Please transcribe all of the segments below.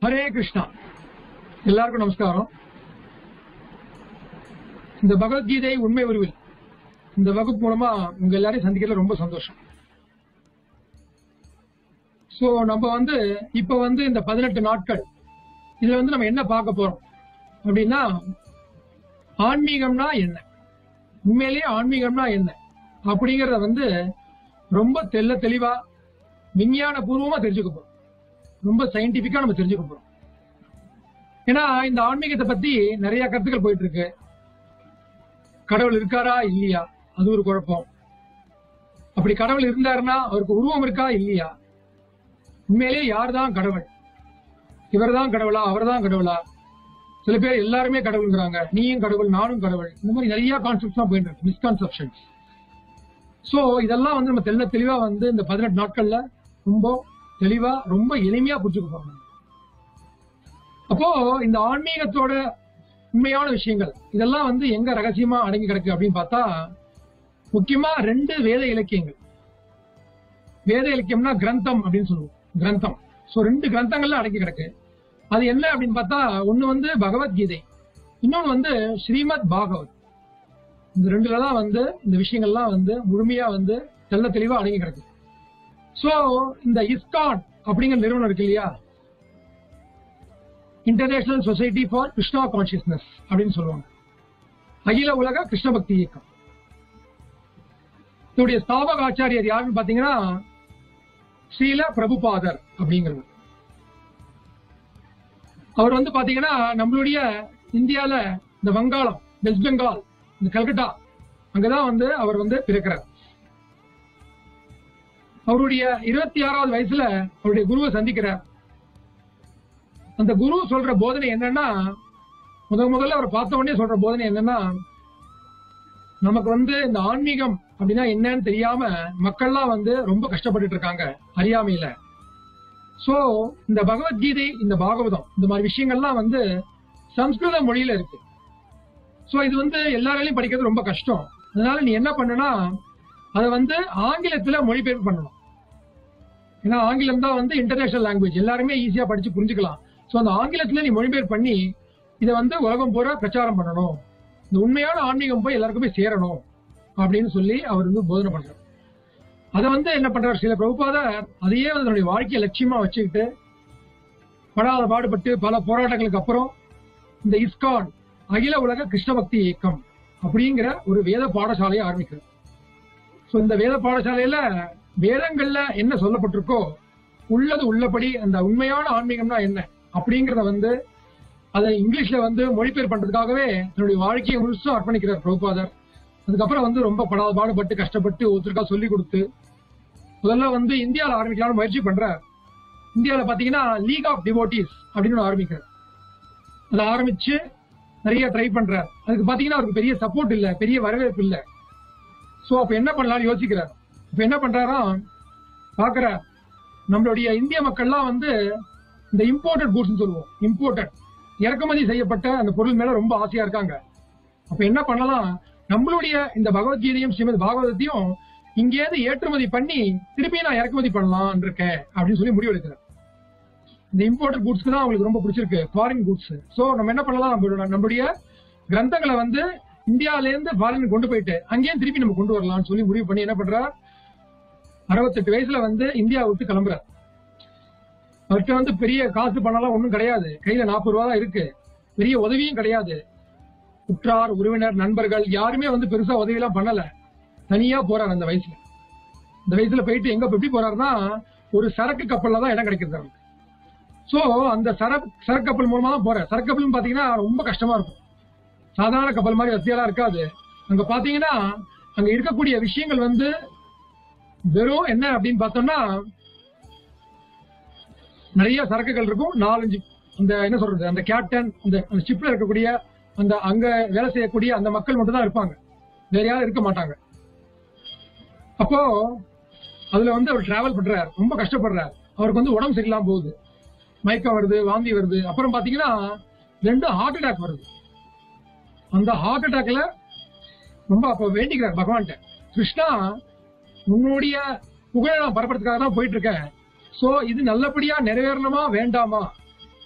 ஹரே கிருஷ்ணா எல்லாருக்கும் நமஸ்காரம் இந்த பகவத்கீதை உண்மை உருவில் இந்த வகுப்பு மூலமா உங்க எல்லாரையும் சந்திக்கிறதுல ரொம்ப சந்தோஷம் சோ நம்ம வந்து இப்ப வந்து இந்த பதினெட்டு நாட்கள் இதுல வந்து நம்ம என்ன பார்க்க போறோம் அப்படின்னா ஆன்மீகம்னா என்ன உண்மையிலேயே ஆன்மீகம்னா என்ன அப்படிங்கறத வந்து ரொம்ப தெல்ல தெளிவா விஞ்ஞான பூர்வமா தெரிஞ்சுக்க போறோம் ரொம்ப சயின்டிபிக்கா நம்ம தெரிஞ்சுக்க போறோம் ஏன்னா இந்த ஆன்மீகத்தை பத்தி நிறைய கருத்துக்கள் போயிட்டு இருக்கு கடவுள் இருக்காரா இல்லையா அது ஒரு குழப்பம் அப்படி கடவுள் இருந்தாருன்னா அவருக்கு உருவம் இருக்கா இல்லையா உண்மையிலேயே யார் தான் கடவுள் இவர் தான் கடவுளா அவர் தான் கடவுளா சில பேர் எல்லாருமே கடவுள்ங்கிறாங்க நீயும் கடவுள் நானும் கடவுள் இந்த மாதிரி நிறைய கான்செப்ட்ஸ் தான் போயிட்டு இருக்கு மிஸ்கான்செப்ஷன்ஸ் சோ இதெல்லாம் வந்து நம்ம தெல்ல தெளிவா வந்து இந்த பதினெட்டு நாட்கள்ல ரொம்ப தெளிவா ரொம்ப எளிமையா புரிஞ்சுக்க போறோம் அப்போ இந்த ஆன்மீகத்தோட உண்மையான விஷயங்கள் இதெல்லாம் வந்து எங்க ரகசியமா அடங்கி கிடக்கு அப்படின்னு பார்த்தா முக்கியமா ரெண்டு வேத இலக்கியங்கள் வேத இலக்கியம்னா கிரந்தம் அப்படின்னு சொல்லுவோம் கிரந்தம் சோ ரெண்டு கிரந்தங்கள்ல அடங்கி கிடக்கு அது என்ன அப்படின்னு பார்த்தா ஒண்ணு வந்து பகவத்கீதை இன்னொன்னு வந்து ஸ்ரீமத் பாகவத் இந்த ரெண்டுல தான் வந்து இந்த விஷயங்கள்லாம் வந்து முழுமையா வந்து தெள்ள தெளிவா அடங்கி கிடக்கு சோ இந்த இஸ்கான் அப்படிங்கிற நிறுவனம் இருக்கு இல்லையா international society for Krishna consciousness அப்படின்னு சொல்லுவாங்க அகில உலக கிருஷ்ண பக்தி இயக்கம் இதனுடைய ஸ்தாபக ஆச்சாரியர் யாருன்னு பாத்தீங்கன்னா ஸ்ரீல பிரபுபாதர் அப்படிங்கிறவர் அவர் வந்து பாத்தீங்கன்னா நம்மளுடைய இந்தியால இந்த வங்காளம் வெஸ்ட் பெங்கால் இந்த கல்கட்டா அங்கதான் வந்து அவர் வந்து பிறக்கிறார் அவருடைய இருபத்தி ஆறாவது வயசுல அவருடைய குருவை சந்திக்கிறார் அந்த குரு சொல்ற போதனை என்னன்னா முதல் முதல்ல அவர் பார்த்த உடனே சொல்ற போதனை என்னன்னா நமக்கு வந்து இந்த ஆன்மீகம் அப்படின்னா என்னன்னு தெரியாம மக்கள்லாம் வந்து ரொம்ப கஷ்டப்பட்டுட்டு இருக்காங்க அறியாமையில சோ இந்த பகவத்கீதை இந்த பாகவதம் இந்த மாதிரி விஷயங்கள்லாம் வந்து சம்ஸ்கிருத மொழியில இருக்கு சோ இது வந்து எல்லாராலையும் படிக்கிறது ரொம்ப கஷ்டம் அதனால நீ என்ன பண்ணனா அதை வந்து ஆங்கிலத்துல மொழிபெயர்ப்பு பண்ணணும் ஏன்னா ஆங்கிலம் தான் வந்து இன்டர்நேஷனல் லாங்குவேஜ் எல்லாருமே ஈஸியா படிச்சு புரிஞ்சுக்கலாம் சோ அந்த ஆங்கிலத்துல நீ மொழிபெயர்ப்பு பண்ணி இதை வந்து உலகம் பூரா பிரச்சாரம் பண்ணணும் இந்த உண்மையான ஆன்மீகம் போய் எல்லாருக்குமே சேரணும் அப்படின்னு சொல்லி அவர் வந்து போதனை பண்றார் அதை வந்து என்ன பண்றாரு சில பிரபுபாதர் அதையே வந்து தன்னுடைய வாழ்க்கையை லட்சியமா வச்சுக்கிட்டு படாத பாடுபட்டு பல போராட்டங்களுக்கு அப்புறம் இந்த இஸ்கான் அகில உலக கிருஷ்ண பக்தி இயக்கம் அப்படிங்கிற ஒரு வேத பாடசாலையை ஆரம்பிக்கிறார் சோ இந்த வேத பாடசாலையில வேதங்கள்ல என்ன சொல்லப்பட்டிருக்கோ உள்ளது உள்ளபடி அந்த உண்மையான ஆன்மீகம்னா என்ன அப்படிங்கறத வந்து அதை இங்கிலீஷ்ல வந்து மொழிபெயர் பண்றதுக்காகவே தன்னுடைய வாழ்க்கையை முழுசும் அர்ப்பணிக்கிறார் பிரபுபாதர் அதுக்கப்புறம் வந்து ரொம்ப படாத பாடுபட்டு கஷ்டப்பட்டு ஒருத்தருக்கா சொல்லி கொடுத்து முதல்ல வந்து இந்தியாவில் ஆரம்பிக்கலாம்னு முயற்சி பண்றார் இந்தியாவில் பாத்தீங்கன்னா லீக் ஆஃப் டிவோட்டிஸ் அப்படின்னு ஒண்ணு ஆரம்பிக்கிறார் அதை ஆரம்பிச்சு நிறைய ட்ரை பண்றார் அதுக்கு பாத்தீங்கன்னா அவருக்கு பெரிய சப்போர்ட் இல்ல பெரிய வரவேற்பு இல்ல சோ அப்ப என்ன பண்ணலாம்னு யோசிக்கிறார் இப்ப என்ன பண்றாராம் பாக்குறார் நம்மளுடைய இந்திய மக்கள்லாம் வந்து இந்த இம்போர்ட்டட் கூட்ஸ் சொல்லுவோம் இம்போர்ட்டட் இறக்குமதி செய்யப்பட்ட அந்த பொருள் மேல ரொம்ப ஆசையா இருக்காங்க அப்ப என்ன பண்ணலாம் நம்மளுடைய இந்த பகவத்கீதையும் ஸ்ரீமத் பாகவதத்தையும் இங்கேருந்து ஏற்றுமதி பண்ணி திருப்பி நான் இறக்குமதி பண்ணலாம் இருக்கேன் அப்படின்னு சொல்லி முடிவெடுக்கிறேன் இந்த இம்போர்ட்டட் கூட்ஸ்க்கு தான் அவங்களுக்கு ரொம்ப பிடிச்சிருக்கு ஃபாரின் கூட்ஸ் சோ நம்ம என்ன பண்ணலாம் நம்மளோட நம்மளுடைய கிரந்தங்களை வந்து இந்தியால இருந்து ஃபாரின் கொண்டு போயிட்டு அங்கேயும் திருப்பி நம்ம கொண்டு வரலாம்னு சொல்லி முடிவு பண்ணி என்ன பண்றார் அறுபத்தெட்டு வயசுல வந்து இந்தியா விட்டு கிளம்புறார் அவர்கிட்ட வந்து பெரிய காசு பணம்லாம் ஒண்ணும் கிடையாது கையில நாற்பது ரூபா தான் இருக்கு பெரிய உதவியும் கிடையாது உற்றார் உறவினர் நண்பர்கள் யாருமே வந்து பெருசா உதவி எல்லாம் பண்ணல தனியா போறார் அந்த வயசுல இந்த வயசுல போயிட்டு எங்க எப்படி போறாருன்னா ஒரு சரக்கு கப்பல்ல தான் இடம் கிடைக்குது அவருக்கு சோ அந்த சரக்கு சரக்கு கப்பல் மூலமா தான் போறார் சரக்கு கப்பல் பாத்தீங்கன்னா ரொம்ப கஷ்டமா இருக்கும் சாதாரண கப்பல் மாதிரி வசதியெல்லாம் இருக்காது அங்க பாத்தீங்கன்னா அங்க இருக்கக்கூடிய விஷயங்கள் வந்து வெறும் என்ன அப்படின்னு பார்த்தோம்னா நிறைய சரக்குகள் இருக்கும் நாலஞ்சு அந்த என்ன சொல்றது அந்த கேப்டன் அந்த அந்த ஷிப்ல இருக்கக்கூடிய அந்த அங்க வேலை செய்யக்கூடிய அந்த மக்கள் மட்டும் தான் இருப்பாங்க வேற யாரும் இருக்க மாட்டாங்க அப்போ அதுல வந்து அவர் டிராவல் பண்றாரு ரொம்ப கஷ்டப்படுறாரு அவருக்கு வந்து உடம்பு சரியில்லாம போகுது மயக்கம் வருது வாந்தி வருது அப்புறம் பாத்தீங்கன்னா ரெண்டு ஹார்ட் அட்டாக் வருது அந்த ஹார்ட் அட்டாக்ல ரொம்ப அப்ப வேண்டிக்கிறார் பகவான்கிட்ட கிருஷ்ணா உன்னுடைய புகழை நான் பரப்புறதுக்காக தான் போயிட்டு இருக்கேன் சோ இது நல்லபடியா நிறைவேறணுமா வேண்டாமா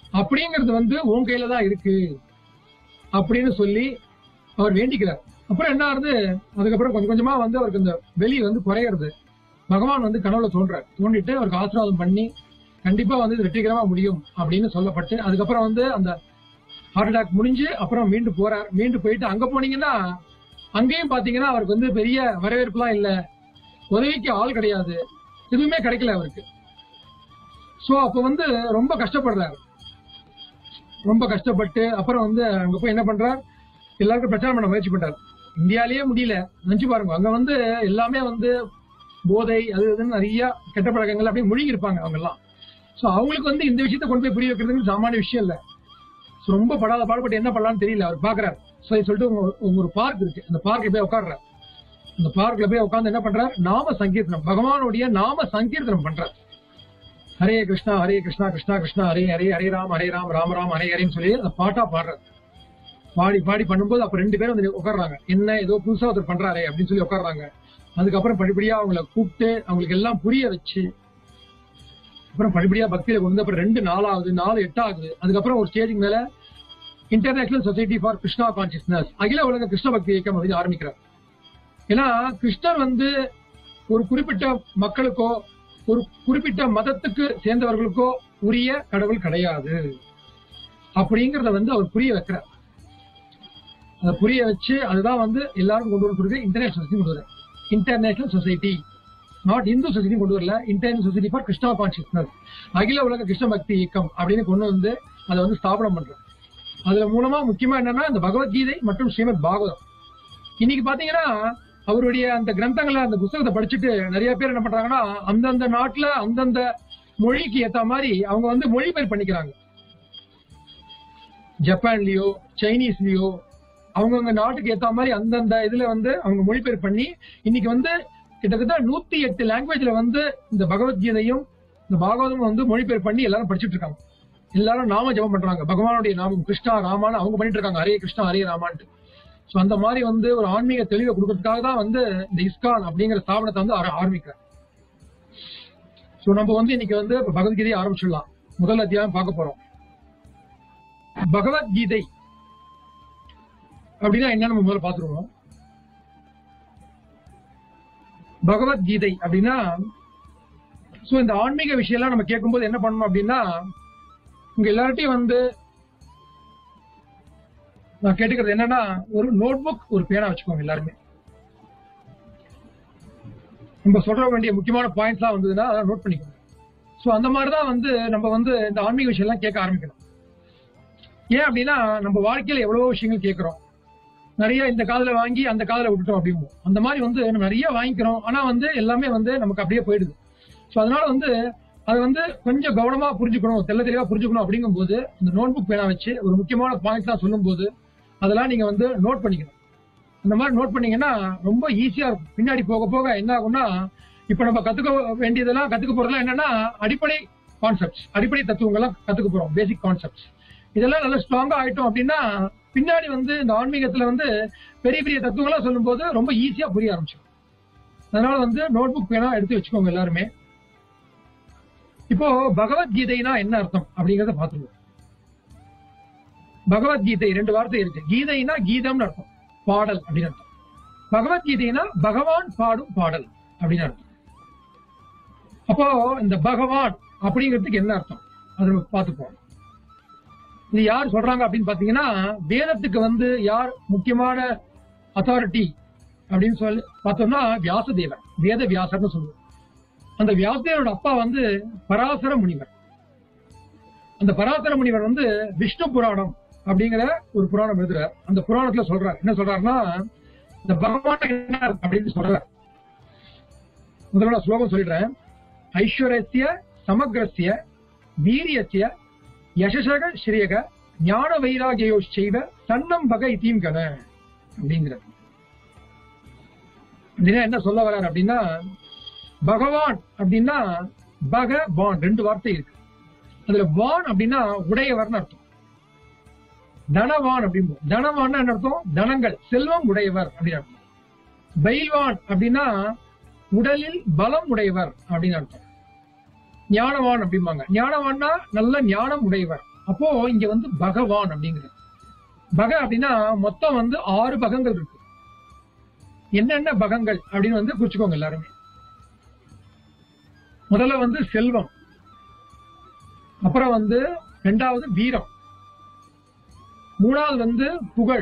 அப்படிங்கிறது வந்து உன் கையில தான் இருக்கு அப்படின்னு சொல்லி அவர் வேண்டிக்கிறார் அப்புறம் என்ன ஆகுது அதுக்கப்புறம் கொஞ்சம் கொஞ்சமா வந்து அவருக்கு இந்த வெளி வந்து குறையிறது பகவான் வந்து கனவுல தோன்றார் தோண்டிட்டு அவருக்கு ஆசீர்வாதம் பண்ணி கண்டிப்பா வந்து இது வெற்றிகரமா முடியும் அப்படின்னு சொல்லப்பட்டு அதுக்கப்புறம் வந்து அந்த ஹார்ட் அட்டாக் முடிஞ்சு அப்புறம் மீண்டு போறார் மீண்டு போயிட்டு அங்க போனீங்கன்னா அங்கேயும் பாத்தீங்கன்னா அவருக்கு வந்து பெரிய வரவேற்புலாம் இல்ல உதவிக்கு ஆள் கிடையாது எதுவுமே கிடைக்கல அவருக்கு சோ அப்ப வந்து ரொம்ப கஷ்டப்படுறாரு ரொம்ப கஷ்டப்பட்டு அப்புறம் வந்து அங்க போய் என்ன பண்றார் எல்லாருக்கும் பிரச்சாரம் பண்ண முயற்சி பண்றாரு இந்தியாலயே முடியல நினைச்சு பாருங்க அங்க வந்து எல்லாமே வந்து போதை அது இதுன்னு நிறைய கெட்ட பழக்கங்கள் அப்படியே முழுகி இருப்பாங்க அவங்க எல்லாம் சோ அவங்களுக்கு வந்து இந்த விஷயத்த கொண்டு போய் புரிய வைக்கிறதுக்கு சாமானிய விஷயம் இல்ல So ரொம்ப படாத பாடுபட்டு என்ன பண்ணலாம்னு தெரியல அவர் பாக்குறாரு சோ சொல்லிட்டு உங்க- உங்க ஒரு பார்க் இருக்கு அந்த பார்க்ல போய் உட்கார்றாரு அந்த பார்க்ல போய் உட்கார்ந்து என்ன பண்றாரு நாம சங்கீர்த்தனம் பகவானுடைய நாம சங்கீர்த்தனம் பண்றாரு ஹரே கிருஷ்ணா ஹரே கிருஷ்ணா கிருஷ்ணா கிருஷ்ணா ஹரே ஹரே ஹரே ராம் ஹரே ராம் ராம ராம் ஹரே ஹரேன்னு சொல்லி அந்த பாட்டா பாடுறாரு பாடி பாடி பண்ணும்போது அப்ப ரெண்டு பேரும் வந்து உட்கார்றாங்க என்ன ஏதோ புதுசா ஒருத்தர் பண்றாரே அப்படின்னு சொல்லி உட்கார்றாங்க அதுக்கப்புறம் படிப்படியா அவங்கள கூப்பிட்டு அவங்களுக்கு எல்லாம் புரிய வச்சு அப்புறம் படிப்படியா பக்தியில கொண்டு வந்து அப்புறம் ரெண்டு நாலாவது நாலு எட்டாகுது அதுக்கப்புறம் ஒரு ஸ்டேஜுக்கு மேல international society for Krishna consciousness அகில உலக கிருஷ்ண பக்தி இயக்கம் அப்படின்னு ஆரம்பிக்கிறார் ஏன்னா கிருஷ்ணர் வந்து ஒரு குறிப்பிட்ட மக்களுக்கோ ஒரு குறிப்பிட்ட மதத்துக்கு சேர்ந்தவர்களுக்கோ உரிய கடவுள் கிடையாது அப்படிங்கறத வந்து அவர் புரிய வைக்கிறார் அதை புரிய வச்சு அதுதான் வந்து எல்லாரும் கொண்டு வரக்கூடிய இன்டர்நேஷனல் சொசைட்டி கொண்டு வர international society not Hindu society கொண்டு வரல international society for Krishna consciousness அகில உலக கிருஷ்ண பக்தி இயக்கம் அப்படின்னு கொண்டு வந்து அதை வந்து ஸ்தாபனம் பண்றார் அதுல மூலமா முக்கியமா என்னன்னா இந்த பகவத்கீதை மற்றும் ஸ்ரீமத் பாகவதம் இன்னைக்கு பாத்தீங்கன்னா அவருடைய அந்த கிரந்தங்களை அந்த புத்தகத்தை படிச்சுட்டு நிறைய பேர் என்ன பண்றாங்கன்னா அந்தந்த நாட்டுல அந்தந்த மொழிக்கு ஏத்த மாதிரி அவங்க வந்து மொழிபெயர் பண்ணிக்கிறாங்க ஜப்பான்லயோ சைனீஸ்லயோ அவங்கவுங்க நாட்டுக்கு ஏத்த மாதிரி அந்தந்த இதுல வந்து அவங்க மொழிபெயர் பண்ணி இன்னைக்கு வந்து கிட்டத்தட்ட நூத்தி எட்டு லாங்குவேஜ்ல வந்து இந்த பகவத்கீதையும் இந்த பாகவதமும் வந்து மொழிபெயர் பண்ணி எல்லாரும் படிச்சுட்டு இருக்காங்க எல்லாரும் நாம ஜெபம் பண்றாங்க பகவானுடைய நாமம் கிருஷ்ணா ராமான்னு அவங்க பண்ணிட்டு இருக்காங்க ஹரே கிருஷ்ணா ஹரே ராமான்ட்டு சோ அந்த மாதிரி வந்து ஒரு ஆன்மீக தெளிவை கொடுக்கறதுக்காக தான் வந்து இந்த இஸ்கான் அப்படிங்கிற ஸ்தாபனத்தை வந்து ஆர- ஆரம்பிக்கிறார் சோ நம்ம வந்து இன்னைக்கு வந்து இப்ப பகவத்கீதையை ஆரம்பிச்சிடலாம் முதல் அத்தியாயம் பார்க்க போறோம் பகவத்கீதை அப்படின்னா என்ன நம்ம முதல்ல பாத்துருவோம் பகவத்கீதை அப்படின்னா சோ இந்த ஆன்மீக விஷயம்லாம் நம்ம கேட்கும்போது என்ன பண்ணணும் அப்படின்னா உங்க எல்லார்ட்டையும் வந்து நான் கேட்டுக்கிறது என்னன்னா ஒரு நோட்புக் ஒரு பேனா வச்சுக்கோங்க எல்லாருமே நம்ம சொல்ற வேண்டிய முக்கியமான பாயிண்ட்ஸ்லாம் வந்ததுன்னா அதை நோட் பண்ணிக்கோங்க சோ அந்த மாதிரி தான் வந்து நம்ம வந்து இந்த ஆன்மீக விஷயம் எல்லாம் கேட்க ஆரம்பிக்கணும் ஏன் அப்படின்னா நம்ம வாழ்க்கையில எவ்வளவோ விஷயங்கள் கேட்கிறோம் நிறைய இந்த காதுல வாங்கி அந்த காதுல விட்டுட்டோம் அப்படிம்போம் அந்த மாதிரி வந்து நம்ம நிறைய வாங்கிக்கிறோம் ஆனா வந்து எல்லாமே வந்து நமக்கு அப்படியே போயிடுது சோ அதனால வந்து அது வந்து கொஞ்சம் கவனமா புரிஞ்சுக்கணும் தெள்ள தெளிவா புரிஞ்சுக்கணும் அப்படிங்கும்போது இந்த நோட்புக் பேனா வச்சு ஒரு முக்கியமான பாயிண்ட் தான் சொல்லும்போது அதெல்லாம் நீங்க வந்து நோட் பண்ணிக்கணும் இந்த மாதிரி நோட் பண்ணீங்கன்னா ரொம்ப ஈஸியா இருக்கும் பின்னாடி போக போக என்ன ஆகும்னா இப்ப நம்ம கத்துக்க வேண்டியதெல்லாம் கத்துக்க போறதெல்லாம் என்னன்னா அடிப்படை கான்செப்ட்ஸ் அடிப்படை தத்துவங்கள்லாம் கத்துக்க போறோம் பேசிக் கான்செப்ட்ஸ் இதெல்லாம் நல்லா ஸ்ட்ராங்கா ஆயிட்டோம் அப்படின்னா பின்னாடி வந்து இந்த ஆன்மீகத்துல வந்து பெரிய பெரிய தத்துவங்களா சொல்லும்போது ரொம்ப ஈஸியா புரிய ஆரம்பிச்சிடும் அதனால வந்து நோட்புக் வேணா எடுத்து வச்சுக்கோங்க எல்லாருமே இப்போ பகவத்கீதைனா என்ன அர்த்தம் அப்படிங்கறத பாத்துருவோம் பகவத்கீதை ரெண்டு வார்த்தை இருக்கு கீதைனா கீதம்னு அர்த்தம் பாடல் அப்படின்னு அர்த்தம் பகவத்கீதைனா பகவான் பாடும் பாடல் அப்படின்னு அர்த்தம் அப்போ இந்த பகவான் அப்படிங்கிறதுக்கு என்ன அர்த்தம் அது நம்ம பார்த்துப்போம் இது யார் சொல்றாங்க அப்படின்னு பாத்தீங்கன்னா வேதத்துக்கு வந்து யார் முக்கியமான அத்தாரிட்டி அப்படின்னு சொல்லி பார்த்தோம்னா வியாசதேவர் வேத வியாசர்னு சொல்லுவோம் அந்த வியாசதேவரோட அப்பா வந்து பராசர முனிவர் அந்த பராசர முனிவர் வந்து விஷ்ணு புராணம் அப்படிங்கிற ஒரு புராணம் எழுதுறார் அந்த புராணத்துல சொல்றார் என்ன சொல்றாருன்னா இந்த பகவான் என்ன அப்படின்னு சொல்றார் முதல்ல நான் ஸ்லோகம் சொல்லிடுறேன் ஐஸ்வர்யசிய சமக்ரஸ்ய வீரியசிய யசசக ஸ்ரீயக ஞான வைராகியோ செய்வ சன்னம் பக இத்தீம் கன அப்படிங்கிறது அப்படின்னா என்ன சொல்ல வர்றார் அப்படின்னா பகவான் அப்படின்னா பக வான் ரெண்டு வார்த்தை இருக்கு அதுல வான் அப்படின்னா உடையவர்னு அர்த்தம் தனவான் அப்படிம்போம் தனவான் என்ன அர்த்தம் தனங்கள் செல்வம் உடையவர் அப்படின்னு அர்த்தம் பைல்வான் அப்படின்னா உடலில் பலம் உடையவர் அப்படின்னு அர்த்தம் ஞானவான் அப்படிம்பாங்க ஞானவான்னா நல்ல ஞானம் உடையவர் அப்போ இங்க வந்து பகவான் அப்படிங்கிறது பக அப்படின்னா மொத்தம் வந்து ஆறு பகங்கள் இருக்கு என்னென்ன பகங்கள் அப்படின்னு வந்து குறிச்சுக்கோங்க எல்லாருமே முதல்ல வந்து செல்வம் அப்புறம் வந்து ரெண்டாவது வீரம் மூணாவது வந்து புகழ்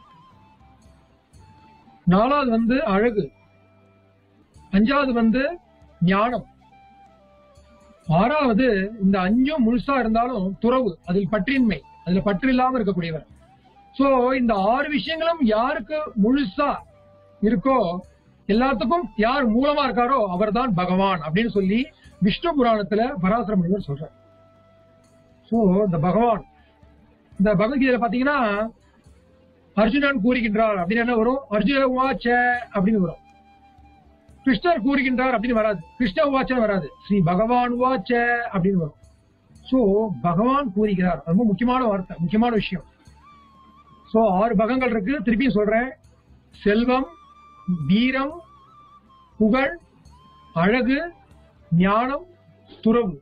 நாலாவது வந்து அழகு அஞ்சாவது வந்து ஞானம் ஆறாவது இந்த அஞ்சும் முழுசா இருந்தாலும் துறவு அதில் பற்றின்மை அதுல பற்று இல்லாம இருக்கக்கூடியவர் சோ இந்த ஆறு விஷயங்களும் யாருக்கு முழுசா இருக்கோ எல்லாத்துக்கும் யார் மூலமா இருக்காரோ அவர்தான் பகவான் அப்படின்னு சொல்லி விஷ்ணு புராணத்துல பராசர முனிவர் சொல்றார் சோ இந்த பகவான் இந்த பகவத்கீதையில பாத்தீங்கன்னா அர்ஜுனன் கூறுகின்றார் அப்படின்னு என்ன வரும் அர்ஜுன உவாச்ச அப்படின்னு வரும் கிருஷ்ணர் கூறுகின்றார் அப்படின்னு வராது கிருஷ்ண உவாச்சன்னு வராது ஸ்ரீ பகவான் உவாச்ச அப்படின்னு வரும் சோ பகவான் கூறுகிறார் ரொம்ப முக்கியமான வார்த்தை முக்கியமான விஷயம் சோ ஆறு பகங்கள் இருக்கு திருப்பியும் சொல்றேன் செல்வம் வீரம் புகழ் அழகு ஞானம் துறவு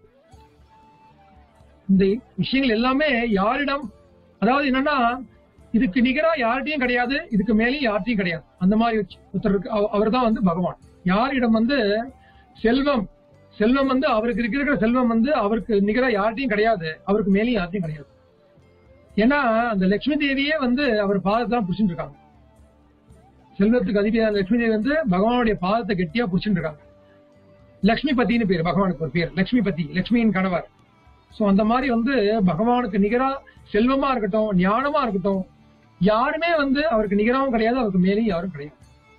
இந்த விஷயங்கள் எல்லாமே யாரிடம் அதாவது என்னன்னா இதுக்கு நிகரா யார்கிட்டயும் கிடையாது இதுக்கு மேலேயும் யார்கிட்டயும் கிடையாது அந்த மாதிரி ஒருத்தர் இருக்கு அவர் தான் வந்து பகவான் யாரிடம் வந்து செல்வம் செல்வம் வந்து அவருக்கு இருக்கிற செல்வம் வந்து அவருக்கு நிகரா யார்கிட்டயும் கிடையாது அவருக்கு மேலேயும் யார்கிட்டயும் கிடையாது ஏன்னா அந்த லட்சுமி தேவியே வந்து அவர் பாதத்தை தான் புடிச்சுட்டு இருக்காங்க செல்வத்துக்கு அதிபதியான லட்சுமி தேவி வந்து பகவானுடைய பாதத்தை கெட்டியா புடிச்சுட்டு இருக்காங்க லட்சுமி பத்தின்னு பேர் பகவானுக்கு ஒரு பேர் லட்சுமி பத்தி லட்சுமியின் கணவர் சோ அந்த மாதிரி வந்து பகவானுக்கு நிகரா செல்வமா இருக்கட்டும் ஞானமா இருக்கட்டும் யாருமே வந்து அவருக்கு நிகராவும் கிடையாது அவருக்கு மேலேயும் யாரும் கிடையாது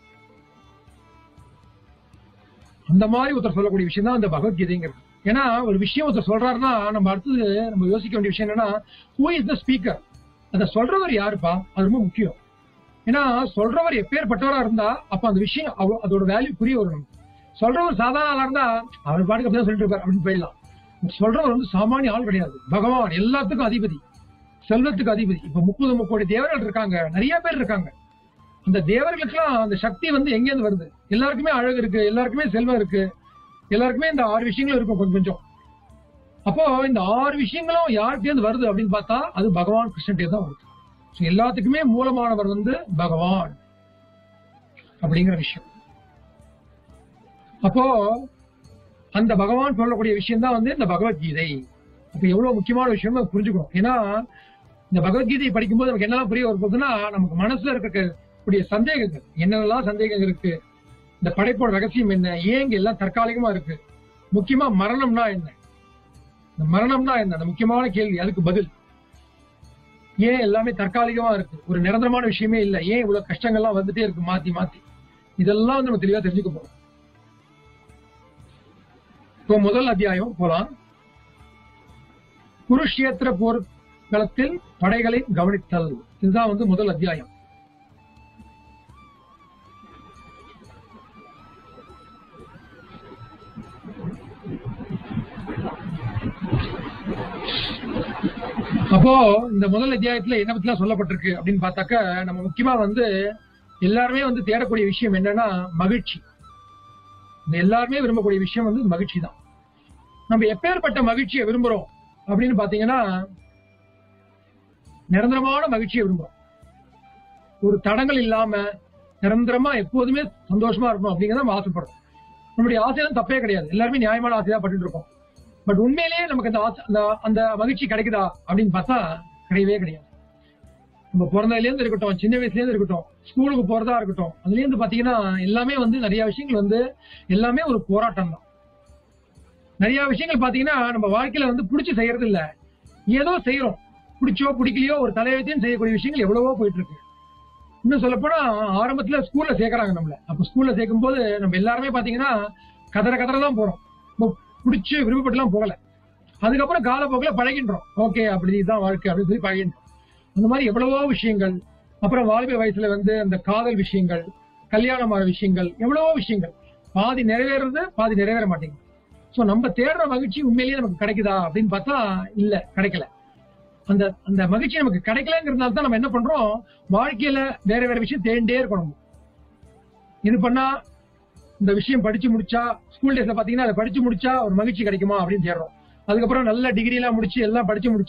அந்த மாதிரி ஒருத்தர் சொல்லக்கூடிய விஷயம் தான் அந்த பகவத்கீதைங்கிறது ஏன்னா ஒரு விஷயம் ஒருத்தர் சொல்றாருன்னா நம்ம அடுத்தது நம்ம யோசிக்க வேண்டிய விஷயம் என்னன்னா ஹூ இஸ் த ஸ்பீக்கர் அதை சொல்றவர் யாருப்பா அது ரொம்ப முக்கியம் ஏன்னா சொல்றவர் எப்பேற்பட்டவரா இருந்தா அப்ப அந்த விஷயம் அவ- அதோட வேல்யூ புரிய வரும் நமக்கு. சொல்றவர் சாதாரண ஆளா இருந்தா அவர் பாட்டுக்கு அப்படிதான் சொல்லிட்டு இருப்பார் அப்படின்னு போயிடலாம் சொல்றவர் வந்து சாமானிய ஆள் கிடையாது பகவான் எல்லாத்துக்கும் அதிபதி செல்வத்துக்கு அதிபதி இப்ப முப்பது முப்பது தேவர்கள் இருக்காங்க நிறைய பேர் இருக்காங்க அந்த தேவர்களுக்கெல்லாம் அந்த சக்தி வந்து எங்க இருந்து வருது எல்லாருக்குமே அழகு இருக்கு எல்லாருக்குமே செல்வம் இருக்கு எல்லாருக்குமே இந்த ஆறு விஷயங்களும் இருக்கும் கொஞ்சம் கொஞ்சம் அப்போ இந்த ஆறு விஷயங்களும் யார்கிட்ட வருது அப்படின்னு பார்த்தா அது பகவான் கிருஷ்ணன்டே தான் வருது So, எல்லாத்துக்குமே மூலமானவர் வந்து பகவான் அப்படிங்கிற விஷயம் அப்போ அந்த பகவான் சொல்லக்கூடிய விஷயம் தான் வந்து இந்த பகவத்கீதை அப்ப எவ்வளவு முக்கியமான விஷயம் நம்ம புரிஞ்சுக்கணும் ஏன்னா இந்த பகவத்கீதையை படிக்கும்போது நமக்கு என்னெல்லாம் புரிய வரும்போதுன்னா நமக்கு மனசுல இருக்கக்கூடிய சந்தேகங்கள் என்னெல்லாம் சந்தேகங்கள் இருக்கு இந்த படைப்போட ரகசியம் என்ன ஏன் இங்க எல்லாம் தற்காலிகமா இருக்கு முக்கியமா மரணம்னா என்ன இந்த மரணம்னா என்ன அந்த முக்கியமான கேள்வி அதுக்கு பதில் ஏன் எல்லாமே தற்காலிகமா இருக்கு ஒரு நிரந்தரமான விஷயமே இல்ல ஏன் இவ்வளவு கஷ்டங்கள்லாம் வந்துட்டே இருக்கு மாத்தி மாத்தி இதெல்லாம் வந்து நம்ம தெளிவா தெரிஞ்சுக்க போறோம் இப்போ முதல் அத்தியாயம் போலாம் குருஷேத்திர போர் களத்தில் படைகளை கவனித்தல் இதுதான் வந்து முதல் அத்தியாயம் அப்போ இந்த முதல் அத்தியாயத்துல என்ன பத்திலாம் சொல்லப்பட்டிருக்கு அப்படின்னு பார்த்தாக்க நம்ம முக்கியமா வந்து எல்லாருமே வந்து தேடக்கூடிய விஷயம் என்னன்னா மகிழ்ச்சி இந்த எல்லாருமே விரும்பக்கூடிய விஷயம் வந்து மகிழ்ச்சி தான் நம்ம எப்பேற்பட்ட மகிழ்ச்சியை விரும்புறோம் அப்படின்னு பாத்தீங்கன்னா நிரந்தரமான மகிழ்ச்சியை விரும்புறோம் ஒரு தடங்கள் இல்லாம நிரந்தரமா எப்போதுமே சந்தோஷமா இருக்கணும் அப்படிங்கிறத நம்ம ஆசைப்படுறோம் நம்மளுடைய ஆசையெல்லாம் தப்பே கிடையாது எல்லாருமே நியாயமான ஆசையா பட்டுட்டு இருக்கோம் பட் உண்மையிலேயே நமக்கு அந்த ஆசை- அந்த அந்த மகிழ்ச்சி கிடைக்குதா அப்படின்னு பார்த்தா கிடையவே கிடையாது நம்ம பிறந்ததுல இருந்து இருக்கட்டும் சின்ன வயசுல இருந்து இருக்கட்டும் ஸ்கூலுக்கு போறதா இருக்கட்டும் அதுல இருந்து பாத்தீங்கன்னா எல்லாமே வந்து நிறைய விஷயங்கள் வந்து எல்லாமே ஒரு போராட்டம் தான் நிறைய விஷயங்கள் பாத்தீங்கன்னா நம்ம வாழ்க்கையில வந்து பிடிச்சு செய்யறது இல்ல ஏதோ செய்யறோம் பிடிச்சோ பிடிக்கலையோ ஒரு தலையத்தையும் செய்யக்கூடிய விஷயங்கள் எவ்வளவோ போயிட்டு இருக்கு இன்னும் சொல்லப்போனா ஆரம்பத்துல ஸ்கூல்ல சேர்க்கறாங்க நம்மள அப்ப ஸ்கூல்ல சேர்க்கும் போது நம்ம எல்லாருமே பாத்தீங்கன்னா கதற கதற தான் போறோம் ரொம்ப பிடிச்சு விருப்பப்பட்டுலாம் போகல அதுக்கப்புறம் காலப்போக்கில் பழகின்றோம் ஓகே அப்படி இதுதான் வாழ்க்கை அப்படின்னு சொல்லி பழகின்றோம் அந்த மாதிரி எவ்வளவோ விஷயங்கள் அப்புறம் வாலிப வயசுல வந்து அந்த காதல் விஷயங்கள் கல்யாணமான விஷயங்கள் எவ்வளவோ விஷயங்கள் பாதி நிறைவேறது பாதி நிறைவேற மாட்டேங்குது சோ நம்ம தேடுற மகிழ்ச்சி உண்மையிலேயே நமக்கு கிடைக்குதா அப்படின்னு பார்த்தா இல்ல கிடைக்கல அந்த அந்த மகிழ்ச்சி நமக்கு கிடைக்கலங்கிறதுனால தான் நம்ம என்ன பண்றோம் வாழ்க்கையில வேற வேற விஷயம் தேடிட்டே இருக்கணும் இது பண்ணா இந்த விஷயம் படிச்சு முடிச்சா ஸ்கூல் டேஸ்ல பாத்தீங்கன்னா அதை படிச்சு முடிச்சா ஒரு மகிழ்ச்சி கிடைக்குமா அப்படின்னு தேடுறோம் அதுக்கப்புறம் நல்ல டிகிரி எல்லாம் முடிச்சு எல்லாம் படிச்சு முடிச்சா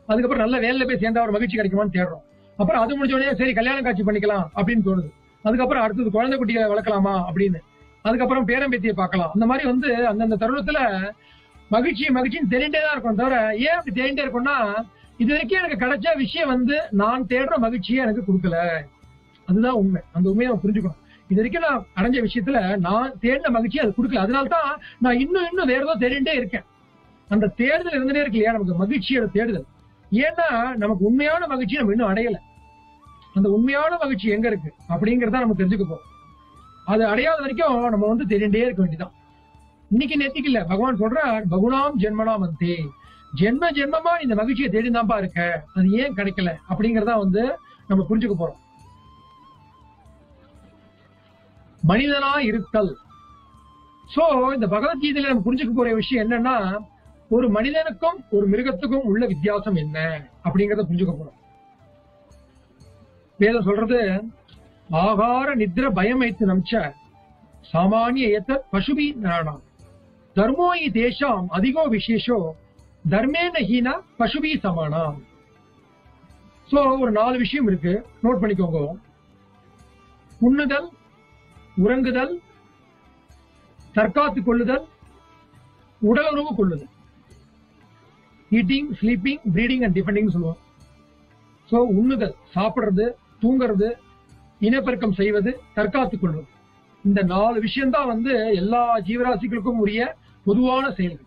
அதுக்கப்புறம் நல்ல வேலையில போய் சேர்ந்தா ஒரு மகிழ்ச்சி கிடைக்குமான்னு தேடுறோம் அப்புறம் அது முடிஞ்ச உடனே சரி கல்யாணம் காட்சி பண்ணிக்கலாம் அப்படின்னு தோணுது அதுக்கப்புறம் அடுத்தது குழந்தை குட்டிகளை வளர்க்கலாமா அப்படின்னு அதுக்கப்புறம் பேரம்பேத்தியை பார்க்கலாம் அந்த மாதிரி வந்து அந்தந்த தருணத்துல மகிழ்ச்சி மகிழ்ச்சின்னு தெரிண்டே தான் இருக்கும் தவிர ஏன் அப்படி தெரிண்டே இருக்கும்னா இது வரைக்கும் எனக்கு கிடைச்ச விஷயம் வந்து நான் தேடுற மகிழ்ச்சியை எனக்கு கொடுக்கல அதுதான் உண்மை அந்த உண்மையை நம்ம புரிஞ்சுக்கணும் இது வரைக்கும் நான் அடைஞ்ச விஷயத்துல நான் தேடின மகிழ்ச்சி அது கொடுக்கல அதனால தான் நான் இன்னும் இன்னும் வேற ஏதோ தேடிட்டே இருக்கேன் அந்த தேடுதல் இருந்துட்டே இருக்கு இல்லையா நமக்கு மகிழ்ச்சியோட தேடுதல் ஏன்னா நமக்கு உண்மையான மகிழ்ச்சி நம்ம இன்னும் அடையல அந்த உண்மையான மகிழ்ச்சி எங்க இருக்கு அப்படிங்கறத நம்ம தெரிஞ்சுக்க போறோம் அது அடையாத வரைக்கும் நம்ம வந்து தேடிட்டே இருக்க வேண்டியதான் இன்னைக்கு நேத்திக்கு இல்ல பகவான் சொல்றார் பகுனாம் ஜென்மனாம் அந்தே ஜென்ம ஜென்மமா இந்த மகிழ்ச்சியை தேடிதான்ப்பா இருக்க அது ஏன் கிடைக்கல அப்படிங்கறத வந்து நம்ம புரிஞ்சுக்க போறோம் மனிதனா இருத்தல் சோ இந்த பகவத்கீதையில நம்ம புரிஞ்சுக்க போற விஷயம் என்னன்னா ஒரு மனிதனுக்கும் ஒரு மிருகத்துக்கும் உள்ள வித்தியாசம் என்ன அப்படிங்கறத புரிஞ்சுக்க போறோம் வேதம் சொல்றது ஆகார நித்ர பயம் வைத்து நம்ச சாமானிய ஏத்த பசுபி நாணம் தர்மோ இ தேஷாம் அதிகோ விசேஷோ தர்மேன ஹீன பசுபி சமானம் சோ ஒரு நாலு விஷயம் இருக்கு நோட் பண்ணிக்கோங்க உண்ணுதல் உறங்குதல் தற்காத்து கொள்ளுதல் உடலுறவு கொள்ளுதல் eating sleeping breeding and defending சொல்லுவோம் சோ உண்ணுதல் சாப்பிடுறது தூங்குறது இனப்பெருக்கம் செய்வது தற்காத்துக் கொள்வது இந்த நாலு விஷயம்தான் வந்து எல்லா ஜீவராசிகளுக்கும் உரிய பொதுவான செயல்கள்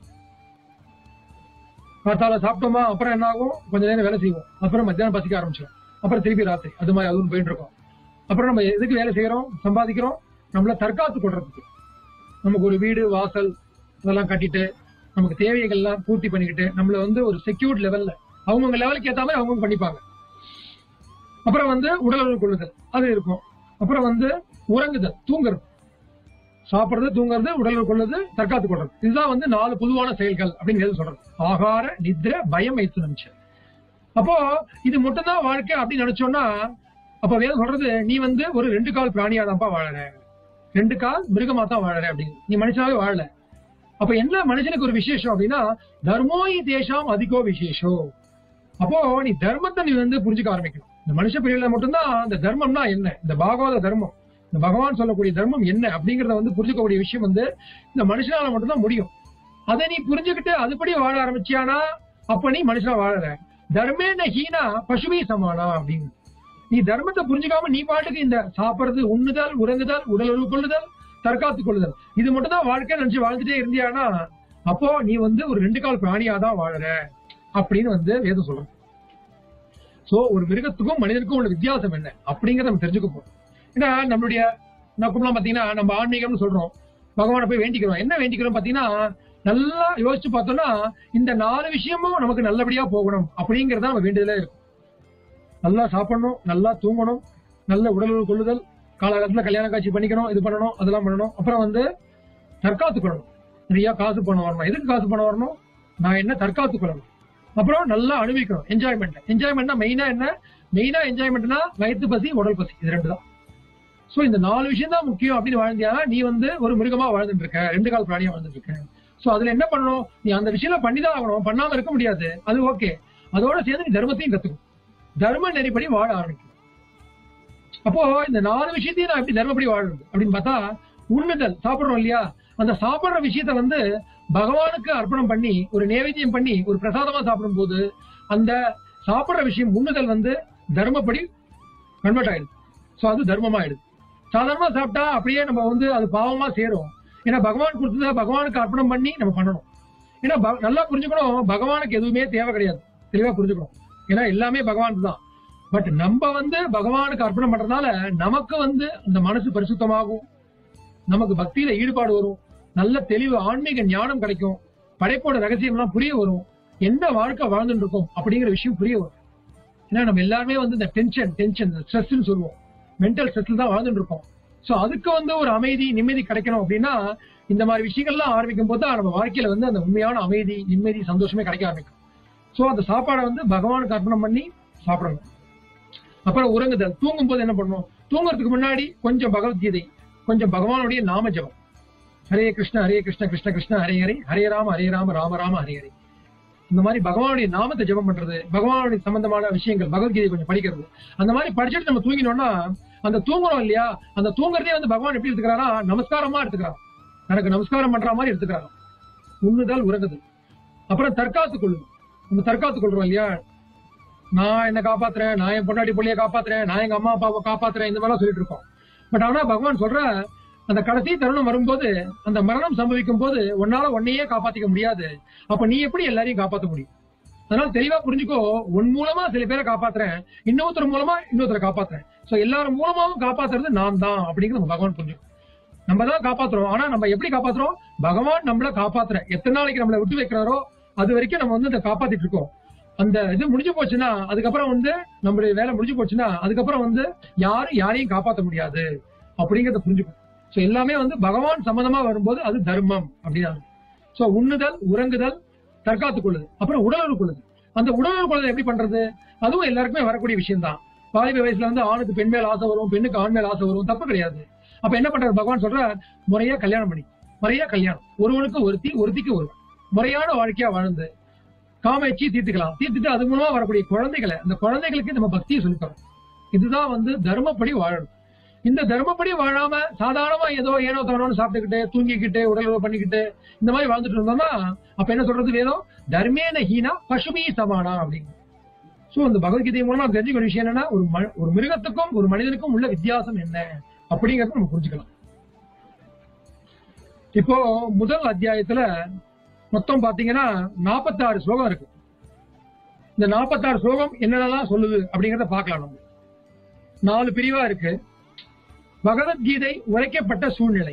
காத்தால சாப்பிட்டோமா அப்புறம் என்ன ஆகும் கொஞ்ச நேரம் வேலை செய்வோம் அப்புறம் மத்தியானம் பசிக்க ஆரம்பிச்சிடும் அப்புறம் திருப்பி ராத்திரி அது மாதிரி அதுவும் போயிட்டு இருக்கோம் அப்புறம் நம்ம எதுக்கு வேலை செய்யறோம் சம்பாதிக்கிறோம் நம்மள தற்காத்து கொள்றதுக்கு நமக்கு ஒரு வீடு வாசல் இதெல்லாம் கட்டிட்டு நமக்கு தேவைகள்லாம் பூர்த்தி பண்ணிக்கிட்டு நம்மள வந்து ஒரு செக்யூர்ட் லெவல்ல அவங்கவுங்க லெவலுக்கு ஏத்த மாதிரி அவங்க பண்ணிப்பாங்க அப்புறம் வந்து உடலுறவு கொள்ளுதல் அது இருக்கும் அப்புறம் வந்து உறங்குதல் தூங்குறது சாப்பிடுறது தூங்குறது உடலுறவு கொள்ளுது தற்காத்து கொள்றது இதுதான் வந்து நாலு பொதுவான செயல்கள் அப்படிங்கிறது சொல்றது ஆகார நித்ர பயம் வைத்து நினைச்சு அப்போ இது மட்டும்தான் வாழ்க்கை அப்படின்னு நினைச்சோம்னா அப்ப வேதம் சொல்றது நீ வந்து ஒரு ரெண்டு கால் பிராணியாதான்ப்பா வாழற ரெண்டு கால் மிருகமா தான் வாழற அப்படின்னு நீ மனுஷனாவே வாழல அப்ப என்ன மனுஷனுக்கு ஒரு விசேஷம் அப்படின்னா தர்மோயி தேசம் அதிகோ விசேஷோ அப்போ நீ தர்மத்தை நீ வந்து புரிஞ்சுக்க ஆரம்பிக்கணும் இந்த மனுஷ பிரிவுல மட்டும்தான் இந்த தர்மம்னா என்ன இந்த பாகவத தர்மம் இந்த பகவான் சொல்லக்கூடிய தர்மம் என்ன அப்படிங்கறத வந்து புரிஞ்சுக்கக்கூடிய விஷயம் வந்து இந்த மனுஷனால மட்டும்தான் முடியும் அதை நீ புரிஞ்சுக்கிட்டு அதுபடி வாழ ஆரம்பிச்சியானா அப்ப நீ மனுஷனா வாழற தர்மேன ஹீனா பசுவி சமானா அப்படின்னு நீ தர்மத்தை புரிஞ்சுக்காம நீ பாட்டுக்கு இந்த சாப்பிடுறது உண்ணுதல் உறங்குதல் உடல் உறவு கொள்ளுதல் தற்காத்து கொள்ளுதல் இது மட்டும் தான் வாழ்க்கை நினைச்சு வாழ்ந்துட்டே இருந்தியானா அப்போ நீ வந்து ஒரு ரெண்டு கால் பிராணியா தான் வாழற அப்படின்னு வந்து வேதம் சொல்றது சோ ஒரு மிருகத்துக்கும் மனிதனுக்கும் உள்ள வித்தியாசம் என்ன அப்படிங்கறத நம்ம தெரிஞ்சுக்க போறோம் ஏன்னா நம்மளுடைய நோக்கம்லாம் பாத்தீங்கன்னா நம்ம ஆன்மீகம்னு சொல்றோம் பகவானை போய் வேண்டிக்கிறோம் என்ன வேண்டிக்கிறோம் பாத்தீங்கன்னா நல்லா யோசிச்சு பார்த்தோம்னா இந்த நாலு விஷயமும் நமக்கு நல்லபடியா போகணும் அப்படிங்கறத நம்ம வேண்டியதுல இருக்கும் நல்லா சாப்பிடணும் நல்லா தூங்கணும் நல்ல உடல் கொள்ளுதல் காலகட்டத்துல கல்யாண காட்சி பண்ணிக்கணும் இது பண்ணணும் அதெல்லாம் பண்ணணும் அப்புறம் வந்து தற்காத்து கொள்ளணும் நிறைய காசு பணம் வரணும் எதுக்கு காசு பணம் வரணும் நான் என்ன தற்காத்து கொள்ளணும் அப்புறம் நல்லா அனுபவிக்கணும் என்ஜாய்மெண்ட் என்ஜாய்மெண்ட்னா மெயினா என்ன மெயினா என்ஜாய்மெண்ட்னா வயிற்று பசி உடல் பசி இது ரெண்டு தான் சோ இந்த நாலு விஷயம் தான் முக்கியம் அப்படின்னு வாழ்ந்தியானா நீ வந்து ஒரு மிருகமா வாழ்ந்துட்டு இருக்க ரெண்டு கால் பிராணியா வாழ்ந்துட்டு இருக்க சோ அதுல என்ன பண்ணணும் நீ அந்த விஷயம் பண்ணிதான் ஆகணும் பண்ணாம இருக்க முடியாது அது ஓகே அதோட சேர்ந்து நீ தர்மத்தையும் கத்துக்கணும் தர்ம நெறிப்படி வாழ ஆரம்பிக்கும் அப்போ இந்த நாலு விஷயத்தையும் நான் எப்படி தர்மப்படி வாழுறது அப்படின்னு பார்த்தா உண்ணுதல் சாப்பிடுறோம் இல்லையா அந்த சாப்பிடுற விஷயத்த வந்து பகவானுக்கு அர்ப்பணம் பண்ணி ஒரு நேவேத்தியம் பண்ணி ஒரு பிரசாதமா சாப்பிடும் போது அந்த சாப்பிடுற விஷயம் உண்ணுதல் வந்து தர்மப்படி கன்வெர்ட் ஆயிடுது சோ அது தர்மமா ஆயிடுது சாதாரணமா சாப்பிட்டா அப்படியே நம்ம வந்து அது பாவமா சேரும் ஏன்னா பகவான் கொடுத்தத பகவானுக்கு அர்ப்பணம் பண்ணி நம்ம பண்ணணும் ஏன்னா ப- நல்லா புரிஞ்சுக்கணும் பகவானுக்கு எதுவுமே தேவை கிடையாது தெளிவா புரிஞ்சுக்கணும் ஏன்னா எல்லாமே பகவான் தான் பட் நம்ம வந்து பகவானுக்கு அர்ப்பணம் பண்றதுனால நமக்கு வந்து அந்த மனசு பரிசுத்தமாகும் நமக்கு பக்தியில ஈடுபாடு வரும் நல்ல தெளிவு ஆன்மீக ஞானம் கிடைக்கும் படைப்போட ரகசியம் எல்லாம் புரிய வரும் எந்த வாழ்க்கை வாழ்ந்துட்டு இருக்கோம் அப்படிங்கிற விஷயம் புரிய வரும் ஏன்னா நம்ம எல்லாருமே வந்து இந்த டென்ஷன் டென்ஷன் ஸ்ட்ரெஸ்ன்னு சொல்லுவோம் மென்டல் ஸ்ட்ரெஸ்ல தான் வாழ்ந்துட்டு இருக்கோம் சோ அதுக்கு வந்து ஒரு அமைதி நிம்மதி கிடைக்கணும் அப்படின்னா இந்த மாதிரி விஷயங்கள்லாம் ஆரம்பிக்கும் போது தான் நம்ம வாழ்க்கையில வந்து அந்த உண்மையான அமைதி நிம்மதி சந்தோஷமே கிடைக்க ஆரம்பிக்கும் சோ அந்த சாப்பாடை வந்து பகவானுக்கு அர்ப்பணம் பண்ணி சாப்பிடணும் அப்புறம் உறங்குதல் தூங்கும் போது என்ன பண்ணணும் தூங்குறதுக்கு முன்னாடி கொஞ்சம் பகவத்கீதை கொஞ்சம் பகவானுடைய நாம ஜபம் ஹரே கிருஷ்ண ஹரே கிருஷ்ண கிருஷ்ண கிருஷ்ண ஹரே ஹரே ஹரே ராம ஹரே ராம ராம ராம ஹரே ஹரே இந்த மாதிரி பகவானுடைய நாமத்தை ஜெபம் பண்றது பகவானுடைய சம்பந்தமான விஷயங்கள் பகவத்கீதை கொஞ்சம் படிக்கிறது அந்த மாதிரி படிச்சுட்டு நம்ம தூங்கினோம்னா அந்த தூங்குறோம் இல்லையா அந்த தூங்குறதே வந்து பகவான் எப்படி எடுத்துக்கிறாரா நமஸ்காரமா எடுத்துக்கிறார் எனக்கு நமஸ்காரம் பண்ற மாதிரி எடுத்துக்கிறாராம் உண்ணுதல் உறங்குதல் அப்புறம் தற்காத்து கொள்ளுது நம்ம தற்காத்து கொள்றோம் இல்லையா நான் என்ன காப்பாத்துறேன் நான் என் பொண்டாட்டி பிள்ளைய காப்பாத்துறேன் நான் எங்க அம்மா அப்பாவை காப்பாத்துறேன் இந்த மாதிரிலாம் சொல்லிட்டு இருக்கோம் பட் ஆனா பகவான் சொல்ற அந்த கடைசி தருணம் வரும்போது அந்த மரணம் சம்பவிக்கும் போது உன்னால உன்னையே காப்பாத்திக்க முடியாது அப்ப நீ எப்படி எல்லாரையும் காப்பாத்த முடியும் அதனால தெளிவா புரிஞ்சுக்கோ உன் மூலமா சில பேரை காப்பாத்துறேன் இன்னொருத்தர் மூலமா இன்னொருத்தரை காப்பாத்துறேன் சோ எல்லாரும் மூலமாவும் காப்பாத்துறது நான் தான் அப்படிங்கிறது நம்ம பகவான் புரிஞ்சுக்கும் நம்ம தான் காப்பாத்துறோம் ஆனா நம்ம எப்படி காப்பாத்துறோம் பகவான் நம்மள காப்பாத்துற எத்தனை நாளைக்கு நம்மளை விட்டு வைக்கிறாரோ அது வரைக்கும் நம்ம வந்து அதை காப்பாத்திட்டு இருக்கோம் அந்த இது முடிஞ்சு போச்சுன்னா அதுக்கப்புறம் வந்து நம்மளுடைய வேலை முடிஞ்சு போச்சுன்னா அதுக்கப்புறம் வந்து யாரும் யாரையும் காப்பாத்த முடியாது அப்படிங்கறத புரிஞ்சுக்கும் சோ எல்லாமே வந்து பகவான் சம்பந்தமா வரும்போது அது தர்மம் அப்படின்னா சோ உண்ணுதல் உறங்குதல் தற்காத்துக் கொள்ளுது அப்புறம் உடலுறவு கொள்ளுது அந்த உடலுறவு கொள்ளுது எப்படி பண்றது அதுவும் எல்லாருக்குமே வரக்கூடிய விஷயம் தான் வாலிப வயசுல வந்து ஆணுக்கு பெண் மேல் ஆசை வரும் பெண்ணுக்கு ஆண் மேல் ஆசை வரும் தப்பு கிடையாது அப்ப என்ன பண்றாரு பகவான் சொல்ற முறையா கல்யாணம் பண்ணி முறையா கல்யாணம் ஒருவனுக்கு ஒருத்தி ஒருத்திக்கு ஒருவன் முறையான வாழ்க்கையா வாழ்ந்து காமேச்சி தீர்த்துக்கலாம் தீர்த்துட்டு அது மூலமா வரக்கூடிய குழந்தைகளை அந்த குழந்தைகளுக்கு நம்ம பக்தியை சொல்லித் தரோம் இதுதான் வந்து தர்மப்படி வாழணும் இந்த தர்மப்படி வாழாம சாதாரணமா ஏதோ ஏனோ தானோன்னு சாப்பிட்டுக்கிட்டு தூங்கிக்கிட்டு உடலுறவு பண்ணிக்கிட்டு இந்த மாதிரி வாழ்ந்துட்டு இருந்தோம்னா அப்ப என்ன சொல்றது வேதம் தர்மேன ஹீனா பசுமி சமானா அப்படிங்க சோ அந்த பகவத்கீதை மூலமா நம்ம தெரிஞ்சுக்க விஷயம் என்னன்னா ஒரு ம- ஒரு மிருகத்துக்கும் ஒரு மனிதனுக்கும் உள்ள வித்தியாசம் என்ன அப்படிங்கறத நம்ம புரிஞ்சுக்கலாம் இப்போ முதல் அத்தியாயத்துல மொத்தம் பாத்தீங்கன்னா 46 ஸ்லோகம் இருக்கு இந்த 46 ஸ்லோகம் என்னென்னலாம் சொல்லுது அப்படிங்கறத பார்க்கலாம் நம்ம நாலு பிரிவா இருக்கு பகவத்கீதை உரைக்கப்பட்ட சூழ்நிலை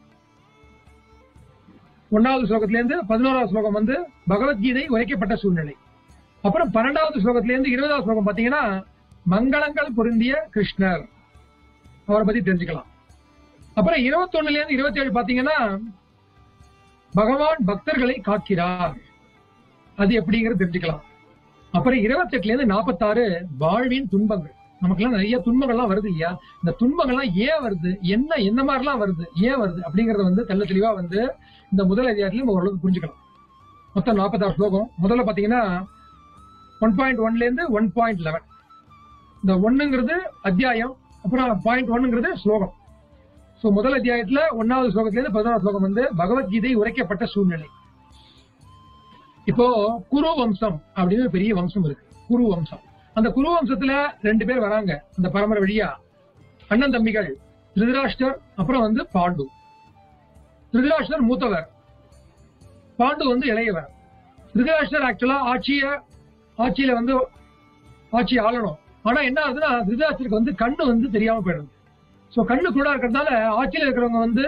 ஒன்னாவது ஸ்லோகத்துல இருந்து பதினோராவது ஸ்லோகம் வந்து பகவத்கீதை உரைக்கப்பட்ட சூழ்நிலை அப்புறம் பன்னெண்டாவது ஸ்லோகத்துல இருந்து இருபதாவது ஸ்லோகம் பாத்தீங்கன்னா மங்களங்கள் பொருந்திய கிருஷ்ணர் அவரை பத்தி தெரிஞ்சுக்கலாம் அப்புறம் இருபத்தொன்னுல இருந்து இருபத்தி ஏழு பாத்தீங்கன்னா பகவான் பக்தர்களை காக்கிறார் அது எப்படிங்கிறது தெரிஞ்சுக்கலாம் அப்புறம் இருபத்தி எட்டுல இருந்து நாற்பத்தாறு வாழ்வின் துன்பங்கள் நமக்கெல்லாம் நிறைய துன்பங்கள்லாம் வருது இல்லையா இந்த துன்பங்கள்லாம் ஏன் வருது என்ன என்ன மாதிரிலாம் வருது ஏன் வருது அப்படிங்கறத வந்து தெள்ள தெளிவா வந்து இந்த முதல் அதிகாரத்துல நம்ம ஓரளவுக்கு புரிஞ்சுக்கலாம் மொத்தம் நாற்பத்தாறு ஸ்லோகம் முதல்ல பாத்தீங்கன்னா ஒன் பாயிண்ட் ஒன்ல இருந்து ஒன் பாயிண்ட் லெவன் இந்த ஒண்ணுங்கிறது அத்தியாயம் அப்புறம் பாயிண்ட் ஒன்னுங்கிறது ஸ்லோகம் சோ முதல் அத்தியாயத்துல ஒன்னாவது ஸ்லோகத்துல இருந்து பதினோராவது ஸ்லோகம் வந்து பகவத்கீதை உரைக்கப்பட்ட சூழ்நிலை இப்போ குரு வம்சம் அப்படின்னு ஒரு பெரிய வம்சம் இருக்கு குரு வம்சம் அந்த குரு வம்சத்துல ரெண்டு பேர் வராங்க அந்த பரம்பரை வழியா அண்ணன் தம்பிகள் திருதராஷ்டர் அப்புறம் வந்து பாண்டு திருதராஷ்டர் மூத்தவர் பாண்டு வந்து இளையவர் திருதராஷ்டர் ஆக்சுவலா ஆட்சிய ஆட்சியில வந்து ஆட்சி ஆளணும் ஆனா என்ன ஆகுதுன்னா திருதராஷ்டருக்கு வந்து கண்ணு வந்து தெரியாம போயிடுது சோ கண்ணு கூட இருக்கிறதுனால ஆட்சியில இருக்கிறவங்க வந்து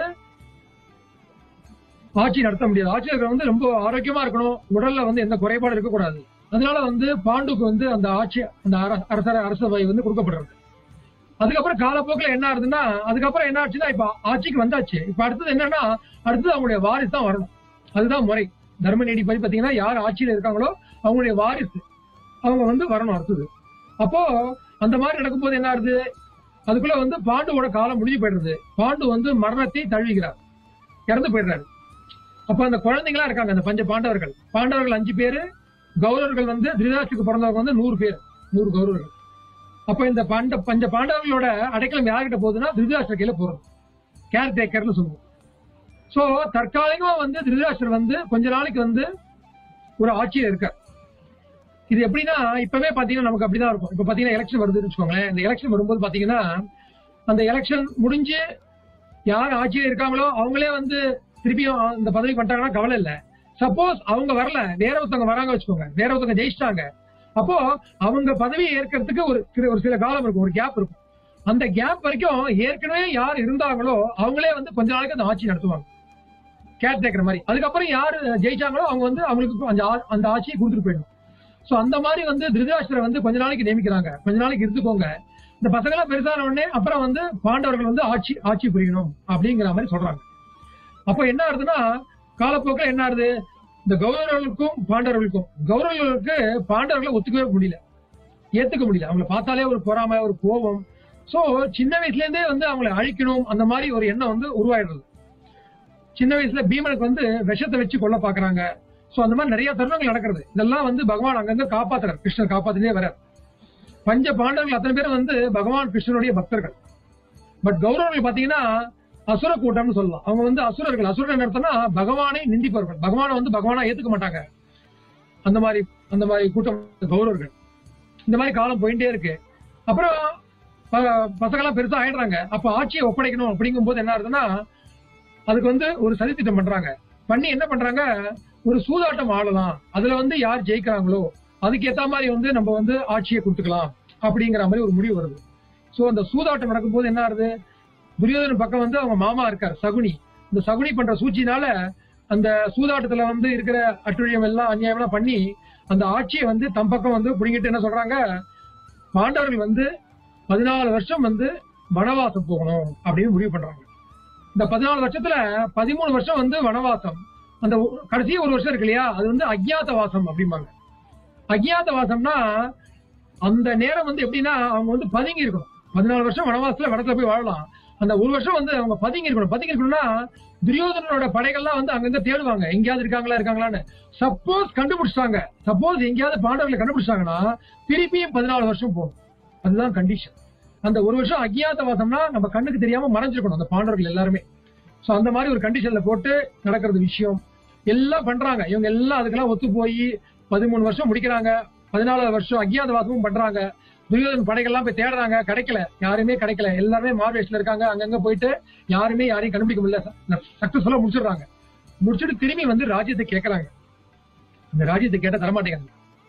ஆட்சி நடத்த முடியாது ஆட்சியில் இருக்கிறவங்க வந்து ரொம்ப ஆரோக்கியமா இருக்கணும் உடல்ல வந்து எந்த குறைபாடும் இருக்கக்கூடாது அதனால வந்து பாண்டுக்கு வந்து அந்த ஆட்சி அந்த அர- அரசர அரசவை வந்து கொடுக்கப்படுறது அதுக்கப்புறம் காலப்போக்கில் என்ன ஆகுதுன்னா அதுக்கப்புறம் என்ன ஆச்சுன்னா இப்ப ஆட்சிக்கு வந்தாச்சு இப்ப அடுத்தது என்னன்னா அடுத்தது அவங்களுடைய வாரிசு தான் வரணும் அதுதான் முறை தர்ம நீதி படி பாத்தீங்கன்னா யார் ஆட்சியில இருக்காங்களோ அவங்களுடைய வாரிசு அவங்க வந்து வரணும் அடுத்தது அப்போ அந்த மாதிரி நடக்கும்போது என்ன ஆகுது அதுக்குள்ள வந்து பாண்டுவோட காலம் முடிஞ்சு போயிடுறது பாண்டு வந்து மரணத்தை தழுவுகிறார் இறந்து போயிடுறாரு அப்ப அந்த குழந்தைங்களா இருக்காங்க அந்த பஞ்ச பாண்டவர்கள் பாண்டவர்கள் அஞ்சு பேரு கௌரவர்கள் வந்து திருதாசுக்கு பிறந்தவங்க வந்து நூறு பேர் நூறு கௌரவர்கள் அப்ப இந்த பண்ட பஞ்ச பாண்டவர்களோட அடைக்கலம் யார்கிட்ட போகுதுன்னா திருதராஷ்டிர கையில போறது கேர் டேக்கர்னு சொல்லுவோம் சோ தற்காலிகமா வந்து திருதராஷ்டர் வந்து கொஞ்ச நாளைக்கு வந்து ஒரு ஆட்சியில இருக்கார் இது எப்படின்னா இப்பவே பாத்தீங்கன்னா நமக்கு அப்படிதான் இருக்கும் இப்ப பாத்தீங்கன்னா எலெக்ஷன் வருதுன்னு வச்சுக்கோங்களேன் இந்த எலெக்ஷன் வரும்போது பாத்தீங்கன்னா அந்த எலெக்ஷன் முடிஞ்சு யார் ஆட்சியில இருக்காங்களோ அவங்களே வந்து திருப்பியும் இந்த பதவிக்கு வந்துட்டாங்கன்னா கவலை இல்ல சப்போஸ் அவங்க வரல வேற ஒருத்தவங்க வராங்க வச்சுக்கோங்க வேற ஒருத்தவங்க ஜெயிச்சிட்டாங்க அப்போ அவங்க பதவியை ஏற்கிறதுக்கு ஒரு சில- ஒரு சில காலம் இருக்கும் ஒரு கேப் இருக்கும் அந்த கேப் வரைக்கும் ஏற்கனவே யார் இருந்தாங்களோ அவங்களே வந்து கொஞ்ச நாளைக்கு அந்த ஆட்சி நடத்துவாங்க கேட் டேக்கர் மாதிரி அதுக்கப்புறம் யார் ஜெயிச்சாங்களோ அவங்க வந்து அவங்களுக்கு அந்த ஆ- அந்த ஆட்சியை கொடுத்துட்டு போயிடும் சோ அந்த மாதிரி வந்து திருதராஷ்டிர வந்து கொஞ்ச நாளைக்கு நியமிக்கிறாங்க கொஞ்ச நாளைக்கு இருந்துக்கோங்க இந்த பசங்க எல்லாம் பெருசான உடனே அப்புறம் வந்து பாண்டவர்கள் வந்து ஆட்சி ஆட்சி புரியணும் அப்படிங்கிற மாதிரி சொல்றாங்க அப்ப என்ன ஆகுதுன்னா காலப்போக்கில் என்ன ஆகுது இந்த கௌரவர்களுக்கும் பாண்டவர்களுக்கும் கௌரவர்களுக்கு பாண்டவர்களை ஒத்துக்கவே முடியல ஏத்துக்க முடியல அவங்களை பார்த்தாலே ஒரு பொறாமை ஒரு கோபம் சோ சின்ன வயசுல இருந்தே வந்து அவங்களை அழிக்கணும் அந்த மாதிரி ஒரு எண்ணம் வந்து உருவாயிடுறது சின்ன வயசுல பீமனுக்கு வந்து விஷத்தை வச்சு கொல்ல பாக்குறாங்க சோ அந்த மாதிரி நிறைய தருணங்கள் நடக்கிறது இதெல்லாம் வந்து பகவான் அங்கங்க காப்பாத்துறார் கிருஷ்ணர் காப்பாத்தினே வர பஞ்ச பாண்டவர்கள் அத்தனை பேரும் வந்து பகவான் கிருஷ்ணனுடைய பக்தர்கள் பட் கௌரவர்கள் பாத்தீங்கன்னா அசுர கூட்டம்னு சொல்லலாம் அவங்க வந்து அசுரர்கள் அசுரன் என்ன அர்த்தம்னா பகவானை நிந்திப்பவர்கள் பகவானை வந்து பகவானா ஏத்துக்க மாட்டாங்க அந்த மாதிரி அந்த மாதிரி கூட்டம் கௌரவர்கள் இந்த மாதிரி காலம் போயிட்டே இருக்கு அப்புறம் ப- பசங்கெல்லாம் பெருசா ஆயிடுறாங்க அப்ப ஆட்சியை ஒப்படைக்கணும் அப்படிங்கும் போது என்ன ஆகுதுன்னா அதுக்கு வந்து ஒரு சதித்திட்டம் பண்றாங்க பண்ணி என்ன பண்றாங்க ஒரு சூதாட்டம் ஆடலாம் அதுல வந்து யார் ஜெயிக்கிறாங்களோ அதுக்கு ஏத்த மாதிரி வந்து நம்ம வந்து ஆட்சியை கொடுத்துக்கலாம் அப்படிங்கிற மாதிரி ஒரு முடிவு வருது சோ அந்த சூதாட்டம் நடக்கும்போது என்ன ஆகுது துரியோதன பக்கம் வந்து அவங்க மாமா இருக்கார் சகுனி இந்த சகுனி பண்ற சூழ்ச்சினால அந்த சூதாட்டத்துல வந்து இருக்கிற அட்டுழியம் எல்லாம் அநியாயம் எல்லாம் பண்ணி அந்த ஆட்சியை வந்து தம் பக்கம் வந்து புடிங்கிட்டு என்ன சொல்றாங்க பாண்டவர்கள் வந்து பதினாலு வருஷம் வந்து வனவாசம் போகணும் அப்படின்னு முடிவு பண்றாங்க இந்த பதினாலு வருஷத்துல பதிமூணு வருஷம் வந்து வனவாசம் அந்த ஒ- கடைசி ஒரு வருஷம் இருக்கு இல்லையா அது வந்து அஜ்ஞாத வாசம் அப்படிம்பாங்க அஜ்ஞாத வாசம்னா அந்த நேரம் வந்து எப்படின்னா அவங்க வந்து பதுங்கி இருக்கணும் பதினாலு வருஷம் வனவாசத்துல வனத்துல போய் வாழலாம் அந்த ஒரு வருஷம் வந்து அவங்க பதுங்கி இருக்கணும் பதுங்கி இருக்கணும்னா துரியோதனோட படைகள்லாம் வந்து அங்கங்க தேடுவாங்க எங்கேயாவது இருக்காங்களா இருக்காங்களான்னு சப்போஸ் கண்டுபிடிச்சிட்டாங்க சப்போஸ் எங்கேயாவது பாண்டவர்களை கண்டுபிடிச்சாங்கன்னா திருப்பியும் பதினாலு வருஷம் போகும் அதுதான் கண்டிஷன் அந்த ஒரு வருஷம் அஜ்ஞாத வாசம்னா நம்ம கண்ணுக்கு தெரியாம மறைஞ்சிருக்கணும் அந்த பாண்டவர்கள் எல்லாருமே சோ அந்த மாதிரி ஒரு கண்டிஷன்ல போட்டு நடக்கிறது விஷயம் எல்லாம் பண்றாங்க இவங்க எல்லாம் அதுக்கெல்லாம் ஒத்து போய் பதிமூணு வருஷம் முடிக்கிறாங்க பதினாலாவது வருஷம் அஜ்ஞாத வாசமும் பண்றாங்க துரியோதன் படைகள்லாம் போய் தேடுறாங்க கிடைக்கல யாருமே கிடைக்கல எல்லாருமே மார்வேஸ்ல இருக்காங்க அங்கங்க போயிட்டு யாருமே யாரையும் கண்டுபிடிக்க முடியல சக்சஸ்ஃபுல்லா முடிச்சிடுறாங்க முடிச்சுட்டு திரும்பி வந்து ராஜ்யத்தை கேட்கறாங்க இந்த ராஜ்யத்தை கேட்டா தரமாட்டேங்கிறாங்க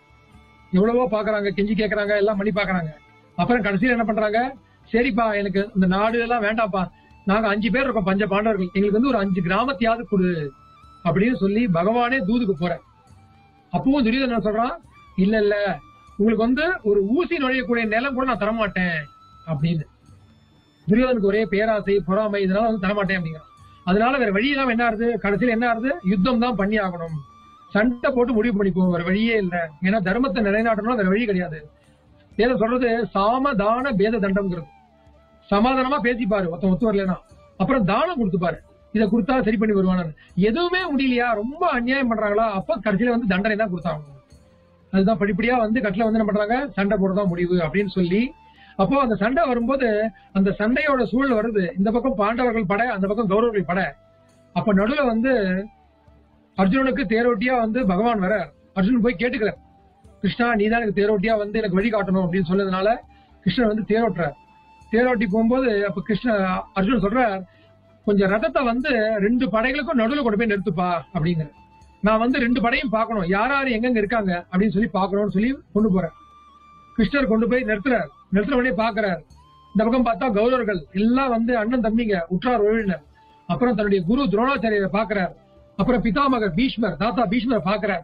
எவ்வளவோ பாக்குறாங்க கெஞ்சி கேக்குறாங்க எல்லாம் பண்ணி பாக்குறாங்க அப்புறம் கடைசியில என்ன பண்றாங்க சரிப்பா எனக்கு இந்த நாடு எல்லாம் வேண்டாம்ப்பா நாங்க அஞ்சு பேர் இருக்கோம் பஞ்ச பாண்டவர்கள் எங்களுக்கு வந்து ஒரு அஞ்சு கிராமத்தையாவது கொடு அப்படின்னு சொல்லி பகவானே தூதுக்கு போறேன் அப்பவும் துரியோதனன் என்ன சொல்றான் இல்ல இல்ல உங்களுக்கு வந்து ஒரு ஊசி நுழையக்கூடிய நிலம் கூட நான் தரமாட்டேன் அப்படின்னு துரியோதனுக்கு ஒரே பேராசை பொறாமை இதனால வந்து தரமாட்டேன் அப்படிங்கிறான் அதனால வேற வழி இல்லாம என்ன ஆகுது கடைசியில என்ன ஆகுது யுத்தம் தான் பண்ணி ஆகணும் சண்டை போட்டு முடிவு பண்ணிப்போம் வேற வழியே இல்ல ஏன்னா தர்மத்தை நிலைநாட்டணும்னா வேற வழி கிடையாது வேதம் சொல்றது சாமதான பேத தண்டம்ங்கிறது சமாதானமா பேசிப்பாரு ஒருத்தன் ஒத்து வரலனா அப்புறம் தானம் கொடுத்துப்பாரு இதை கொடுத்தா சரி பண்ணி வருவானு எதுவுமே முடியலையா ரொம்ப அநியாயம் பண்றாங்களா அப்ப கடைசியில வந்து தண்டனை தான் கொடுத்தாங்க அதுதான் படிப்படியா வந்து கட்டில வந்து என்ன பண்றாங்க சண்டை போடதான் முடிவு அப்படின்னு சொல்லி அப்போ அந்த சண்டை வரும்போது அந்த சண்டையோட சூழல் வருது இந்த பக்கம் பாண்டவர்கள் படை அந்த பக்கம் கௌரவர்கள் படை அப்ப நடுவுல வந்து அர்ஜுனனுக்கு தேரோட்டியா வந்து பகவான் வர அர்ஜுனன் போய் கேட்டுக்கிறார் கிருஷ்ணா நீ தான் எனக்கு தேரோட்டியா வந்து எனக்கு வழி காட்டணும் அப்படின்னு சொன்னதுனால கிருஷ்ணன் வந்து தேரோட்டுறார் தேரோட்டி போகும்போது அப்ப கிருஷ்ண அர்ஜுனன் சொல்றார் கொஞ்சம் ரதத்தை வந்து ரெண்டு படைகளுக்கும் நடுவுல கொண்டு போய் நிறுத்துப்பா அப்படிங்கிற நான் வந்து ரெண்டு படையும் பார்க்கணும் யார் யார் எங்கெங்க இருக்காங்க அப்படின்னு சொல்லி பார்க்கணும்னு சொல்லி கொண்டு போறேன் கிருஷ்ணர் கொண்டு போய் நிறுத்துறார் நிறுத்தின உடனே பாக்குறார் இந்த பக்கம் பார்த்தா கௌரவர்கள் எல்லாம் வந்து அண்ணன் தம்பிங்க உற்றார் உறவினர் அப்புறம் தன்னுடைய குரு துரோணாச்சாரியரை பாக்குறார் அப்புறம் பிதாமகர் பீஷ்மர் தாத்தா பீஷ்மரை பாக்குறார்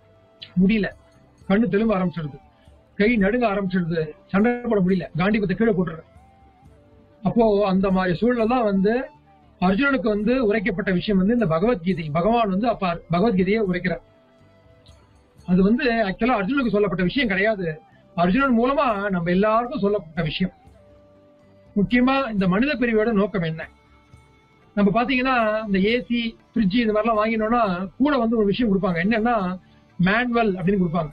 முடியல கண்ணு தெலுங்க ஆரம்பிச்சிடுது கை நடுங்க ஆரம்பிச்சிடுது சண்டை போட முடியல காண்டிபத்தை கீழே போட்டுற அப்போ அந்த மாதிரி சூழல்ல தான் வந்து அர்ஜுனனுக்கு வந்து உரைக்கப்பட்ட விஷயம் வந்து இந்த பகவத்கீதை பகவான் வந்து அப்ப பகவத்கீதையை உரைக்கிறார் அது வந்து ஆக்சுவலா அர்ஜுனுக்கு சொல்லப்பட்ட விஷயம் கிடையாது அர்ஜுனன் மூலமா நம்ம எல்லாருக்கும் சொல்லப்பட்ட விஷயம் முக்கியமா இந்த மனித பிரிவோட நோக்கம் என்ன நம்ம பாத்தீங்கன்னா இந்த ஏசி ஃப்ரிட்ஜ் இது மாதிரிலாம் வாங்கினோம்னா கூட வந்து ஒரு விஷயம் கொடுப்பாங்க என்னன்னா மேனுவல் அப்படின்னு கொடுப்பாங்க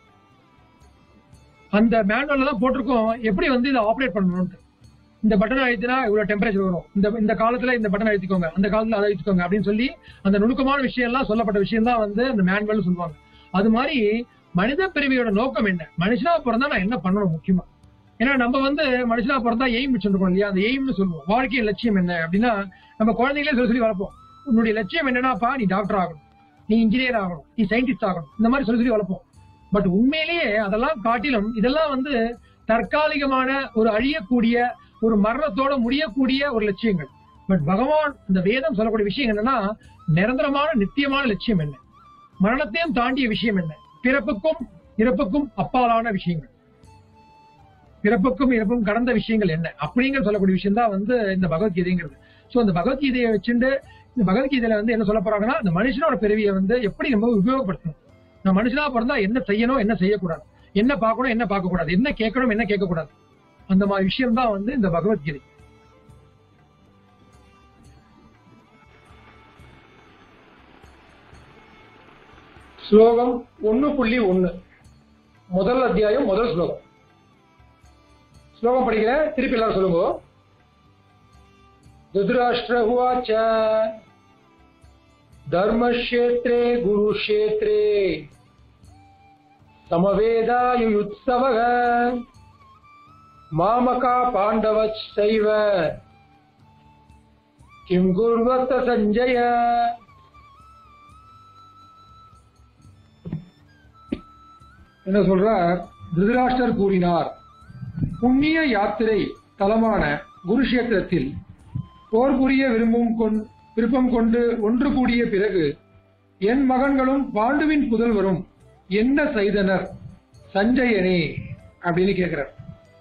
அந்த மேனுவல்ல தான் போட்டிருக்கோம் எப்படி வந்து இதை ஆப்ரேட் பண்ணணும்னு இந்த பட்டன் அழுத்தினா இவ்வளவு டெம்பரேச்சர் வரும் இந்த இந்த காலத்துல இந்த பட்டன் அழுத்திக்கோங்க அந்த காலத்துல அதை அழுத்திக்கோங்க அப்படின்னு சொல்லி அந்த நுணுக்கமான விஷயம் எல்லாம் சொல்லப்பட்ட விஷயம் தான் வந்து அந்த மேனுவல் சொல்லுவாங்க அது மாதிரி மனித பிறவியோட நோக்கம் என்ன மனுஷனா பிறந்தா நான் என்ன பண்ணணும் முக்கியமா ஏன்னா நம்ம வந்து மனுஷனா பிறந்தா எய்ம் வச்சிருக்கோம் இல்லையா அந்த எய்ம்னு சொல்லுவோம் வாழ்க்கையின் லட்சியம் என்ன அப்படின்னா நம்ம குழந்தைங்களே சொல்லி சொல்லி வளர்ப்போம் உன்னுடைய லட்சியம் என்னன்னாப்பா நீ டாக்டர் ஆகணும் நீ இன்ஜினியர் ஆகணும் நீ சயின்டிஸ்ட் ஆகணும் இந்த மாதிரி சொல்லி சொல்லி வளர்ப்போம் பட் உண்மையிலேயே அதெல்லாம் காட்டிலும் இதெல்லாம் வந்து தற்காலிகமான ஒரு அழியக்கூடிய ஒரு மரணத்தோட முடியக்கூடிய ஒரு லட்சியங்கள் பட் பகவான் இந்த வேதம் சொல்லக்கூடிய விஷயம் என்னன்னா நிரந்தரமான நித்தியமான லட்சியம் என்ன மரணத்தையும் தாண்டிய விஷயம் என்ன பிறப்புக்கும் இறப்புக்கும் அப்பாலான விஷயங்கள் பிறப்புக்கும் இறப்பும் கடந்த விஷயங்கள் என்ன அப்படிங்கிற சொல்லக்கூடிய விஷயம் தான் வந்து இந்த பகவத்கீதைங்கிறது சோ இந்த பகவத்கீதையை வச்சுட்டு இந்த பகவத்கீதையில வந்து என்ன சொல்ல போறாங்கன்னா இந்த மனுஷனோட பிறவியை வந்து எப்படி நம்ம உபயோகப்படுத்தணும் நம்ம மனுஷனா பிறந்தா என்ன செய்யணும் என்ன செய்யக்கூடாது என்ன பார்க்கணும் என்ன பார்க்க கூடாது என்ன கேட்கணும் என்ன கேட்க கூடாது அந்த மாதிரி விஷயம் தான் வந்து இந்த பகவத்கீதை ஸ்லோகம் ஒன்னு புள்ளி ஒன்னு முதல் அத்தியாயம் முதல் ஸ்லோகம் ஸ்லோகம் படிக்கிறேன் திருப்பி எல்லாரும் சொல்லுங்க துத்ராஷ்டிர உவாச்ச தர்மக்ஷேத்ரே குருக்ஷேத்ரே சமவேதாயுயுத்சவக மாமகா பாண்டவச்சைவ கிம் குர்வத்த சஞ்சய என்ன சொல்றார் திருதராஷ்டர் கூறினார் புண்ணிய யாத்திரை தலமான குருஷேத்திரத்தில் போர் புரிய விரும்பும் கொண்- விருப்பம் கொண்டு ஒன்று கூடிய பிறகு என் மகன்களும் பாண்டுவின் புதல்வரும் என்ன செய்தனர் சஞ்சயனே அப்படின்னு கேட்கிறார்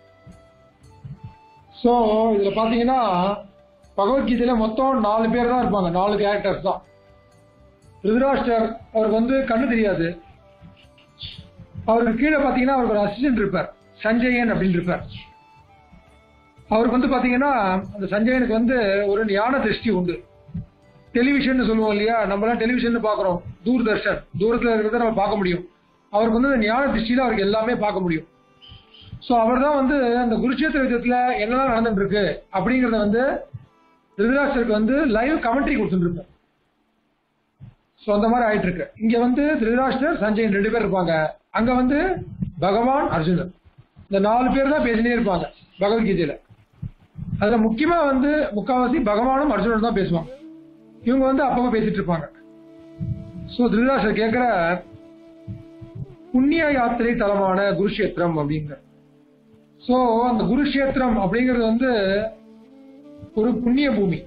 சோ இதுல பாத்தீங்கன்னா பகவத்கீதையில மொத்தம் நாலு பேர் தான் இருப்பாங்க நாலு கேரக்டர்ஸ் தான் திருதராஷ்டர் அவருக்கு வந்து கண்ணு தெரியாது அவருக்கு கீழே பாத்தீங்கன்னா அவருக்கு ஒரு அசிஸ்டன்ட் இருப்பார் சஞ்சயன் அப்படின்னு இருப்பார் அவருக்கு வந்து பாத்தீங்கன்னா அந்த சஞ்சயனுக்கு வந்து ஒரு ஞான திருஷ்டி உண்டு டெலிவிஷன் சொல்லுவோம் இல்லையா நம்ம எல்லாம் டெலிவிஷன் பாக்குறோம் தூர்தர்ஷன் தூரத்துல இருக்கிறத நம்ம பார்க்க முடியும் அவருக்கு வந்து அந்த ஞான திருஷ்டியில அவருக்கு எல்லாமே பார்க்க முடியும் சோ அவர் தான் வந்து அந்த குருஷேத்திர யுத்தத்துல என்னெல்லாம் நடந்துட்டு இருக்கு அப்படிங்கறத வந்து திருதராஷ்டருக்கு வந்து லைவ் கமெண்ட்ரி கொடுத்துட்டு இருப்பார் சோ அந்த மாதிரி ஆயிட்டு இருக்கு இங்க வந்து திருதராஷ்டர் சஞ்சயன் ரெண்டு பேர் இருப்பாங்க அங்க வந்து பகவான் அர்ஜுனன் இந்த நாலு பேர் தான் பேசினே இருப்பாங்க பகவத்கீதையில அதுல முக்கியமா வந்து முக்காவாசி பகவானும் அர்ஜுனனும் தான் பேசுவாங்க இவங்க வந்து அப்பப்ப பேசிட்டு இருப்பாங்க சோ திருதராஷ்டர் கேட்கிற புண்ணிய யாத்திரை தலமான குருஷேத்திரம் அப்படிங்கிற சோ அந்த குருஷேத்திரம் அப்படிங்கிறது வந்து ஒரு புண்ணிய பூமி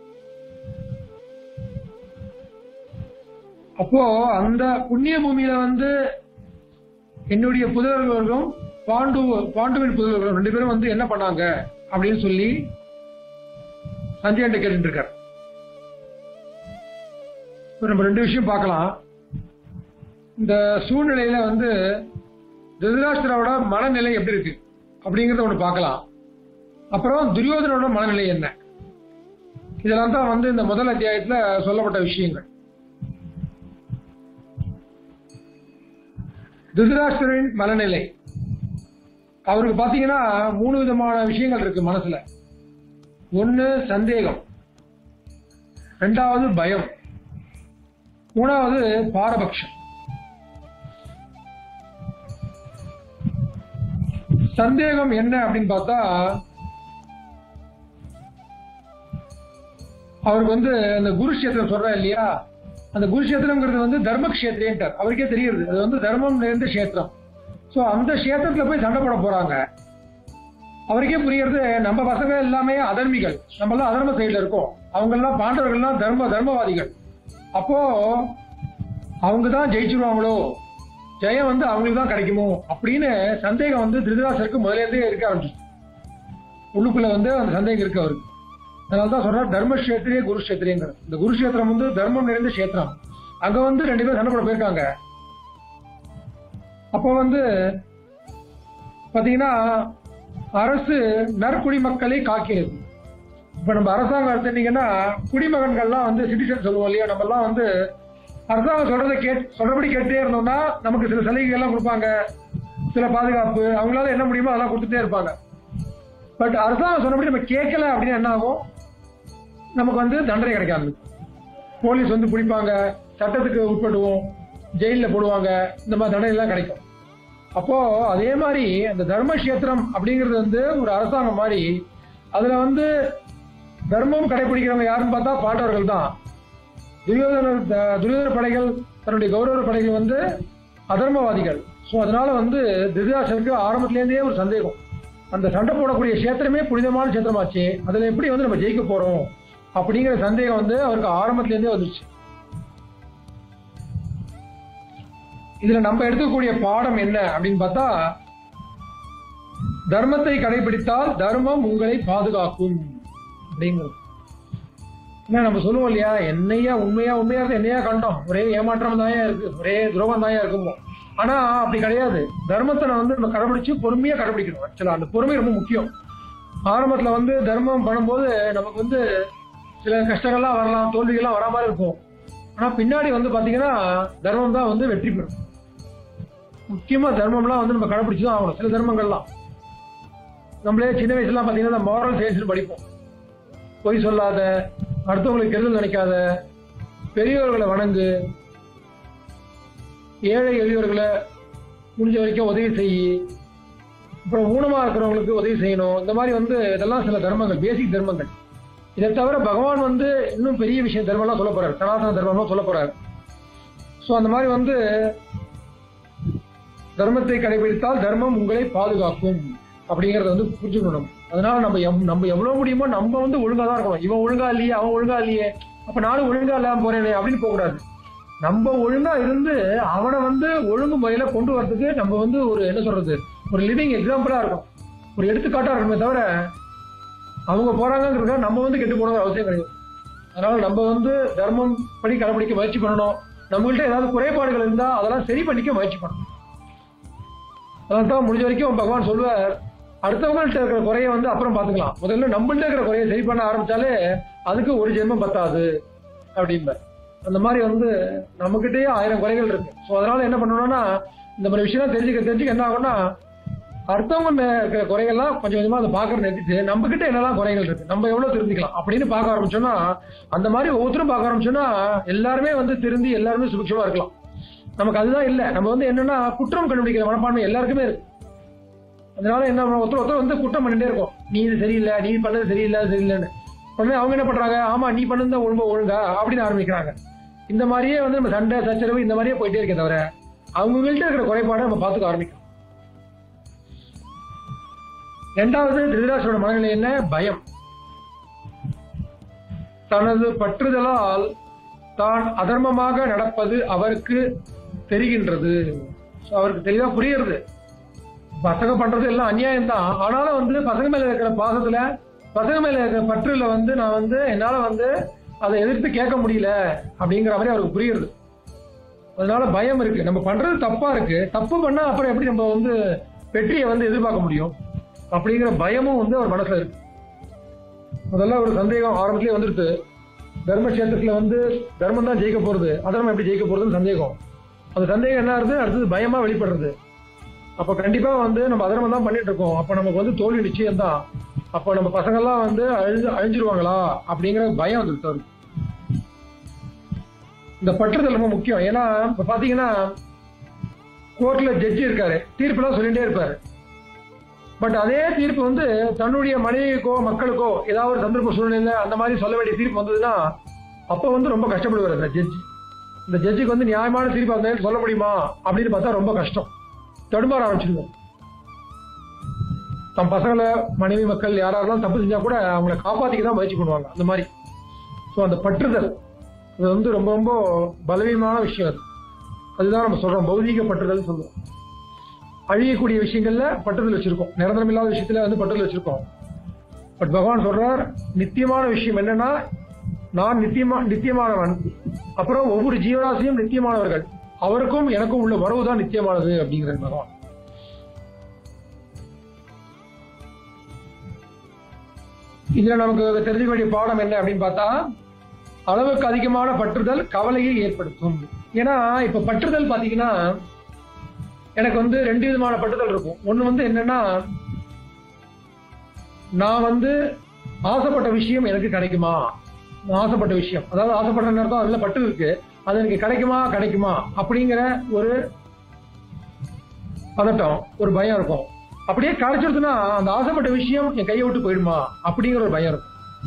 அப்போ அந்த புண்ணிய பூமியில வந்து என்னுடைய புதல்வர்களும் பாண்டு பாண்டுவின் புதல்வர்களும் ரெண்டு பேரும் வந்து என்ன பண்ணாங்க அப்படின்னு சொல்லி சஞ்சயன் கேட்டு இருக்கார் இப்ப நம்ம ரெண்டு விஷயம் பார்க்கலாம் இந்த சூழ்நிலையில வந்து திருதராஷ்டிரோட மனநிலை எப்படி இருக்கு அப்படிங்கறத ஒண்ணு பார்க்கலாம் அப்புறம் துரியோதனோட மனநிலை என்ன இதெல்லாம் தான் வந்து இந்த முதல் அத்தியாயத்துல சொல்லப்பட்ட விஷயங்கள் திருதராஷ்டிரின் மனநிலை அவருக்கு பாத்தீங்கன்னா மூணு விதமான விஷயங்கள் இருக்கு மனசுல ஒன்னு சந்தேகம் ரெண்டாவது பயம் மூணாவது பாரபட்சம் சந்தேகம் என்ன அப்படின்னு பார்த்தா அவருக்கு வந்து அந்த குருஷேத்திரம் சொல்றா இல்லையா அந்த குருஷேத்திரம்ங்கிறது வந்து தர்மக்ஷேத்திரன்ட்டார் அவருக்கே தெரியுது அது வந்து தர்மம் நிறைந்த கஷேத்திரம் சோ அந்த கஷேத்திரத்துல போய் சண்டை போட போறாங்க அவருக்கே புரியுறது நம்ம பசங்க எல்லாமே அதர்மிகள் நம்ம எல்லாம் அதர்ம சைடுல இருக்கோம் அவங்க எல்லாம் பாண்டவர்கள்லாம் தர்ம தர்மவாதிகள் அப்போ அவங்க தான் ஜெயிச்சிருவாங்களோ ஜெயம் வந்து அவங்களுக்கு தான் கிடைக்குமோ அப்படின்னு சந்தேகம் வந்து திருதராசருக்கு முதல்ல இருந்தே இருக்க ஆரம்பிச்சு உள்ளுக்குள்ள வந்து அந்த சந்தேகம் இருக்கு அவருக்கு அதனால தான் சொல்றார் தர்மக்ஷேத்திரியே குருஷேத்திரியங்கிற இந்த குருஷேத்திரம் வந்து தர்மம் நிறைந்த கஷேத்திரம் அங்க வந்து ரெண்டு பேரும் சண்டை போட போயிருக்காங்க அப்போ வந்து பாத்தீங்கன்னா அரசு நற்குடிமக்களை காக்கிறது இப்ப நம்ம அரசாங்கம் எடுத்துட்டீங்கன்னா குடிமகன்கள்லாம் வந்து சிட்டிசன் சொல்லுவோம் இல்லையா நம்ம எல்லாம் வந்து அரசாங்கம் சொல்றதை கேட் சொல்றபடி கேட்டே இருந்தோம்னா நமக்கு சில சலுகைகள் எல்லாம் கொடுப்பாங்க சில பாதுகாப்பு அவங்களால என்ன முடியுமோ அதெல்லாம் கொடுத்துட்டே இருப்பாங்க பட் அரசாங்கம் சொன்னபடி நம்ம கேட்கல அப்படின்னு என்ன ஆகும் நமக்கு வந்து தண்டனை கிடைக்காது போலீஸ் வந்து பிடிப்பாங்க சட்டத்துக்கு உட்படுவோம் ஜெயில போடுவாங்க இந்த மாதிரி தண்டனை எல்லாம் கிடைக்கும் அப்போ அதே மாதிரி அந்த தர்மக்ஷேத்திரம் அப்படிங்கிறது வந்து ஒரு அரசாங்கம் மாதிரி அதுல வந்து தர்மம் கடைபிடிக்கிறவங்க யாருன்னு பார்த்தா பாண்டவர்கள் தான் துரியோதன த- துரியோதன படைகள் தன்னுடைய கௌரவ படைகள் வந்து அதர்மவாதிகள் ஸோ அதனால வந்து திருதராசனுக்கு ஆரம்பத்திலேருந்தே ஒரு சந்தேகம் அந்த சண்டை போடக்கூடிய கஷேத்திரமே புனிதமான கஷேத்திரமாச்சு அதுல எப்படி வந்து நம்ம ஜெயிக்க போறோம் அப்படிங்கிற சந்தேகம் வந்து அவருக்கு ஆரம்பத்திலேருந்தே வந்துருச்சு இதுல நம்ம எடுக்கக்கூடிய பாடம் என்ன அப்படின்னு பார்த்தா தர்மத்தை கடைபிடித்தால் தர்மம் உங்களை பாதுகாக்கும் அப்படிங்கிறது ஏன்னா நம்ம சொல்லுவோம் இல்லையா என்னையா உண்மையா உண்மையா இருந்து என்னையா கண்டோம் ஒரே ஏமாற்றம் தான் இருக்கு ஒரே துரோகம் தான் இருக்குமோ ஆனா அப்படி கிடையாது தர்மத்தை நான் வந்து நம்ம கடைபிடிச்சு பொறுமையா கடைபிடிக்கணும் ஆக்சுவலா அந்த பொறுமை ரொம்ப முக்கியம் ஆரம்பத்துல வந்து தர்மம் பண்ணும்போது நமக்கு வந்து சில கஷ்டங்கள்லாம் வரலாம் தோல்விகள்லாம் வரா மாதிரி இருக்கும் ஆனா பின்னாடி வந்து பாத்தீங்கன்னா தர்மம் தான் வந்து வெற்றி பெறும் முக்கியமா தர்மம்லாம் வந்து நம்ம கடைபிடிச்சு தான் ஆகணும் சில தர்மங்கள்லாம் நம்மளே சின்ன வயசுலாம் பாத்தீங்கன்னா மாரல் சயின்ஸ் படிப்போம் பொய் சொல்லாத அடுத்தவங்களுக்கு கெடுதல் நினைக்காத பெரியவர்களை வணங்கு ஏழை எளியவர்களை முடிஞ்ச வரைக்கும் உதவி செய் அப்புறம் ஊனமா இருக்கிறவங்களுக்கு உதவி செய்யணும் இந்த மாதிரி வந்து இதெல்லாம் சில தர்மங்கள் பேசிக் தர்மங்கள் இதை தவிர பகவான் வந்து இன்னும் பெரிய விஷயம் தர்மம்லாம் சொல்ல போறாரு சனாதன தர்மம்லாம் சொல்ல போறாரு ஸோ அந்த மாதிரி வந்து தர்மத்தை கடைபிடித்தால் தர்மம் உங்களை பாதுகாக்கும் அப்படிங்கறத வந்து புரிஞ்சுக்கணும் அதனால நம்ம எவ்- நம்ம எவ்வளவு முடியுமோ நம்ம வந்து ஒழுங்கா தான் இருக்கணும் இவன் ஒழுங்கா இல்லையே அவன் ஒழுங்கா இல்லையே அப்ப நானும் ஒழுங்கா இல்லாம போறேனே அப்படின்னு போக கூடாது நம்ம ஒழுங்கா இருந்து அவனை வந்து ஒழுங்கு முறையில கொண்டு வரதுக்கு நம்ம வந்து ஒரு என்ன சொல்றது ஒரு லிவிங் எக்ஸாம்பிளா இருக்கும் ஒரு எடுத்துக்காட்டா இருக்கணுமே தவிர அவங்க போறாங்கிறதுக்காக நம்ம வந்து கெட்டு போனது அவசியம் கிடையாது அதனால நம்ம வந்து தர்மம் படி கடைபிடிக்க முயற்சி பண்ணணும் நம்மகிட்ட ஏதாவது குறைபாடுகள் இருந்தா அதெல்லாம் சரி பண்ணிக்க முயற்சி பண்ணணும் அதான் தான் முடிஞ்ச வரைக்கும் பகவான் சொல்லுவார் அடுத்தவங்கள்ட்ட இருக்கிற குறைய வந்து அப்புறம் பார்த்துக்கலாம் முதல்ல நம்மள்ட்ட இருக்கிற குறைய சரி பண்ண ஆரம்பிச்சாலே அதுக்கு ஒரு ஜென்மம் பத்தாது அப்படிம்பார் அந்த மாதிரி வந்து நம்மகிட்டயே ஆயிரம் குறைகள் இருக்கு ஸோ அதனால என்ன பண்ணணும்னா இந்த மாதிரி விஷயம் தெரிஞ்சுக்க தெரிஞ்சுக்க என்ன ஆகும்னா அடுத்தவங்க மேல இருக்கிற குறைகள்லாம் கொஞ்சம் கொஞ்சமா அதை பார்க்கறது நிறுத்திட்டு நம்ம கிட்ட என்னெல்லாம் குறைகள் இருக்கு நம்ம எவ்வளவு திருந்திக்கலாம் அப்படின்னு பார்க்க ஆரம்பிச்சோம்னா அந்த மாதிரி ஒவ்வொருத்தரும் பார்க்க ஆரம்பிச்சோம்னா எல்லாருமே வந்து திருந்தி எல்லாருமே சுபிக்ஷமா இருக்கலாம் நமக்கு அதுதான் இல்லை நம்ம வந்து என்னன்னா குற்றம் கண்டுபிடிக்கிற மனப்பான்மை எல்லாருக்குமே இருக்கு அதனால என்ன பண்ணுவோம், ஒருத்தர் ஒருத்தர் வந்து குற்றம் பண்ணிட்டே இருக்கும் நீ இது சரியில்லை நீ பண்ணது சரியில்லை அது சரியில்லைன்னு உடனே அவங்க என்ன பண்றாங்க ஆமா நீ பண்ணது தான் ஒழுங்கா ஒழுங்கா அப்படின்னு ஆரம்பிக்கிறாங்க இந்த மாதிரியே வந்து நம்ம சண்டை சச்சரவு இந்த மாதிரியே போயிட்டே இருக்கே தவிர அவங்கள்ட்ட இருக்கிற குறைபாடை நம்ம பார்த்துக்க ஆரம்பிக்கணும் ரெண்டாவது திருதராசரோட மனநிலை என்ன பயம் தனது பற்றுதலால் தான் அதர்மமாக நடப்பது அவருக்கு தெரிகின்றது So, அவருக்கு தெளிவா புரியுறது பசங்க பண்றது எல்லாம் அநியாயம் தான் ஆனாலும் வந்து பசங்க மேல இருக்கிற பாசத்துல பசங்க மேல இருக்கிற பற்றுல வந்து நான் வந்து என்னால வந்து அதை எதிர்த்து கேட்க முடியல அப்படிங்கிற மாதிரி அவருக்கு புரியுது அதனால பயம் இருக்கு நம்ம பண்றது தப்பா இருக்கு தப்பு பண்ணா அப்புறம் எப்படி நம்ம வந்து வெற்றியை வந்து எதிர்பார்க்க முடியும் அப்படிங்கிற பயமும் வந்து அவர் மனசுல இருக்கு முதல்ல ஒரு சந்தேகம் ஆரம்பத்திலே வந்துருது தர்மக்ஷேத்திரத்துல வந்து தர்மம் தான் ஜெயிக்க போறது அதர்மம் எப்படி ஜெயிக்க போறதுன்னு சந்தேகம் அந்த சந்தேகம் என்ன ஆகுது அடுத்தது பயமா வெளிப்படுறது அப்ப கண்டிப்பா வந்து நம்ம அதர்மம் தான் பண்ணிட்டு இருக்கோம் அப்ப நமக்கு வந்து தோல்வி நிச்சயம் தான் அப்ப நம்ம பசங்கெல்லாம் வந்து அழிஞ்சு அழிஞ்சிருவாங்களா அப்படிங்கிற பயம் வந்துருக்கு அவருக்கு. இந்த பற்றுதல் ரொம்ப முக்கியம் ஏன்னா இப்ப பாத்தீங்கன்னா கோர்ட்ல ஜட்ஜி இருக்காரு தீர்ப்புலாம் சொல்லிட்டே இருப்பாரு பட் அதே தீர்ப்பு வந்து தன்னுடைய மனைவிக்கோ மக்களுக்கோ ஏதாவது ஒரு சந்தர்ப்ப சூழ்நிலை அந்த மாதிரி சொல்ல வேண்டிய தீர்ப்பு வந்ததுன்னா அப்ப வந்து ரொம்ப கஷ்டப்படுவார் அந்த ஜட்ஜி இந்த ஜட்ஜுக்கு வந்து நியாயமான தீர்ப்பு அந்த நேரத்துல சொல்ல முடியுமா அப்படின்னு பார்த்தா ரொம்ப கஷ்டம் தடுமாற ஆரம்பிச்சிருவார் தம் பசங்களை மனைவி மக்கள் யாரெல்லாம் தப்பு செஞ்சா கூட அவங்கள காப்பாத்திக்க தான் முயற்சி பண்ணுவாங்க அந்த மாதிரி ஸோ அந்த பற்றுதல் அது வந்து ரொம்ப ரொம்ப பலவீனமான விஷயம் அது அதுதான் நம்ம சொல்றோம் பௌதீக பற்றுதல் சொல்லுவோம் அழியக்கூடிய விஷயங்கள்ல பற்றுதல் வச்சிருக்கோம் நிரந்தரம் இல்லாத விஷயத்துல வந்து பற்றுதல் வச்சிருக்கோம் பட் பகவான் சொல்றார் நித்தியமான விஷயம் என்னன்னா நான் நித்தியமா நித்தியமானவன் அப்புறம் ஒவ்வொரு ஜீவராசியும் நித்தியமானவர்கள் அவருக்கும் எனக்கும் உள்ள உறவு தான் நித்தியமானது அப்படிங்கிற பகவான் இதுல நமக்கு தெரிஞ்சுக்க வேண்டிய பாடம் என்ன அப்படின்னு பார்த்தா அளவுக்கு அதிகமான பற்றுதல் கவலையை ஏற்படுத்தும் ஏன்னா இப்ப பற்றுதல் பாத்தீங்கன்னா எனக்கு வந்து ரெண்டு விதமான பற்றுதல் இருக்கும் ஒண்ணு வந்து என்னன்னா நான் வந்து ஆசைப்பட்ட விஷயம் எனக்கு கிடைக்குமா நான் ஆசைப்பட்ட விஷயம் அதாவது ஆசைப்பட்ட நேரத்தில் அதுல பட்டு இருக்கு அது எனக்கு கிடைக்குமா கிடைக்குமா அப்படிங்கிற ஒரு பதட்டம் ஒரு பயம் இருக்கும் அப்படியே கிடைச்சிருச்சுன்னா அந்த ஆசைப்பட்ட விஷயம் என் கையை விட்டு போயிடுமா அப்படிங்கிற ஒரு பயம் இருக்கும்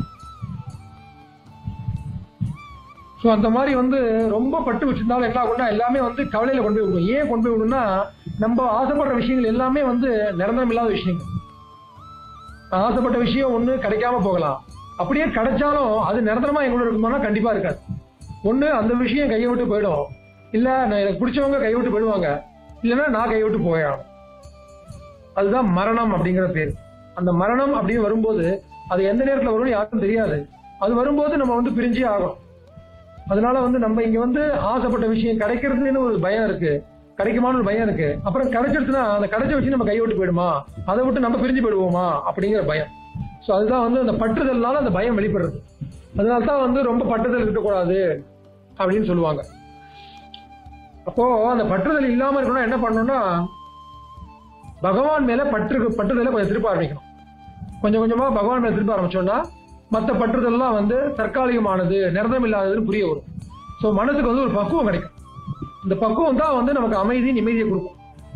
ஸோ அந்த மாதிரி வந்து ரொம்ப பட்டு வச்சிருந்தாலும் என்ன ஆகும்னா எல்லாமே வந்து கவலையில கொண்டு போய் விடும் ஏன் கொண்டு போய் விடும்னா நம்ம ஆசைப்படுற விஷயங்கள் எல்லாமே வந்து நிரந்தரம் இல்லாத விஷயங்கள் நான் ஆசைப்பட்ட விஷயம் ஒண்ணு கிடைக்காம போகலாம் அப்படியே கிடைச்சாலும் அது நிரந்தரமா எங்களோட இருக்குமானா கண்டிப்பா இருக்காது ஒண்ணு அந்த விஷயம் கையை விட்டு போயிடும் இல்ல நான் எனக்கு பிடிச்சவங்க கையை விட்டு போயிடுவாங்க இல்லைன்னா நான் கையை விட்டு போயாடும் அதுதான் மரணம் அப்படிங்கிற பேர் அந்த மரணம் அப்படின்னு வரும்போது அது எந்த நேரத்துல வரும்னு யாருக்கும் தெரியாது அது வரும்போது நம்ம வந்து பிரிஞ்சே ஆகும் அதனால வந்து நம்ம இங்க வந்து ஆசைப்பட்ட விஷயம் கிடைக்கிறதுன்னு ஒரு பயம் இருக்கு கிடைக்குமான்னு ஒரு பயம் இருக்கு அப்புறம் கிடைச்சிருச்சுன்னா அந்த கிடைச்ச வச்சு நம்ம கை விட்டு போயிடுமா அதை விட்டு நம்ம பிரிஞ்சு போயிடுவோமா அப்படிங்கிற பயம் ஸோ அதுதான் வந்து அந்த பற்றுதல்னால அந்த பயம் வெளிப்படுறது அதனால தான் வந்து ரொம்ப பற்றுதல் இருக்கக்கூடாது அப்படின்னு சொல்லுவாங்க அப்போ அந்த பற்றுதல் இல்லாம இருக்கணும் என்ன பண்ணணும்னா பகவான் மேல பற்று பற்றுதலை கொஞ்சம் திருப்ப ஆரம்பிக்கணும் கொஞ்சம் கொஞ்சமா பகவான் மேல திருப்ப ஆரம்பிச்சோம்னா மற்ற பற்றுதல்லாம் வந்து தற்காலிகமானது நிரந்தரம் இல்லாததுன்னு புரிய வரும் ஸோ மனசுக்கு வந்து ஒரு பக்குவம் கிடைக்கும் இந்த பக்குவம் தான் வந்து நமக்கு அமைதி நிம்மதியை கொடுக்கும்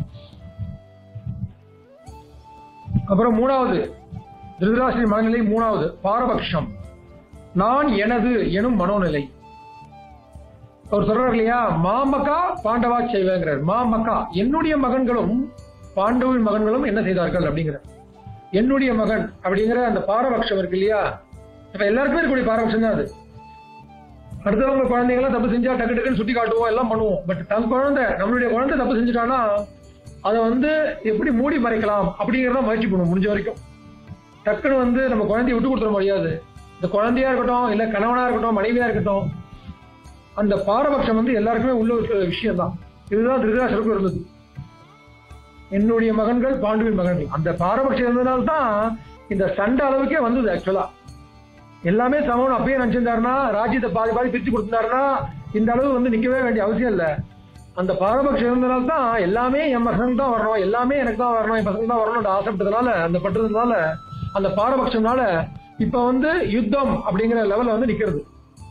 அப்புறம் மூணாவது திருதராஷ்டிரி மனநிலை மூணாவது பாரபட்சம் நான் எனது எனும் மனோநிலை அவர் சொல்றாரு இல்லையா மாமகா பாண்டவா செய்வேங்கிறார் மாமகா என்னுடைய மகன்களும் பாண்டவின் மகன்களும் என்ன செய்தார்கள் அப்படிங்கிறார் என்னுடைய மகன் அப்படிங்கிற அந்த பாரபட்சம் இருக்கு இல்லையா இப்ப எல்லாருக்குமே இருக்கக்கூடிய பாரபட்சம் தான் அது அடுத்தவங்க குழந்தைங்களாம் தப்பு செஞ்சா டக்கு டக்குன்னு சுட்டி காட்டுவோம் எல்லாம் பண்ணுவோம் பட் தன் குழந்தை நம்மளுடைய குழந்தை தப்பு செஞ்சுட்டானா அதை வந்து எப்படி மூடி மறைக்கலாம் அப்படிங்கிறத முயற்சி பண்ணுவோம் முடிஞ்ச வரைக்கும் டக்குன்னு வந்து நம்ம குழந்தைய விட்டு கொடுத்துட முடியாது இந்த குழந்தையா இருக்கட்டும் இல்ல கணவனா இருக்கட்டும் மனைவியா இருக்கட்டும் அந்த பாரபட்சம் வந்து எல்லாருக்குமே உள்ள இருக்கிற விஷயம் தான் இதுதான் திருதராசருக்கும் இருந்தது என்னுடைய மகன்கள் பாண்டுவின் மகன்கள் அந்த பாரபட்சம் இருந்ததுனால தான் இந்த சண்டை அளவுக்கே வந்தது ஆக்சுவலா எல்லாமே சமம் அப்பயே நினைச்சிருந்தாருன்னா ராஜ்யத்தை பாதி பாதி பிரிச்சு கொடுத்திருந்தாருன்னா இந்த அளவு வந்து நிக்கவே வேண்டிய அவசியம் இல்ல அந்த பாரபட்சம் இருந்தனால தான் எல்லாமே என் பசங்க தான் வரணும் எல்லாமே எனக்கு தான் வரணும் என் பசங்க தான் வரணும்னு ஆசைப்பட்டதுனால அந்த பட்டதுனால அந்த பாரபட்சம்னால இப்ப வந்து யுத்தம் அப்படிங்கிற லெவல்ல வந்து நிக்கிறது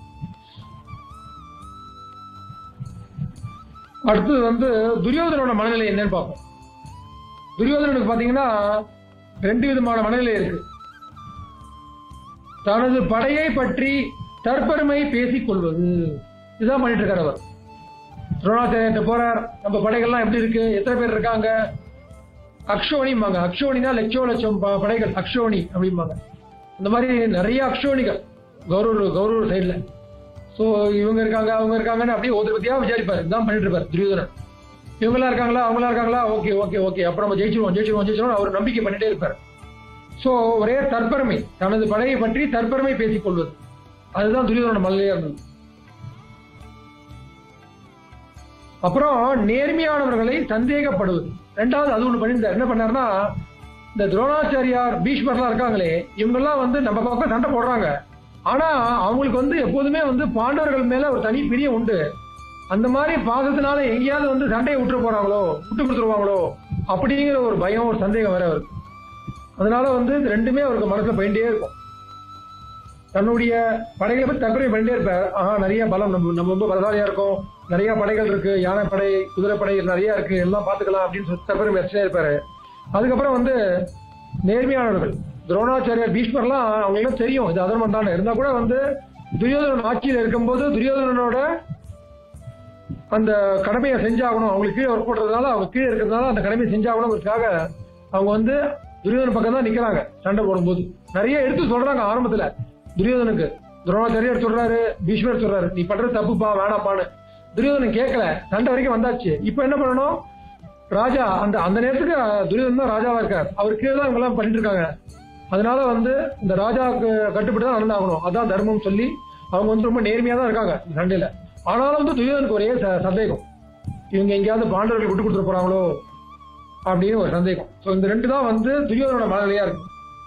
அடுத்தது வந்து துரியோதனோட மனநிலை என்னன்னு பார்ப்போம் துரியோதனனுக்கு பாத்தீங்கன்னா ரெண்டு விதமான மனநிலை இருக்கு தனது படையை பற்றி தற்பெருமை பேசிக் கொள்வது இதுதான் பண்ணிட்டு இருக்காரு அவர் துரோணாச்சாரியத்தை போறார் நம்ம படைகள்லாம் எப்படி இருக்கு எத்தனை பேர் இருக்காங்க அக்ஷோணிம்பாங்க அக்ஷோணினா லட்சோ லட்சம் ப- படைகள் அக்ஷோணி அப்படிம்பாங்க இந்த மாதிரி நிறைய அக்ஷோணிகள் கௌரவர் கௌரவர் சைடுல சோ இவங்க இருக்காங்க அவங்க இருக்காங்கன்னு அப்படியே ஒருத்தர் பத்தியா விசாரிப்பாரு இதுதான் பண்ணிட்டு இருப்பாரு துரியோதனன் இவங்கெல்லாம் இருக்காங்களா அவங்களா இருக்காங்களா ஓகே ஓகே ஓகே அப்புறம் நம்ம ஜெயிச்சிருவோம் ஜெயிச்சிருவோம் ஜெயிச்சிருவோம் அவர் நம்பிக்கை பண்ணிட்டே இருப்பாரு சோ ஒரே தற்பெருமை தனது படையை பற்றி தற்பெருமை பேசிக் கொள்வது அதுதான் துரியோதனோட மல்லையா இருந்தது அப்புறம் நேர்மையானவர்களை சந்தேகப்படுவது ரெண்டாவது அது ஒண்ணு பண்ணியிருந்தார் என்ன பண்ணாருன்னா இந்த துரோணாச்சாரியார் பீஷ்மர்லாம் இருக்காங்களே இவங்கெல்லாம் வந்து நம்ம பக்கம் சண்டை போடுறாங்க ஆனா அவங்களுக்கு வந்து எப்போதுமே வந்து பாண்டவர்கள் மேல ஒரு தனி பிரியம் உண்டு அந்த மாதிரி பாசத்தினால எங்கேயாவது வந்து சண்டையை விட்டுற போறாங்களோ விட்டு கொடுத்துருவாங்களோ அப்படிங்கிற ஒரு பயம் ஒரு சந்தேகம் வேற அவருக்கு அதனால வந்து இது ரெண்டுமே அவருக்கு மனசுல போயிட்டே இருக்கும் தன்னுடைய படைகளை பத்தி தற்பரை பண்ணிட்டே இருப்பார் ஆஹா நிறைய பலம் நம்ம நம்ம ரொம்ப பலசாலியா இருக்கோம் நிறைய படைகள் இருக்கு யானை படை குதிரை படை நிறைய இருக்கு எல்லாம் பாத்துக்கலாம் அப்படின்னு சொல்லி தற்பரை வச்சுட்டே இருப்பாரு அதுக்கப்புறம் வந்து நேர்மையானவர்கள் துரோணாச்சாரியார் பீஷ்மர்லாம் அவங்களுக்கு தெரியும் இது அதர்மம் தான் இருந்தா கூட வந்து துரியோதனன் ஆட்சியில் இருக்கும்போது துரியோதனனோட அந்த கடமையை செஞ்சாகணும் அவங்களுக்கு கீழே ஒர்க் பண்றதுனால அவங்க கீழே இருக்கிறதுனால அந்த கடமையை செஞ்சாகணுங்கிறதுக்காக அவங்க வந்து துரியோதன பக்கம் தான் நிக்கிறாங்க சண்டை போடும்போது நிறைய எடுத்து சொல்றாங்க ஆரம்பத்துல துரியோதனுக்கு துரோணாச்சாரியர் சொல்றாரு பீஷ்மர் சொல்றாரு நீ பண்றது தப்புப்பா வேணாப்பான்னு துரியோதனன் கேட்கல சண்டை வரைக்கும் வந்தாச்சு இப்போ என்ன பண்ணணும் ராஜா அந்த அந்த நேரத்துக்கு துரியோதனன் தான் ராஜாவா இருக்கார் அவர் கீழே தான் இவங்க எல்லாம் பண்ணிட்டு இருக்காங்க அதனால வந்து இந்த ராஜாவுக்கு கட்டுப்பட்டு தான் நடந்தாகணும் அதான் தர்மம் சொல்லி அவங்க வந்து ரொம்ப நேர்மையா தான் இருக்காங்க இந்த சண்டையில ஆனாலும் வந்து துரியோதனுக்கு ஒரே ச- சந்தேகம் இவங்க எங்கேயாவது பாண்டவர்கள் விட்டு கொடுத்துட போறாங்களோ அப்படின்னு ஒரு சந்தேகம் ஸோ இந்த ரெண்டு தான் வந்து துரியோதனோட மனநிலையா இருக்கு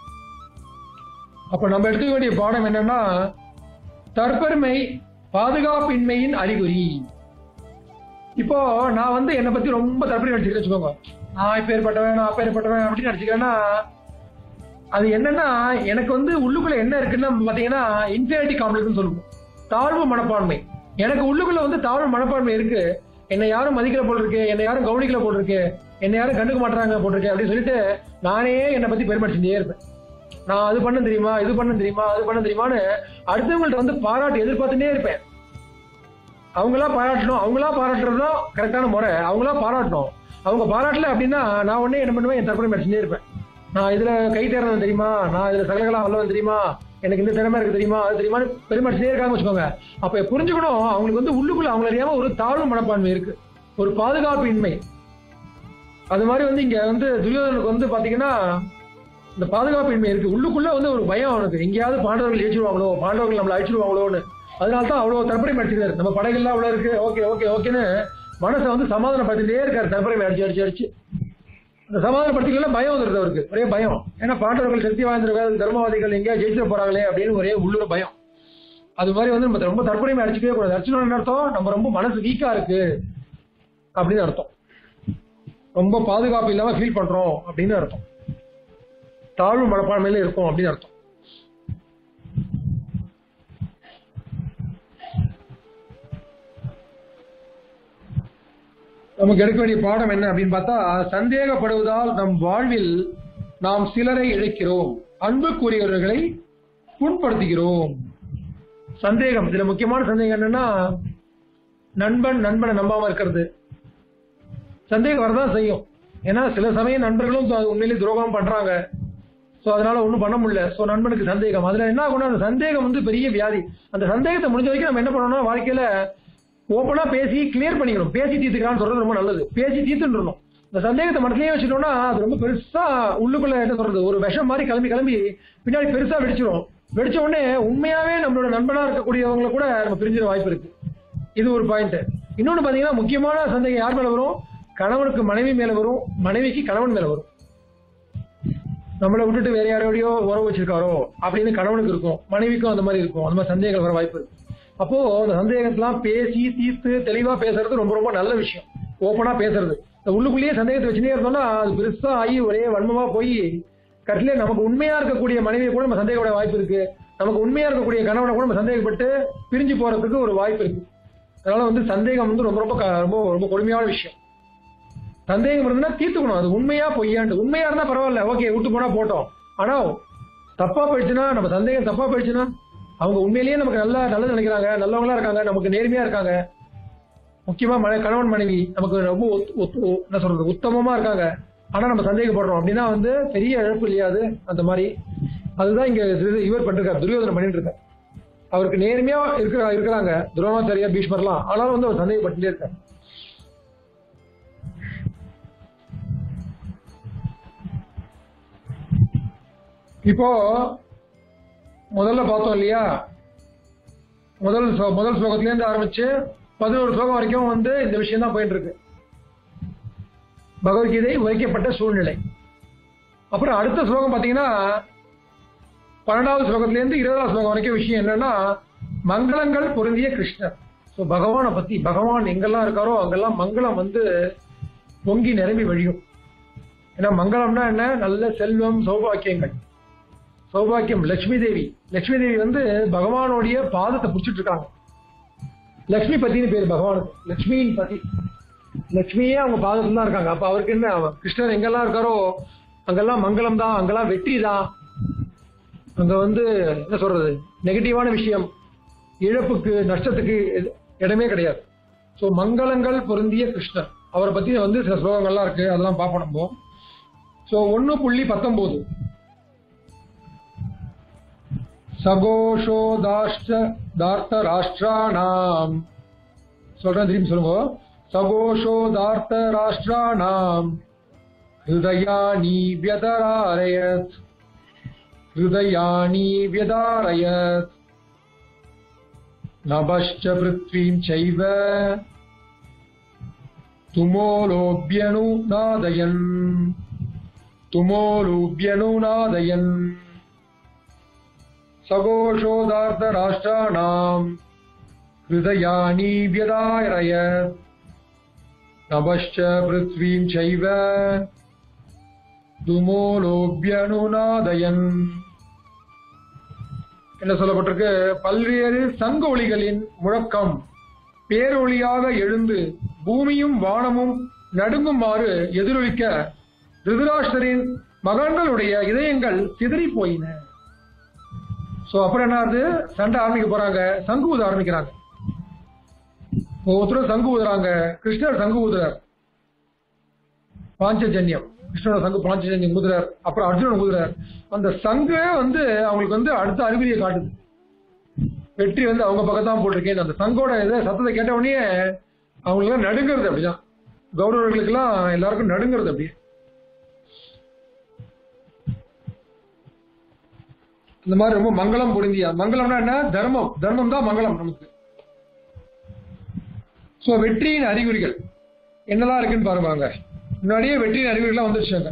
அப்ப நம்ம எடுத்துக்க வேண்டிய பாடம் என்னன்னா தற்பெருமை பாதுகாப்பின்மையின் அறிகுறி இப்போ நான் வந்து என்னை பத்தி ரொம்ப தற்பெருமை அடிச்சுக்கிறேன் வச்சுக்கோங்க நான் இப்பேற்பட்டவன் நான் அப்பேற்பட்டவன் அப்படின்னு அடிச்சுக்கிறேன்னா அது என்னன்னா எனக்கு வந்து உள்ளுக்குள்ள என்ன இருக்குன்னு பாத்தீங்கன்னா இன்ஃபியாரிட்டி காம்ப்ளெக்ஸ் சொல்லுவோம் தாழ்வு மனப்பான்மை எனக்கு உள்ளுக்குள்ள வந்து தாழ்வு மனப்பான்மை இருக்கு என்னை யாரும் மதிக்கல போல் இருக்கு என்னை யாரும் கவனிக்கல போல் இருக்கு என்னை யாரும் கண்டுக்க மாட்டாங்க போல் இருக்கு அப்படின்னு சொல்லிட்டு நானே என்னை பத்தி பெருமை அடிச்சுட்டே இருப்பேன் நான் அது பண்ண தெரியுமா இது பண்ண தெரியுமா அது பண்ண தெரியுமான்னு அடுத்தவங்கள்ட்ட வந்து பாராட்டு எதிர்பார்த்துட்டே இருப்பேன் அவங்களா பாராட்டணும் அவங்களா பாராட்டுறது தான் கரெக்டான முறை அவங்களா பாராட்டணும் அவங்க பாராட்டல அப்படின்னா நான் உடனே என்ன பண்ணுவேன் என் தற்பனை அடிச்சுட்டே இருப்பேன் நான் இதுல கை தேர்ந்தது தெரியுமா நான் இதுல சகலகலா வல்லவன் தெரியுமா எனக்கு இந்த திறமை இருக்கு தெரியுமா அது தெரியுமா பெருமை அடிச்சுட்டே இருக்காங்க வச்சுக்கோங்க அப்ப புரிஞ்சுக்கணும் அவங்களுக்கு வந்து உள்ளுக்குள்ள அவங்கள அறியாம ஒரு தாழ்வு மனப்பான்மை இருக்கு ஒரு பாதுகாப்பு இன்மை அது மாதிரி வந்து இங்க வந்து துரியோதனுக்கு வந்து பாத்தீங்கன்னா இந்த பாதுகாப்பு இன்மை இருக்கு உள்ளுக்குள்ள வந்து ஒரு பயம் அவனுக்கு எங்கேயாவது பாண்டவர்கள் ஏற்றிடுவாங்களோ பாண்டவர்கள் நம்மளை அழிச்சிடுவாங்களோன்னு அதனால தான் அவ்வளவு தற்பரை அடிச்சிருக்காரு நம்ம படைகள்லாம் அவ்வளவு இருக்கு ஓகே ஓகே ஓகேன்னு மனசை வந்து சமாதானப்படுத்திட்டே இருக்காரு தற்பரை அடிச்சு அடிச்சு அடிச்சு அந்த சமாதானப்படுத்திக்கலாம் பயம் வந்துருது அவருக்கு ஒரே பயம் ஏன்னா பாண்டவர்கள் சக்தி வாய்ந்திருக்காது தர்மவாதிகள் எங்கேயா ஜெயிச்சிட போறாங்களே அப்படின்னு ஒரே உள்ளூர பயம் அது மாதிரி வந்து நம்ம ரொம்ப தற்புடைமை அடிச்சுக்கவே கூடாது அடிச்சுக்கணும் என்ன அர்த்தம் நம்ம ரொம்ப மனசு வீக்கா இருக்கு அப்படின்னு அர்த்தம் ரொம்ப பாதுகாப்பு இல்லாம ஃபீல் பண்றோம் அப்படின்னு அர்த்தம் தாழ்வு மனப்பான்மையில இருக்கும் அப்படின்னு அர்த்தம் நமக்கு எடுக்க வேண்டிய பாடம் என்ன அப்படின்னு பார்த்தா சந்தேகப்படுவதால் நம் வாழ்வில் நாம் சிலரை இழைக்கிறோம் அன்புக்குரியவர்களை புண்படுத்துகிறோம் சந்தேகம் இதுல முக்கியமான சந்தேகம் என்னன்னா நண்பன் நண்பனை நம்பாம இருக்கிறது சந்தேகம் வரதான் செய்யும் ஏன்னா சில சமயம் நண்பர்களும் த- உண்மையிலேயே துரோகம் பண்றாங்க சோ அதனால ஒண்ணும் பண்ண முடியல சோ நண்பனுக்கு சந்தேகம் அதுல என்ன ஆகும்னா அந்த சந்தேகம் வந்து பெரிய வியாதி அந்த சந்தேகத்தை முடிஞ்ச வரைக்கும் நம்ம என்ன பண்ணணும்னா வாழ்க்கையில ஓப்பனா பேசி கிளியர் பண்ணிக்கணும் பேசி தீர்த்துக்கலாம்னு சொல்றது ரொம்ப நல்லது பேசி தீர்த்துன்றணும் இந்த சந்தேகத்தை மனசுலயே வச்சுட்டோம்னா அது ரொம்ப பெருசா உள்ளுக்குள்ள என்ன சொல்றது ஒரு விஷம் மாதிரி கிளம்பி கிளம்பி பின்னாடி பெருசா வெடிச்சிரும் வெடிச்ச உடனே உண்மையாவே நம்மளோட நண்பனா இருக்கக்கூடியவங்கள கூட நம்ம பிரிஞ்சிட வாய்ப்பு இருக்கு இது ஒரு பாயிண்ட் இன்னொன்னு பாத்தீங்கன்னா முக்கியமான சந்தேகம் யார் மேல வரும் கணவனுக்கு மனைவி மேல வரும் மனைவிக்கு கணவன் மேல வரும் நம்மளை விட்டுட்டு வேற யாரோடயோ உறவு வச்சிருக்காரோ அப்படின்னு கணவனுக்கு இருக்கும் மனைவிக்கும் அந்த மாதிரி இருக்கும் அந்த மாதிரி சந்தேகங்கள் வர வாய்ப்பு இருக்கு அப்போ அந்த சந்தேகத்தெல்லாம் பேசி தீர்த்து தெளிவா பேசுறது ரொம்ப ரொம்ப நல்ல விஷயம் ஓப்பனா பேசுறது இந்த உள்ளுக்குள்ளேயே சந்தேகத்தை வச்சுட்டே இருந்தோம்னா அது பெருசா ஆகி ஒரே வன்மமா போய் கடைசியில நமக்கு உண்மையா இருக்கக்கூடிய மனைவியை கூட நம்ம சந்தேகப்பட வாய்ப்பு இருக்கு நமக்கு உண்மையா இருக்கக்கூடிய கணவனை கூட நம்ம சந்தேகப்பட்டு பிரிஞ்சு போறதுக்கு ஒரு வாய்ப்பு இருக்கு அதனால வந்து சந்தேகம் வந்து ரொம்ப ரொம்ப க- ரொம்ப ரொம்ப கொடுமையான விஷயம் சந்தேகம் இருந்ததுன்னா தீர்த்துக்கணும் அது உண்மையா பொய்யாண்டு உண்மையா இருந்தா பரவாயில்ல ஓகே விட்டு போனா போட்டோம் ஆனா தப்பா போயிடுச்சுன்னா நம்ம சந்தேகம் தப்பா போயிடுச்சுன்னா அவங்க உண்மையிலேயே நமக்கு நல்லா நல்லது நினைக்கிறாங்க நல்லவங்களா இருக்காங்க நமக்கு நேர்மையா இருக்காங்க முக்கியமா மனை கணவன் மனைவி நமக்கு ரொம்ப ஒத்து- ஒத்து- ஒ- என்ன சொல்றது உத்தமமா இருக்காங்க ஆனா நம்ம சந்தேகப்படுறோம் அப்படின்னா வந்து பெரிய இழப்பு இல்லையா அது அந்த மாதிரி அதுதான் இங்க இது- இவர் பண்ணிருக்காரு துரியோதனை பண்ணிட்டு இருக்காரு அவருக்கு நேர்மையா இருக்கிற இருக்கிறாங்க துரோணாச்சாரியா பீஷ்மர்லாம் ஆனாலும் வந்து அவர் சந்தேகப்பட்டுட்டே இருக்காரு இப்போ முதல்ல பார்த்தோம் இல்லையா முதல் ஸ்லோ- முதல் ஸ்லோகத்துல இருந்து ஆரம்பிச்சு பதினோரு ஸ்லோகம் வரைக்கும் வந்து இந்த விஷயம் தான் போயிட்டு இருக்கு பகவத்கீதை உரைக்கப்பட்ட சூழ்நிலை அப்புறம் அடுத்த ஸ்லோகம் பாத்தீங்கன்னா பன்னெண்டாவது ஸ்லோகத்துல இருந்து இருபதாவது ஸ்லோகம் வரைக்கும் விஷயம் என்னன்னா மங்களங்கள் பொருந்திய கிருஷ்ணர் ஸோ பகவானை பத்தி பகவான் எங்கெல்லாம் இருக்காரோ அங்கெல்லாம் மங்களம் வந்து பொங்கி நிரம்பி வழியும் ஏன்னா மங்களம்னா என்ன நல்ல செல்வம் சௌபாக்கியங்கள் சௌபாக்கியம் லட்சுமி தேவி லட்சுமி தேவி வந்து பகவானுடைய பாதத்தை பிடிச்சிட்டு இருக்காங்க லட்சுமி பத்தின்னு பேரு பகவானுக்கு லட்சுமியின் பத்தி லட்சுமியே அவங்க பாதத்துல தான் இருக்காங்க அப்ப அவருக்கு என்ன அவன் கிருஷ்ணர் எங்கெல்லாம் இருக்காரோ அங்கெல்லாம் மங்களம் தான் அங்கெல்லாம் வெற்றி தான் அங்க வந்து என்ன சொல்றது நெகட்டிவான விஷயம் இழப்புக்கு நஷ்டத்துக்கு எது- இடமே கிடையாது சோ மங்களங்கள் பொருந்திய கிருஷ்ணர் அவரை பத்தி வந்து சில ஸ்லோகங்கள்லாம் இருக்கு அதெல்லாம் பார்ப்போம் நம்ம சோ ஒன்னு புள்ளி பத்தொன்பது சகோஷோ தாஷ்ட தார்த்த ராஷ்டிராணாம் சொல்றேன் திரும்பி சொல்லுங்க சகோஷோ தார்த்த ராஷ்டிராணாம் ஹிருதயானி வியதராரயத் ஹிருதயானி வியதாரயத் நபश्च पृथ्वीं चैव तुमोलोऽभ्यनुनादयन् तुमोलुभ्यनुनादयन् सघोषोदार्धराष्ट्राणाम् हृदयानि व्यदारयत् नभश्च पृथ्वीं चैव துமோலோபியனுநாதயன் என்ன சொல்லப்பட்டிருக்கு பல்வேறு சங்க ஒளிகளின் முழக்கம் பேரொளியாக எழுந்து பூமியும் வானமும் நடுங்குமாறு எதிரொலிக்க திருதராஷ்டரின் மகன்களுடைய இதயங்கள் சிதறி போயின சோ அப்புறம் என்ன ஆகுது சண்டை ஆரம்பிக்க போறாங்க சங்கு ஊத ஆரம்பிக்கிறாங்க ஒவ்வொருத்தரும் சங்கு ஊதுறாங்க கிருஷ்ணர் சங்கு ஊதுறார் பாஞ்சஜன்யம் கிருஷ்ணரோட சங்கு பாஞ்சஜன்யம் ஊதுறார் அப்புறம் அர்ஜுனன் ஊதுறார் அந்த சங்கே வந்து அவங்களுக்கு வந்து அடுத்த அறிகுறியை காட்டுது வெற்றி வந்து அவங்க பக்கம் தான் போட்டிருக்கேன் அந்த சங்கோட இதை சத்தத்தை கேட்ட உடனே அவங்களுக்கு நடுங்கிறது அப்படிதான் கௌரவர்களுக்கெல்லாம் எல்லாருக்கும் நடுங்கிறது அப்படியே இந்த மாதிரி ரொம்ப மங்களம் பொருந்தியா மங்களம்னா என்ன தர்மம் தர்மம் தான் மங்களம் நமக்கு சோ வெற்றியின் அறிகுறிகள் என்னதான் இருக்குன்னு பாருங்க வாங்க. முன்னாடியே வெற்றியின் அறிகுறிகள்லாம் வந்துருச்சாங்க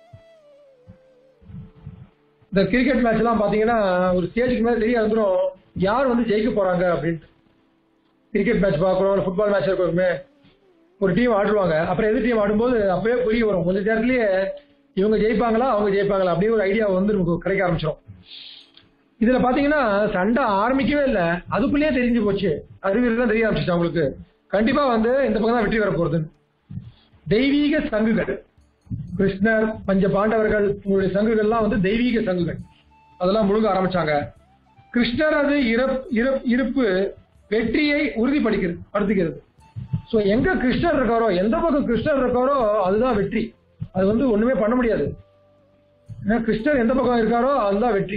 இந்த கிரிக்கெட் மேட்ச் எல்லாம் பாத்தீங்கன்னா ஒரு ஸ்டேஜுக்கு மேல தெரிய வந்துடும் யார் வந்து ஜெயிக்க போறாங்க அப்படின்ட்டு கிரிக்கெட் மேட்ச் பார்க்குறோம் இல்லை ஃபுட்பால் மேட்ச் இருக்கோமே ஒரு டீம் ஆடுவாங்க அப்புறம் எதிர் டீம் ஆடும்போது அப்பவே புரிய வரும் கொஞ்ச நேரத்திலேயே இவங்க ஜெயிப்பாங்களா அவங்க ஜெயிப்பாங்களா அப்படின்னு ஒரு ஐடியா வந்து நமக்கு கிடைக்க ஆரம்பிச்சிடும் இதுல பாத்தீங்கன்னா சண்டை ஆரம்பிக்கவே இல்லை அதுக்குள்ளேயே தெரிஞ்சு போச்சு அறிவியல் தெரிய ஆரம்பிச்சிச்சு அவங்களுக்கு கண்டிப்பா வந்து இந்த பக்கம் தான் வெற்றி பெற போறது தெய்வீக சங்குகள் கிருஷ்ணர் பஞ்ச பாண்டவர்கள் உங்களுடைய சங்குகள்லாம் வந்து தெய்வீக சங்குகள் அதெல்லாம் முழுங்க ஆரம்பிச்சாங்க கிருஷ்ணர் அது இறப்- இறப்- இருப்பு வெற்றியை உறுதிப்படுகிறது படுத்துகிறது சோ எங்க கிருஷ்ணர் இருக்காரோ எந்த பக்கம் கிருஷ்ணர் இருக்காரோ அதுதான் வெற்றி அது வந்து ஒண்ணுமே பண்ண முடியாது ஏன்னா கிருஷ்ணர் எந்த பக்கம் இருக்காரோ அதுதான் வெற்றி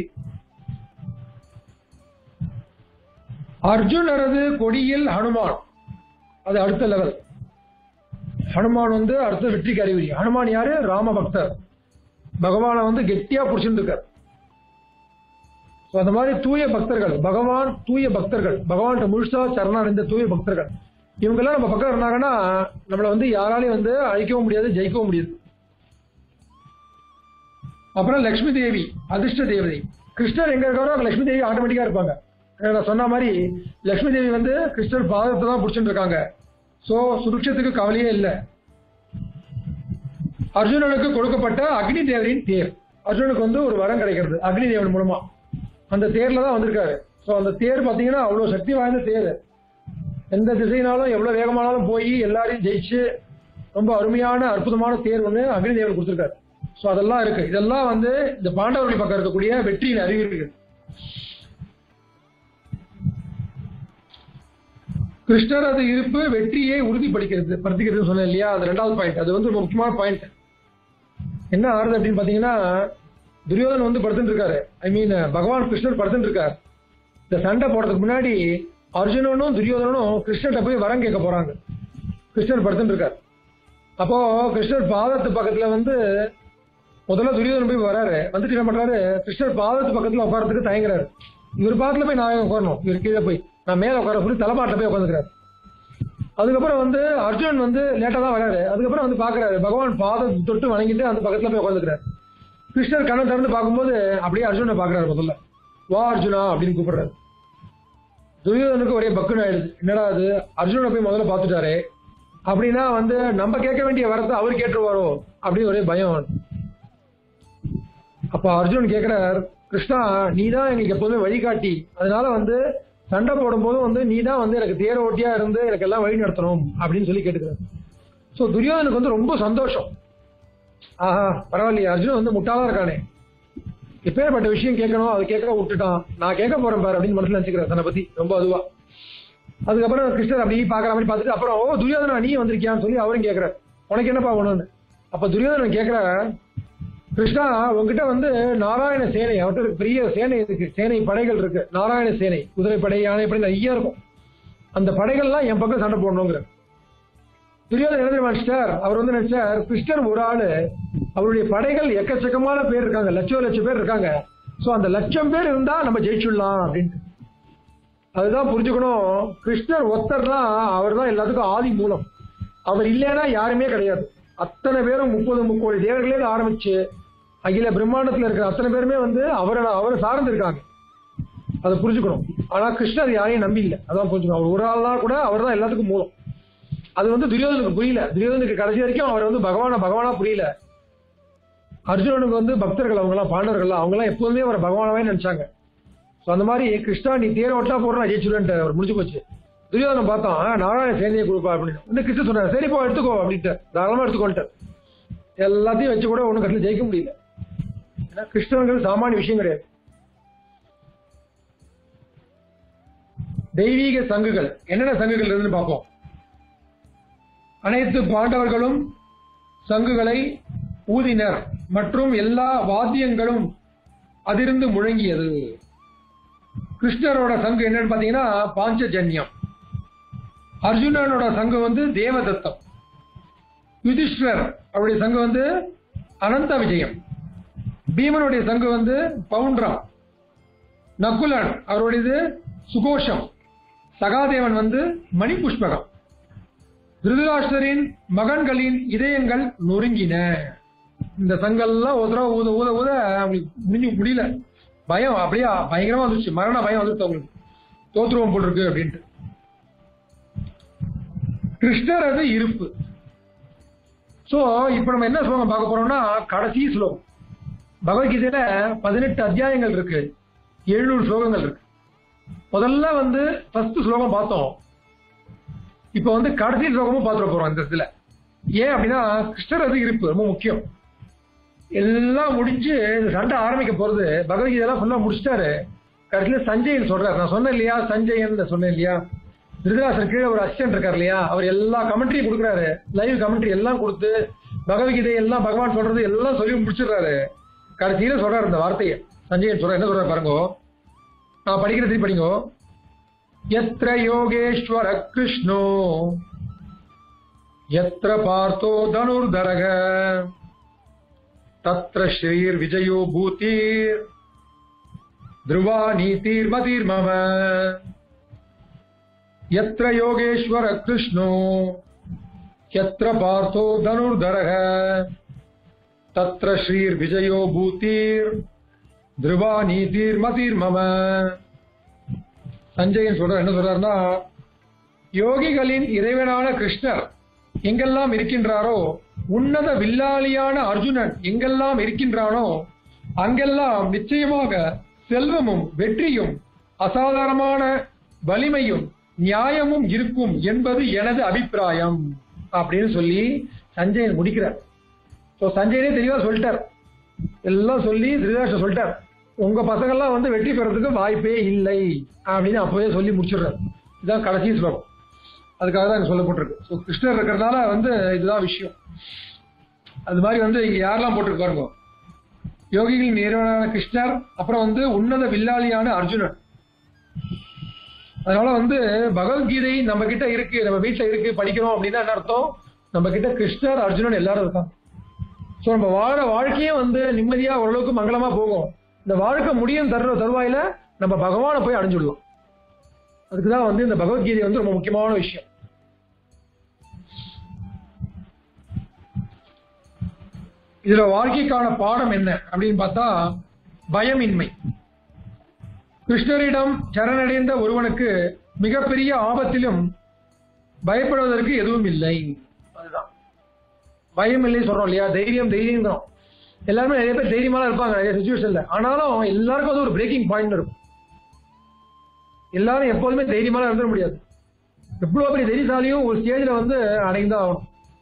அர்ஜுனரது கொடியில் ஹனுமான் அது அடுத்த லெவல் ஹனுமான் வந்து அடுத்த வெற்றிக்கு அறிகுறி ஹனுமான் யாரு ராம பக்தர் பகவானை வந்து கெட்டியா புடிச்சுட்டு இருக்கார் So, அந்த மாதிரி தூய பக்தர்கள் பகவான் தூய பக்தர்கள் பகவான்கிட்ட முழுசா சரணடைந்த தூய பக்தர்கள் இவங்கெல்லாம் நம்ம பக்கம் இருந்தாங்கன்னா நம்மள வந்து யாராலையும் வந்து அழிக்கவும் முடியாது ஜெயிக்கவும் முடியாது அப்புறம் லக்ஷ்மி தேவி அதிர்ஷ்ட தேவதை கிருஷ்ணர் எங்க இருக்காரோ அங்க லக்ஷ்மி தேவி ஆட்டோமேட்டிக்கா இருப்பாங்க ஏன்னா நான் சொன்ன மாதிரி லக்ஷ்மி தேவி வந்து கிருஷ்ணர் பாதத்தை தான் பிடிச்சிட்டு இருக்காங்க சோ சுருட்சத்துக்கு கவலையே இல்லை அர்ஜுனனுக்கு கொடுக்கப்பட்ட அக்னி தேவரின் தேர் அர்ஜுனுக்கு வந்து ஒரு வரம் கிடைக்கிறது அக்னி தேவன் மூலமா அந்த தேர்ல தான் வந்திருக்காரு சோ அந்த தேர் பாத்தீங்கன்னா அவ்வளவு சக்தி வாய்ந்த தேர் எந்த திசையினாலும் எவ்வளவு வேகமானாலும் போய் எல்லாரையும் ஜெயிச்சு ரொம்ப அருமையான அற்புதமான தேர் ஒண்ணு அக்னி தேவன் கொடுத்திருக்காரு சோ அதெல்லாம் இருக்கு இதெல்லாம் வந்து இந்த பாண்டவர்கள் பக்கம் இருக்கக்கூடிய வெற்றியின் அறிகுறிகள் கிருஷ்ணர் அது இருப்பு வெற்றியை உறுதிப்படுகிறது படுத்திக்கிறது சொன்னேன் இல்லையா அது ரெண்டாவது பாயிண்ட் அது வந்து ஒரு முக்கியமான பாயிண்ட் என்ன ஆறுது அப்படின்னு பாத்தீங்கன்னா துரியோதன் வந்து படுத்துட்டு இருக்காரு ஐ மீன் பகவான் கிருஷ்ணர் படுத்துட்டு இருக்காரு இந்த சண்டை போடுறதுக்கு முன்னாடி அர்ஜுனனும் துரியோதனனும் கிருஷ்ணர்கிட்ட போய் வரம் கேட்க போறாங்க கிருஷ்ணர் படுத்துட்டு இருக்காரு அப்போ கிருஷ்ணர் பாதத்து பக்கத்துல வந்து முதல்ல துரியோதனன் போய் வராரு வந்துட்டு என்ன பண்றாரு கிருஷ்ணர் பாதத்து பக்கத்துல உட்காரத்துக்கு தயங்குறாரு இவர் பாதத்துல போய் நான் உட்காரணும் இவர் கீழே போய் நான் மேல உட்கார சொல்லி தலைமாட்டில் போய் உட்காந்துக்கிறாரு அதுக்கப்புறம் வந்து அர்ஜுனன் வந்து லேட்டா தான் வராரு அதுக்கப்புறம் வந்து பாக்குறாரு பகவான் பாதத்தை தொட்டு வணங்கிட்டு அந்த பக்கத்துல போய் உட்காந்துக்கிறாரு கிருஷ்ணர் கண்ணை திறந்து பார்க்கும்போது அப்படியே அர்ஜுனனை பாக்குறாரு முதல்ல வா அர்ஜுனா அப்படின்னு கூப்பிடுறாரு துரியோதனுக்கு ஒரே பக்குன்னு ஆயிடுது என்னடா அது அர்ஜுனனை போய் முதல்ல பார்த்துட்டாரு அப்படின்னா வந்து நம்ம கேட்க வேண்டிய வரத்தை அவர் கேட்டுருவாரோ அப்படின்னு ஒரே பயம் அவனுக்கு. அப்ப அர்ஜுனன் கேட்கிறார் கிருஷ்ணா நீ தான் எங்களுக்கு எப்போதுமே வழிகாட்டி அதனால வந்து சண்டை போடும்போது வந்து நீ தான் வந்து எனக்கு தேர ஓட்டியா இருந்து எனக்கு எல்லாம் வழி நடத்தணும் அப்படின்னு சொல்லி கேட்டுக்கிறார் சோ துரியோதனுக்கு வந்து ரொம்ப சந்தோஷம் ஆஹா பரவாயில்லையே அர்ஜுனன் வந்து முட்டாளா இருக்கானே எப்பேற்பட்ட விஷயம் கேட்கணும் அதை கேட்க விட்டுட்டான் நான் கேட்க போறேன் பாரு அப்படின்னு மனசுல நினைச்சுக்கிறேன் தன்னை பத்தி ரொம்ப அதுவா அதுக்கப்புறம் கிருஷ்ணர் அப்படி பாக்குற மாதிரி பார்த்துட்டு அப்புறம் ஓ துரியோதனா நீ வந்திருக்கியான்னு சொல்லி அவரும் கேட்கிறார் உனக்கு என்னப்பா வேணும்னு அப்ப துரியோதனன் கேட்கிற கிருஷ்ணா உங்ககிட்ட வந்து நாராயண சேனை அவர்கிட்ட ஒரு பெரிய சேனை இருக்கு சேனை படைகள் இருக்கு நாராயண சேனை குதிரை படை யானை படை நிறைய இருக்கும் அந்த படைகள்லாம் என் பக்கம் சண்டை போடணுங்கிற துரியோதன என்ன தெரியுமா நினைச்சிட்டார் அவர் வந்து நினைச்சார் கிருஷ்ணர் ஒரு ஆளு அவருடைய படைகள் எக்கச்சக்கமான பேர் இருக்காங்க லட்சம் லட்சம் பேர் இருக்காங்க சோ அந்த லட்சம் பேர் இருந்தா நம்ம ஜெயிச்சுடலாம் அப்படின்ட்டு அதுதான் புரிஞ்சுக்கணும் கிருஷ்ணர் ஒத்தர் தான் அவர் தான் எல்லாத்துக்கும் ஆதி மூலம் அவர் இல்லைன்னா யாருமே கிடையாது அத்தனை பேரும் முப்பது முக்கோடி தேவர்களே இருந்து ஆரம்பிச்சு அகில பிரம்மாண்டத்துல இருக்கிற அத்தனை பேருமே வந்து அவரை அவரை சார்ந்து இருக்காங்க அதை புரிஞ்சுக்கணும் ஆனா கிருஷ்ணர் யாரையும் நம்பி இல்லை அதான் புரிஞ்சுக்கணும் அவர் ஒரு ஆள் தான் கூட அவர் தான் எல்லாத்துக்கும் மூலம் அது வந்து துரியோதனுக்கு புரியல துரியோதனுக்கு கடைசி வரைக்கும் அவர் வந்து பகவானா பகவானா புரியல அர்ஜுனனுக்கு வந்து பக்தர்கள் அவங்க எல்லாம் பாண்டவர்கள் அவங்க எல்லாம் எப்போதுமே அவரை பகவானாவே நினைச்சாங்க சோ அந்த மாதிரி கிருஷ்ணா நீ தேர ஒட்டா போடுற நான் ஜெயிச்சுடுன்ட்டு அவர் முடிஞ்சு போச்சு துரியோதனன் பார்த்தான் ஆ, நாராயண சேனையை கொடுப்பா அப்படின்னு வந்து கிருஷ்ணன் சொன்னார் சரி போ எடுத்துக்கோ அப்படின்ட்டு தாராளமா எடுத்துக்கோன்ட்டு எல்லாத்தையும் வச்சு கூட ஒன்றும் கட்டில ஜெயிக்க முடியல ஏன்னா கிருஷ்ணனுங்கிறது சாமானிய விஷயம் கிடையாது தெய்வீக சங்குகள் என்னென்ன சங்குகள் இருக்குன்னு பார்ப்போம் அனைத்து பாண்டவர்களும் சங்குகளை ஊதினர் மற்றும் எல்லா வாத்தியங்களும் அதிர்ந்து முழங்கியது கிருஷ்ணரோட சங்கு என்னன்னு பாத்தீங்கன்னா பாஞ்சஜன்யம் அர்ஜுனனோட சங்கு வந்து தேவதத்தம் யுதிஷ்டர் அவருடைய சங்கு வந்து அனந்த விஜயம் பீமனுடைய சங்கு வந்து பவுண்ட்ரம் நக்குலன் அவருடையது சுகோஷம் சகாதேவன் வந்து மணிபுஷ்பகம் திருதராஷ்டரின் மகன்களின் இதயங்கள் நொறுங்கின இந்த சங்கெல்லாம் ஒரு தடவை ஊத ஊத ஊத அவங்களுக்கு முடிஞ்சு முடியல பயம் அப்படியே பயங்கரமா வந்துருச்சு மரண பயம் வந்துருச்சு அவங்களுக்கு தோத்துருவம் போட்டிருக்கு அப்படின்ட்டு கிருஷ்ணர் அது இருப்பு சோ இப்ப நம்ம என்ன ஸ்லோகம் பார்க்க போறோம்னா கடைசி ஸ்லோகம் பகவத்கீதையில பதினெட்டு அத்தியாயங்கள் இருக்கு எழுநூறு ஸ்லோகங்கள் இருக்கு முதல்ல வந்து ஃபர்ஸ்ட் ஸ்லோகம் பார்த்தோம் இப்ப வந்து கடைசி ஸ்லோகமும் பார்த்துட போறோம் இந்த இதுல ஏன் அப்படின்னா கிருஷ்ணர் அது இருப்பு ரொம்ப முக்கியம் எல்லாம் முடிஞ்சு இந்த சண்டை ஆரம்பிக்க போறது பகவத்கீதையெல்லாம் ஃபுல்லா முடிச்சிட்டாரு கடைசியில சஞ்சயன் சொல்றாரு நான் சொன்னேன் இல்லையா சஞ்சயன் சொன்னேன் இல்லையா திருதராசர் கீழே ஒரு அசிஸ்டன்ட் இருக்கார் இல்லையா அவர் எல்லா கமெண்ட்ரியும் கொடுக்குறாரு லைவ் கமெண்ட்ரி எல்லாம் கொடுத்து பகவத்கீதை எல்லாம் பகவான் சொல்றது எல்லாம் சொல்லி முடிச்சிடுறாரு கடைசியில சொல்றாரு இந்த வார்த்தையை சஞ்சயன் சொல்ற என்ன சொல்றாரு பாருங்க நான் படிக்கிறது படிங்கோ எத்திர யோகேஸ்வர கிருஷ்ணோ எத்திர பார்த்தோ தனுர்தரக தத்ர ஸ்ரீர் விஜயோ பூதீர் ध्रुवा नीतिर्मतिर्मम यत्र योगेश्वर कृष्णो यत्र पार्थो धनुर्धरः तत्र श्रीर्विजयो भूतिर् ध्रुवा नीतिर्मतिर्मम சஞ்சயன் சொல்ற என்ன சொல்றாருன்னா யோகிகளின் இறைவனான கிருஷ்ணர் எங்கெல்லாம் இருக்கின்றாரோ உன்னத வில்லாளியான அர்ஜுனன் எங்கெல்லாம் இருக்கின்றானோ அங்கெல்லாம் நிச்சயமாக செல்வமும் வெற்றியும் அசாதாரணமான வலிமையும் நியாயமும் இருக்கும் என்பது எனது அபிப்பிராயம் அப்படின்னு சொல்லி சஞ்சயன் முடிக்கிறார் ஸோ சஞ்சயனே தெளிவா சொல்லிட்டார் எல்லாம் சொல்லி திருதாஷ சொல்லிட்டார் உங்க பசங்கள்லாம் வந்து வெற்றி பெறதுக்கு வாய்ப்பே இல்லை அப்படின்னு அப்பவே சொல்லி முடிச்சிடுறாரு இதுதான் கடைசி ஸ்லோகம் அதுக்காக தான் இங்க சொல்லப்பட்டிருக்கு ஸோ கிருஷ்ணர் இருக்கிறதுனால வந்து இதுதான் விஷயம் அது மாதிரி வந்து இங்க யாரெல்லாம் போட்டிருக்கு பாருங்க யோகிகளின் நிறுவனான கிருஷ்ணர் அப்புறம் வந்து உன்னத வில்லாளியான அர்ஜுனன் அதனால வந்து பகவத்கீதை நம்ம கிட்ட இருக்கு நம்ம வீட்டுல இருக்கு படிக்கிறோம் அப்படின்னா என்ன அர்த்தம் நம்ம கிட்ட கிருஷ்ணர் அர்ஜுனன் எல்லாரும் இருக்காங்க ஸோ நம்ம வாழ வாழ்க்கையே வந்து நிம்மதியா ஓரளவுக்கு மங்களமா போகும் இந்த வாழ்க்கை முடியும் தருற தருவாயில நம்ம பகவானை போய் அடைஞ்சுடலாம் அதுக்குதான் வந்து இந்த பகவத்கீதை வந்து ரொம்ப முக்கியமான விஷயம் இதுல வாழ்க்கைக்கான பாடம் என்ன அப்படின்னு பார்த்தா பயமின்மை கிருஷ்ணரிடம் சரணடைந்த ஒருவனுக்கு மிகப்பெரிய ஆபத்திலும் பயப்படுவதற்கு எதுவும் இல்லை அதுதான் பயம் இல்லை சொல்றோம் இல்லையா தைரியம் தைரியம் எல்லாருமே நிறைய பேர் தைரியமா இருப்பாங்க நிறைய சுச்சுவேஷன்ல ஆனாலும் எல்லாருக்கும் அது ஒரு பிரேக்கிங் பாயிண்ட் இருக்கும் எல்லாரும் எப்போதுமே தைரியமா இருந்துட முடியாது எவ்வளவு பெரிய தைரியசாலியும் ஒரு ஸ்டேஜ்ல வந்து அடைந்துதான் ஆகணும்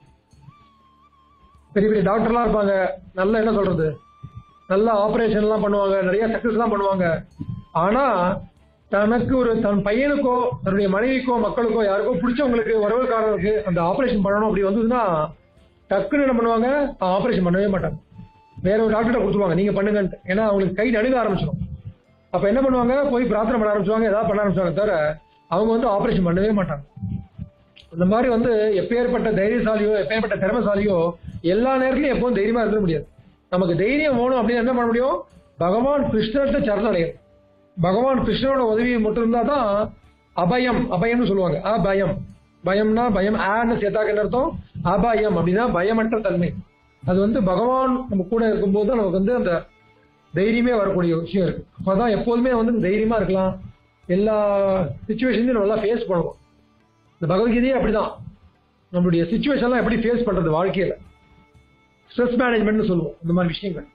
பெரிய பெரிய டாக்டர்லாம் இருப்பாங்க நல்ல என்ன சொல்றது நல்ல ஆபரேஷன் எல்லாம் பண்ணுவாங்க நிறைய சக்சஸ் எல்லாம் பண்ணுவாங்க ஆனா தனக்கு ஒரு தன் பையனுக்கோ தன்னுடைய மனைவிக்கோ மக்களுக்கோ யாருக்கோ பிடிச்சவங்களுக்கு உறவுக்காரருக்கு அந்த ஆபரேஷன் பண்ணணும் அப்படி வந்ததுன்னா டக்குன்னு என்ன பண்ணுவாங்க ஆபரேஷன் பண்ணவே மாட்டாங்க வேற ஒரு டாக்டர்கிட்ட கொடுத்துருவாங்க நீங்க பண்ணுங்கன்ட்டு ஏன்னா அவங்களுக்கு கை நடுங்க ஆரம்பிச்சிடும் அப்ப என்ன பண்ணுவாங்க போய் பிரார்த்தனை பண்ண ஆரம்பிச்சுவாங்க ஏதாவது பண்ண ஆரம்பிச்சாங்க தவிர அவங்க வந்து ஆபரேஷன் பண்ணவே மாட்டாங்க இந்த மாதிரி வந்து எப்பேற்பட்ட தைரியசாலியோ எப்பேற்பட்ட திறமைசாலியோ எல்லா நேரத்திலும் எப்பவும் தைரியமா இருக்க முடியாது நமக்கு தைரியம் வேணும் அப்படின்னு என்ன பண்ண முடியும் பகவான் கிருஷ்ணர்கிட்ட சரணம் அடையும் பகவான் கிருஷ்ணரோட உதவி மட்டும் இருந்தா தான் அபயம் அபயம்னு சொல்லுவாங்க அபயம் பயம்னா பயம் ஆன்னு சேர்த்தாக்க என்ன அர்த்தம் அபயம் அப்படின்னா பயமற்ற தன்மை அது வந்து பகவான் நம்ம கூட இருக்கும்போது தான் நமக்கு வந்து அந்த தைரியமே வரக்கூடிய விஷயம் இருக்கு அப்பதான் எப்போதுமே வந்து தைரியமா இருக்கலாம் எல்லா சுச்சுவேஷன்லையும் நல்லா ஃபேஸ் பண்ணுவோம் இந்த பகவத்கீதையே அப்படிதான் நம்மளுடைய சுச்சுவேஷன்லாம் எப்படி ஃபேஸ் பண்றது வாழ்க்கையில ஸ்ட்ரெஸ் மேனேஜ்மெண்ட்னு சொல்லுவோம் இந்த மாதிரி விஷயங்கள்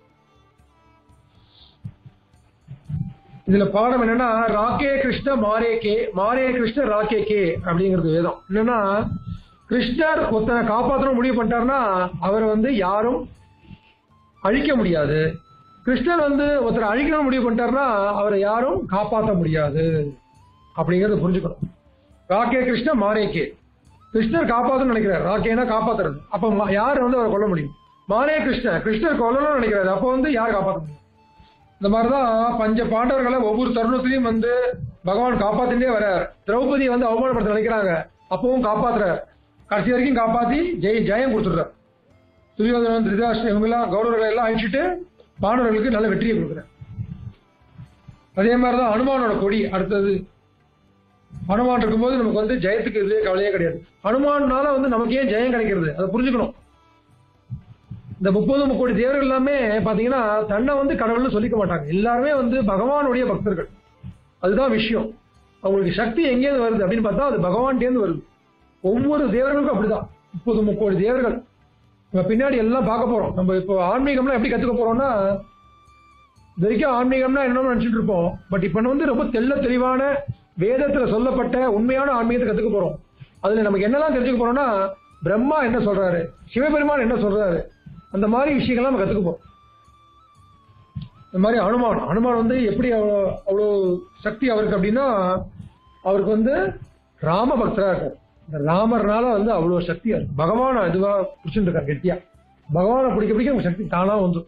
இதுல பாடம் என்னன்னா ராக்கே கிருஷ்ண மாரே கே மாரே கிருஷ்ண ராக்கே கே அப்படிங்கிறது வேதம் என்னன்னா கிருஷ்ணர் ஒருத்தனை காப்பாற்றணும் முடிவு பண்ணிட்டாருன்னா அவரை வந்து யாரும் அழிக்க முடியாது கிருஷ்ணர் வந்து ஒருத்தரை அழிக்கணும் முடிவு பண்ணிட்டாருன்னா அவரை யாரும் காப்பாற்ற முடியாது அப்படிங்கறத புரிஞ்சுக்கணும் ராக்கே கிருஷ்ண மாரே கே கிருஷ்ணர் காப்பாற்றணும்னு நினைக்கிறார் ராக்கேனா காப்பாத்துறது அப்ப ம- யார் வந்து அவரை கொல்ல முடியும் மாரே கிருஷ்ணர் கிருஷ்ணர் கொல்லணும்னு நினைக்கிறாரு அப்போ வந்து யார் காப்பாற்ற முடியும் இந்த மாதிரிதான் பஞ்ச பாண்டவர்களை ஒவ்வொரு தருணத்திலையும் வந்து பகவான் காப்பாத்திட்டே வர்றார் திரௌபதியை வந்து அவமானப்படுத்த நினைக்கிறாங்க அப்பவும் காப்பாத்துறார் கடைசி வரைக்கும் காப்பாத்தி ஜெய் ஜெயம் கொடுத்துடுறார் துரியோதனன் திருதாஷ்டன் இவங்கெல்லாம் கௌரவர்களை எல்லாம் அழிச்சிட்டு பாண்டவர்களுக்கு நல்ல வெற்றியை கொடுக்குறார் அதே மாதிரிதான் ஹனுமானோட கொடி அடுத்தது ஹனுமான் இருக்கும்போது நமக்கு வந்து ஜெயத்துக்கு இதுவே கவலையே கிடையாது ஹனுமான்னால வந்து நமக்கு ஏன் ஜெயம் கிடைக்கிறது அதை புரிஞ்சுக்கணும் இந்த முப்பது முக்கோடி தேவர்கள் எல்லாமே பாத்தீங்கன்னா தன்னை வந்து கடவுள்னு சொல்லிக்க மாட்டாங்க எல்லாருமே வந்து பகவானுடைய பக்தர்கள் அதுதான் விஷயம் அவங்களுக்கு சக்தி எங்கேருந்து வருது அப்படின்னு பார்த்தா அது பகவான்கிட்டேருந்து வருது ஒவ்வொரு தேவர்களுக்கும் அப்படிதான் முப்பது முக்கோடி தேவர்கள் நம்ம பின்னாடி எல்லாம் பார்க்க போறோம் நம்ம இப்போ ஆன்மீகம்லாம் எப்படி கத்துக்க போறோம்னா இது வரைக்கும் ஆன்மீகம்னா என்னன்னு நினைச்சிட்டு இருப்போம் பட் இப்ப வந்து ரொம்ப தெள்ள தெளிவான வேதத்துல சொல்லப்பட்ட உண்மையான ஆன்மீகத்தை கத்துக்க போறோம் அதுல நமக்கு என்னெல்லாம் தெரிஞ்சுக்க போறோம்னா பிரம்மா என்ன சொல்றாரு சிவபெருமான் என்ன சொல்றாரு அந்த மாதிரி விஷயங்கள்லாம் நம்ம கத்துக்க போறோம் இந்த மாதிரி அனுமான் அனுமான் வந்து எப்படி அவ்வளோ அவ்வளோ சக்தி அவருக்கு அப்படின்னா அவருக்கு வந்து ராம பக்தரா இருக்கார் இந்த ராமர்னால வந்து அவ்வளோ சக்தி இருக்கு பகவானை இதுவா பிடிச்சிட்டு இருக்கார் கெட்டியா பகவானை பிடிக்க பிடிக்க அவங்க சக்தி தானா வந்து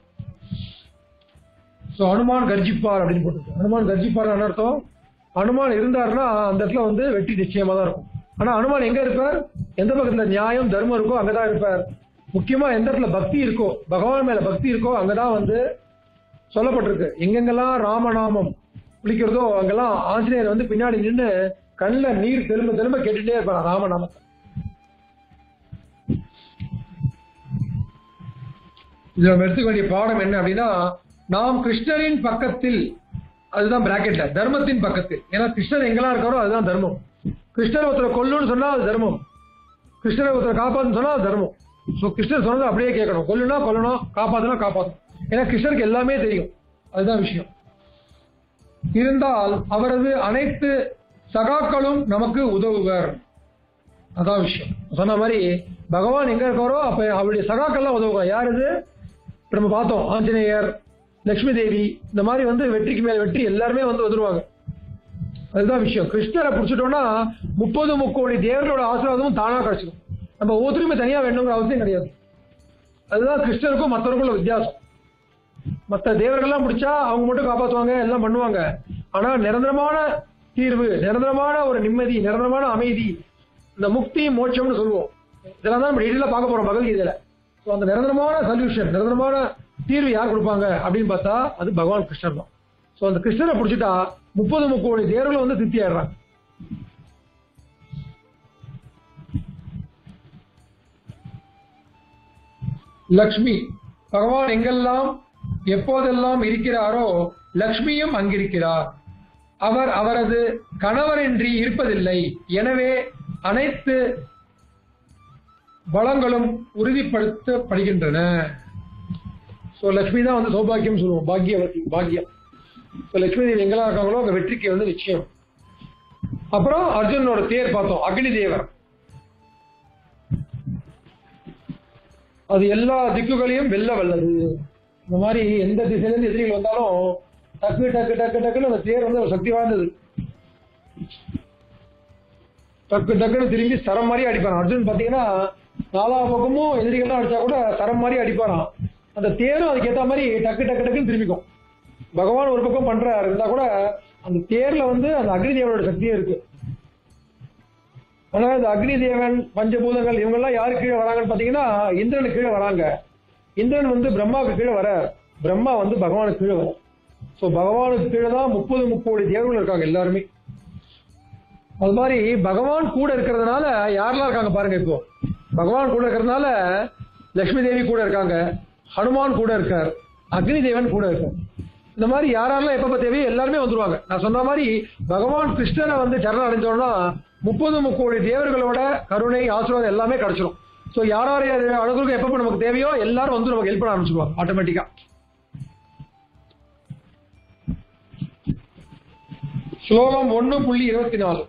ஸோ அனுமான் கர்ஜிப்பார் அப்படின்னு போட்டுருக்கு அனுமான் கர்ஜிப்பார் அர்த்தம் அனுமான் இருந்தாருன்னா அந்த இடத்துல வந்து வெற்றி நிச்சயமா தான் இருக்கும் ஆனா அனுமான் எங்க இருப்பார் எந்த பக்கத்துல நியாயம் தர்மம் இருக்கோ அங்கதான் இருப்பார் முக்கியமா எந்த இடத்துல பக்தி இருக்கோ பகவான் மேல பக்தி இருக்கோ அங்கதான் வந்து சொல்லப்பட்டிருக்கு எங்கெங்கெல்லாம் ராமநாமம் குளிக்கிறதோ அங்கெல்லாம் ஆஞ்சநேயர் வந்து பின்னாடி நின்று கண்ணில் நீர் திரும்ப திரும்ப கேட்டுட்டே இருப்பார் ராமநாமத்தை இதுல நம்ம எடுத்துக்க வேண்டிய பாடம் என்ன அப்படின்னா நாம் கிருஷ்ணரின் பக்கத்தில் அதுதான் பிராக்கெட்ல தர்மத்தின் பக்கத்தில் ஏன்னா கிருஷ்ணர் எங்கெல்லாம் இருக்காரோ அதுதான் தர்மம் கிருஷ்ணர் ஒருத்தரை கொல்லுன்னு சொன்னா அது தர்மம் கிருஷ்ணரை ஒருத்தரை காப்பாத்துன்னு சொன்னா அது தர்மம் ஸோ கிருஷ்ணர் சொன்னதை அப்படியே கேட்கணும் கொல்லுனா கொல்லணும் காப்பாத்துனா காப்பாற்றணும் ஏன்னா கிருஷ்ணருக்கு எல்லாமே தெரியும் அதுதான் விஷயம் இருந்தால் அவரது அனைத்து சகாக்களும் நமக்கு உதவுவர் அதான் விஷயம் சொன்ன மாதிரி பகவான் எங்க இருக்காரோ அப்ப அவருடைய சகாக்கள்லாம் உதவுவாங்க யார் இது இப்ப நம்ம பார்த்தோம் ஆஞ்சநேயர் லட்சுமி தேவி இந்த மாதிரி வந்து வெற்றிக்கு மேல் வெற்றி எல்லாருமே வந்து வந்துருவாங்க அதுதான் விஷயம் கிருஷ்ணரை பிடிச்சிட்டோம்னா முப்பது முக்கோடி தேவர்களோட ஆசீர்வாதமும் தானா கிடைச்சிடும் நம்ம ஒவ்வொருத்தருமே தனியா வேணுங்கிற அவசியம் கிடையாது அதுதான் கிருஷ்ணருக்கும் மற்றவர்களுக்கும் உள்ள வித்தியாசம் மற்ற தேவர்கள்லாம் பிடிச்சா அவங்க மட்டும் காப்பாற்றுவாங்க எல்லாம் பண்ணுவாங்க ஆனா நிரந்தரமான தீர்வு நிரந்தரமான ஒரு நிம்மதி நிரந்தரமான அமைதி இந்த முக்தி மோட்சம்னு சொல்லுவோம் இதெல்லாம் தான் நம்ம டீட்டெயிலாக பார்க்க போறோம் பகவத்கீதையில ஸோ அந்த நிரந்தரமான சொல்யூஷன் நிரந்தரமான தீர்வு யார் கொடுப்பாங்க அப்படின்னு பார்த்தா அது பகவான் கிருஷ்ணர் தான் ஸோ அந்த கிருஷ்ணரை பிடிச்சிட்டா முப்பது முக்கோடி தேவர்களும் வந்து திருப்தி ஆயிடுறாங்க லக்ஷ்மி பகவான் எங்கெல்லாம் எப்போதெல்லாம் இருக்கிறாரோ லக்ஷ்மியும் அங்கிருக்கிறார் அவர் அவரது கணவரின்றி இருப்பதில்லை எனவே அனைத்து வளங்களும் உறுதிப்படுத்தப்படுகின்றன ஸோ லக்ஷ்மி தான் வந்து சௌபாகியம் சொல்லுவோம் பாக்கியவதி பாக்கியம் ஸோ லக்ஷ்மி தேவி எங்கெல்லாம் இருக்காங்களோ அங்கே வெற்றிக்கு வந்து நிச்சயம் அப்புறம் அர்ஜுனனோட தேர் பார்த்தோம் அக்னி தேவர் அது எல்லா திக்குகளையும் வெல்ல வல்லது இந்த மாதிரி எந்த திசையிலிருந்து எதிரிகள் வந்தாலும் டக்கு டக்கு டக்கு டக்குன்னு அந்த தேர் வந்து ஒரு சக்தி வாய்ந்தது டக்கு டக்குன்னு திரும்பி சரம் மாதிரி அடிப்பான் அர்ஜுன் பாத்தீங்கன்னா நாலா பக்கமும் எதிரிகள்லாம் அடிச்சா கூட சரம் மாதிரி அடிப்பாராம் அந்த தேரும் அதுக்கு ஏத்த மாதிரி டக்கு டக்கு டக்குன்னு திரும்பிக்கும் பகவான் ஒரு பக்கம் பண்றாரு இருந்தா கூட அந்த தேர்ல வந்து அந்த அக்னி தேவனோட சக்தியும் இருக்கு ஆனா இந்த அக்னி தேவன் பஞ்சபூதங்கள் இவங்கெல்லாம் யாரு கீழே வராங்கன்னு பாத்தீங்கன்னா இந்திரனுக்கு கீழே வராங்க இந்திரன் வந்து பிரம்மாவுக்கு கீழே வர பிரம்மா வந்து பகவானுக்கு கீழே வர ஸோ பகவானுக்கு கீழே தான் முப்பது முப்போடி தேவர்கள் இருக்காங்க எல்லாருமே அது மாதிரி பகவான் கூட இருக்கிறதுனால யாரெல்லாம் இருக்காங்க பாருங்க இப்போ பகவான் கூட இருக்கிறதுனால லக்ஷ்மி தேவி கூட இருக்காங்க ஹனுமான் கூட இருக்கார் அக்னி தேவன் கூட இருக்கார் இந்த மாதிரி யாரெல்லாம் எப்பப்ப தேவையோ எல்லாருமே வந்துருவாங்க நான் சொன்ன மாதிரி பகவான் கிருஷ்ணனை வந்து சரணம் அடைஞ்சோம்னா முப்பது முக்கோடி தேவர்களோட கருணை ஆசீர்வாதம் எல்லாமே கிடைச்சிடும் ஸோ யார் யார் அணுகுக்கு எப்பப்ப நமக்கு தேவையோ எல்லாரும் வந்து நமக்கு ஹெல்ப் பண்ண ஆரம்பிச்சிருவாங்க ஆட்டோமேட்டிக்கா ஸ்லோகம் ஒண்ணு புள்ளி இருபத்தி நாலு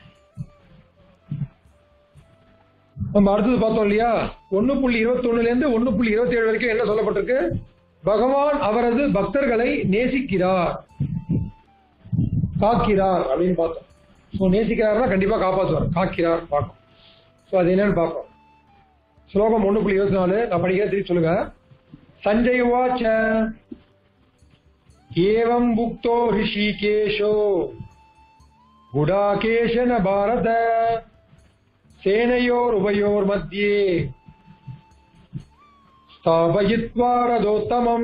நம்ம அடுத்தது பார்த்தோம் இல்லையா ஒண்ணு புள்ளி இருபத்தி இருந்து ஒண்ணு புள்ளி இருபத்தி ஏழு வரைக்கும் என்ன சொல்லப்பட்டிருக்கு பகவான் அவரது பக்தர்களை நேசிக்கிறார் காக்கிறார் அப்படின்னு பார்த்தோம் ஸோ நேசிக்கிறார்னா கண்டிப்பா காப்பாற்றுவார் காக்கிறார் பார்க்கும் ஸோ அது என்னன்னு பார்ப்போம் ஸ்லோகம் ஒண்ணு புள்ளி இருபத்தி நாலு நான் படிக்கிறேன் திருப்பி சொல்லுங்க சஞ்சய் வாச்ச ஏவம் புக்தோ ரிஷிகேஷோ குடாகேஷன பாரத சேனையோர் உபயோர் மத்தியே ஸ்தாபயித்வா ரதோத்தமம்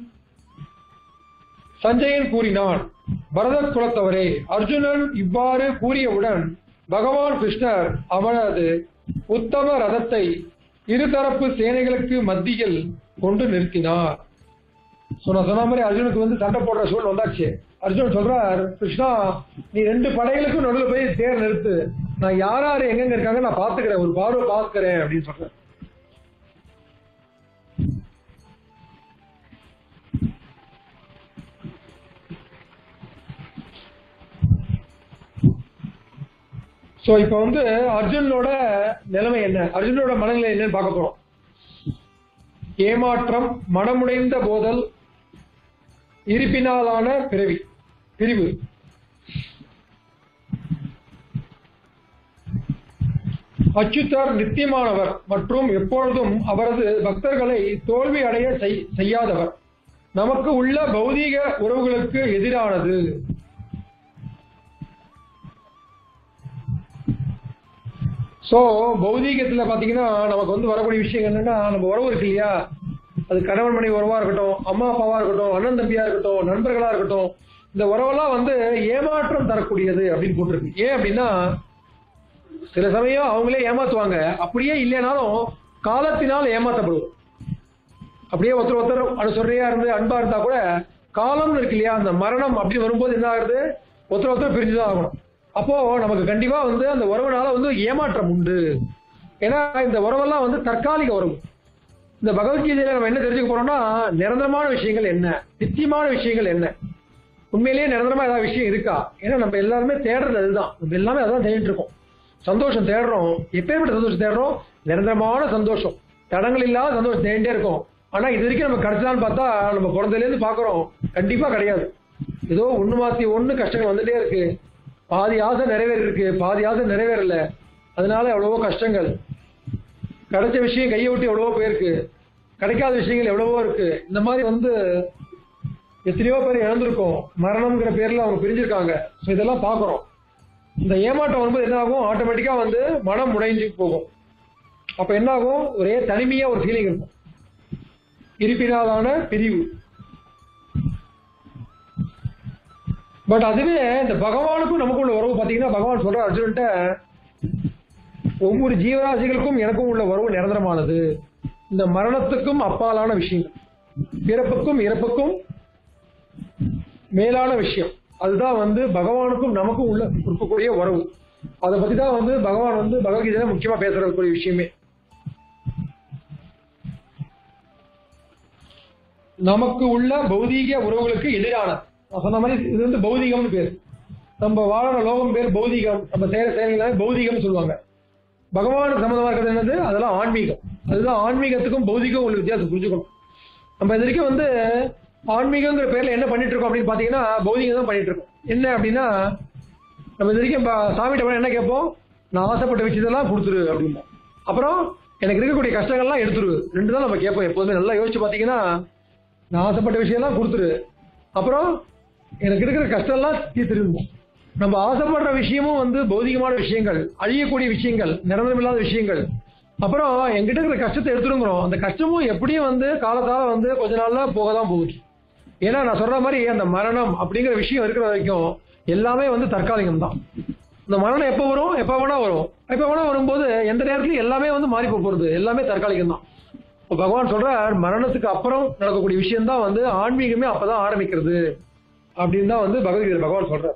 சஞ்சயன் கூறினான் பரத குலத்தவரே அர்ஜுனன் இவ்வாறு கூறியவுடன் பகவான் கிருஷ்ணர் அவனது உத்தம ரதத்தை இருதரப்பு சேனைகளுக்கு மத்தியில் கொண்டு நிறுத்தினார் ஸோ நான் சொன்ன மாதிரி அர்ஜுனுக்கு வந்து சண்டை போடுற சூழல் வந்தாச்சு அர்ஜுன் சொல்றார் கிருஷ்ணா நீ ரெண்டு படைகளுக்கும் நடுவில் போய் தேர் நிறுத்து நான் யார் யார் எங்கெங்க இருக்காங்க நான் பாத்துக்கிறேன் ஒரு பார்வை பாத்துக்கிறேன் அப்படின்னு சொல்றேன் சோ இப்ப வந்து அர்ஜுனோட நிலைமை என்ன அர்ஜுனோட மனநிலை என்னன்னு பார்க்க போறோம் ஏமாற்றம் மனமுடைந்த போதல் இருப்பினாலான பிறவி பிரிவு அச்சுத்தர் நித்தியமானவர் மற்றும் எப்பொழுதும் அவரது பக்தர்களை தோல்வி அடைய செய்- செய்யாதவர் நமக்கு உள்ள பௌதீக உறவுகளுக்கு எதிரானது சோ பௌதீகத்துல பாத்தீங்கன்னா நமக்கு வந்து வரக்கூடிய விஷயம் என்னன்னா நம்ம உறவு இருக்கு இல்லையா அது கணவன் மனைவி உறவா இருக்கட்டும் அம்மா அப்பாவா இருக்கட்டும் அண்ணன் தம்பியா இருக்கட்டும் நண்பர்களா இருக்கட்டும் இந்த உறவெல்லாம் வந்து ஏமாற்றம் தரக்கூடியது அப்படின்னு போட்டிருக்கு ஏன் அப்படின்னா சில சமயம் அவங்களே ஏமாத்துவாங்க அப்படியே இல்லைனாலும் காலத்தினால் ஏமாத்தப்படுவோம் அப்படியே ஒருத்தர் ஒருத்தர் அனுசரணையா இருந்து அன்பா இருந்தா கூட காலம்னு இருக்கு இல்லையா அந்த மரணம் அப்படி வரும்போது என்ன ஆகுது ஒருத்தர் ஒருத்தர் பிரிஞ்சுதான் ஆகணும் அப்போ நமக்கு கண்டிப்பா வந்து அந்த உறவுனால வந்து ஏமாற்றம் உண்டு ஏன்னா இந்த உறவெல்லாம் வந்து தற்காலிக உறவு இந்த பகவத்கீதையில நம்ம என்ன தெரிஞ்சுக்க போறோம்னா நிரந்தரமான விஷயங்கள் என்ன நித்தியமான விஷயங்கள் என்ன உண்மையிலேயே நிரந்தரமா ஏதாவது விஷயம் இருக்கா ஏன்னா நம்ம எல்லாருமே தேடுறது அதுதான் நம்ம எல்லாமே அதான் தேடிட்டு இருக்கோம் சந்தோஷம் தேடுறோம் எப்பேற்பட்ட சந்தோஷம் தேடுறோம் நிரந்தரமான சந்தோஷம் தடங்கள் இல்லாத சந்தோஷம் தேடிட்டே இருக்கோம் ஆனா இது வரைக்கும் நம்ம கிடைச்சலான்னு பார்த்தா நம்ம பிறந்ததுல இருந்து பாக்குறோம் கண்டிப்பா கிடையாது ஏதோ ஒண்ணு மாத்தி ஒண்ணு கஷ்டங்கள் வந்துட்டே இருக்கு பாதி ஆசை நிறைவேறி இருக்கு பாதி ஆசை நிறைவேறல அதனால எவ்வளவோ கஷ்டங்கள் கிடைச்ச விஷயம் கையை விட்டு எவ்வளவோ போயிருக்கு கிடைக்காத விஷயங்கள் எவ்வளவோ இருக்கு இந்த மாதிரி வந்து எத்தனையோ பேர் இழந்திருக்கோம் மரணம்ங்கிற பேர்ல அவங்க பிரிஞ்சிருக்காங்க ஸோ இதெல்லாம் பார்க்குறோம் இந்த ஏமாற்றம் வரும்போது என்ன ஆகும் ஆட்டோமேட்டிக்கா வந்து மனம் முடைஞ்சு போகும் அப்ப என்ன ஆகும் ஒரே தனிமையா ஒரு ஃபீலிங் இருக்கும் இருப்பினாலான பிரிவு பட் அதுவே இந்த பகவானுக்கும் நமக்கும் உள்ள உறவு பாத்தீங்கன்னா பகவான் சொல்ற அர்ஜுன்ட்ட ஒவ்வொரு ஜீவராசிகளுக்கும் எனக்கும் உள்ள உறவு நிரந்தரமானது இந்த மரணத்துக்கும் அப்பாலான விஷயங்கள் பிறப்புக்கும் இறப்புக்கும் மேலான விஷயம் அதுதான் வந்து பகவானுக்கும் நமக்கும் உள்ள இருக்கக்கூடிய உறவு அதை பத்தி தான் வந்து பகவான் வந்து பகவத்கீதையில முக்கியமா பேசுறக்கூடிய விஷயமே நமக்கு உள்ள பௌதீக உறவுகளுக்கு எதிரான நான் சொன்ன மாதிரி இது வந்து பௌதீகம்னு பேர் நம்ம வாழற லோகம் பேர் பௌதீகம் நம்ம செய்யற செயல்களை பௌதீகம்னு சொல்லுவாங்க பகவானுக்கு சம்மந்தமா இருக்கிறது என்னது அதெல்லாம் ஆன்மீகம் அதுதான் ஆன்மீகத்துக்கும் பௌதிகம் உள்ள வித்தியாசம் புரிஞ்சுக்கணும் நம்ம இது வரைக்கும் வந்து ஆன்மீகங்கிற பேர்ல என்ன பண்ணிட்டு இருக்கோம் அப்படின்னு பாத்தீங்கன்னா பௌதிகம் தான் பண்ணிட்டு இருக்கோம் என்ன அப்படின்னா நம்ம இது வரைக்கும் ப- சாமிகிட்ட போனா என்ன கேட்போம் நான் ஆசைப்பட்ட விஷயத்தெல்லாம் கொடுத்துரு அப்படிம்போம் அப்புறம் எனக்கு இருக்கக்கூடிய கஷ்டங்கள்லாம் எடுத்துரு ரெண்டு தான் நம்ம கேட்போம் எப்போதுமே நல்லா யோசிச்சு பாத்தீங்கன்னா நான் ஆசைப்பட்ட விஷயம்லாம் கொடுத்துரு அப்புறம் எனக்கு இருக்கிற கஷ்டம்லாம் தீர்த்துருந்தோம் நம்ம ஆசைப்படுற விஷயமும் வந்து பௌதிகமான விஷயங்கள் அழியக்கூடிய விஷயங்கள் நிரந்தரமில்லாத விஷயங்கள் அப்புறம் என்கிட்ட இருக்கிற கஷ்டத்தை எடுத்துருங்கிறோம் அந்த கஷ்டமும் எப்படியும் வந்து காலத்தால வந்து கொஞ்ச நாள்ல போக தான் போகுது ஏன்னா நான் சொல்ற மாதிரி அந்த மரணம் அப்படிங்கிற விஷயம் இருக்கிற வரைக்கும் எல்லாமே வந்து தற்காலிகம் தான் இந்த மரணம் எப்போ வரும் எப்போ வேணா வரும் எப்போ வேணா வரும்போது எந்த நேரத்துலயும் எல்லாமே வந்து மாறி போக போறது எல்லாமே தற்காலிகம் தான் இப்போ பகவான் சொல்றார் மரணத்துக்கு அப்புறம் நடக்கக்கூடிய விஷயம் தான் வந்து ஆன்மீகமே அப்பதான் ஆரம்பிக்கிறது அப்படின்னு தான் வந்து பகவத்கீதை பகவான் சொல்றார்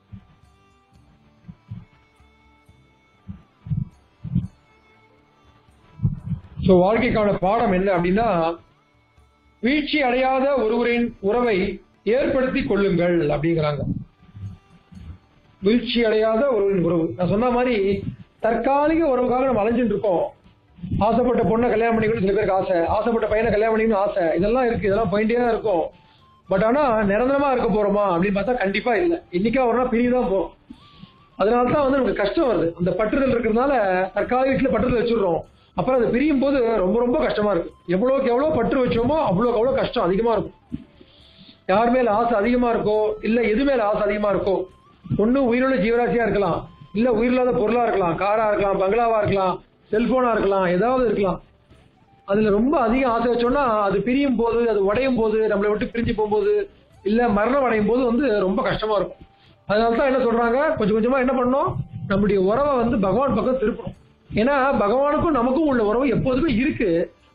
சோ வாழ்க்கைக்கான பாடம் என்ன அப்படின்னா வீழ்ச்சி அடையாத ஒருவரின் உறவை ஏற்படுத்தி கொள்ளுங்கள் அப்படிங்கிறாங்க வீழ்ச்சி அடையாத ஒருவரின் உறவு நான் சொன்ன மாதிரி தற்காலிக உறவுக்காக நம்ம அலைஞ்சுட்டு இருக்கோம் ஆசைப்பட்ட பொண்ணை கல்யாணம் பண்ணிக்கணும் சில பேருக்கு ஆசை ஆசைப்பட்ட பையனை கல்யாணம் பண்ணிக்கணும் ஆசை இதெல்லாம் இருக்கு இதெல்லாம் போயிட்டே தான் இருக்கும் பட் ஆனா நிரந்தரமா இருக்க போறோமா அப்படின்னு பார்த்தா கண்டிப்பா இல்லை இன்னைக்கா ஒரு நாள் பிரிவு தான் போறோம் அதனால தான் வந்து நமக்கு கஷ்டம் வருது அந்த பற்றுதல் இருக்கிறதுனால தற்காலிகத்துல பற்றுதல் வச்சிடுறோம் அப்புறம் அது பிரியும் போது ரொம்ப ரொம்ப கஷ்டமா இருக்கு எவ்வளவுக்கு எவ்வளவு பற்று வச்சோமோ அவ்வளவுக்கு அவ்வளவு கஷ்டம் அதிகமா இருக்கும் யார் மேல ஆசை அதிகமா இருக்கோ இல்ல எது மேல ஆசை அதிகமா இருக்கோ ஒண்ணு உயிருள்ள ஜீவராசியா இருக்கலாம் இல்ல உயிரில்லாத பொருளா இருக்கலாம் காரா இருக்கலாம் பங்களாவா இருக்கலாம் செல்போனா இருக்கலாம் ஏதாவது இருக்கலாம் அதுல ரொம்ப அதிக ஆசை வச்சோம்னா அது பிரியும் போது அது உடையும் போது நம்மளை விட்டு பிரிஞ்சு போகும்போது இல்ல மரணம் அடையும் போது வந்து ரொம்ப கஷ்டமா இருக்கும் அதனால தான் என்ன சொல்றாங்க கொஞ்சம் கொஞ்சமா என்ன பண்ணணும் நம்முடைய உறவை வந்து பகவான் பக்கம் திருப்பணும் ஏன்னா பகவானுக்கும் நமக்கும் உள்ள உறவு எப்போதுமே இருக்கு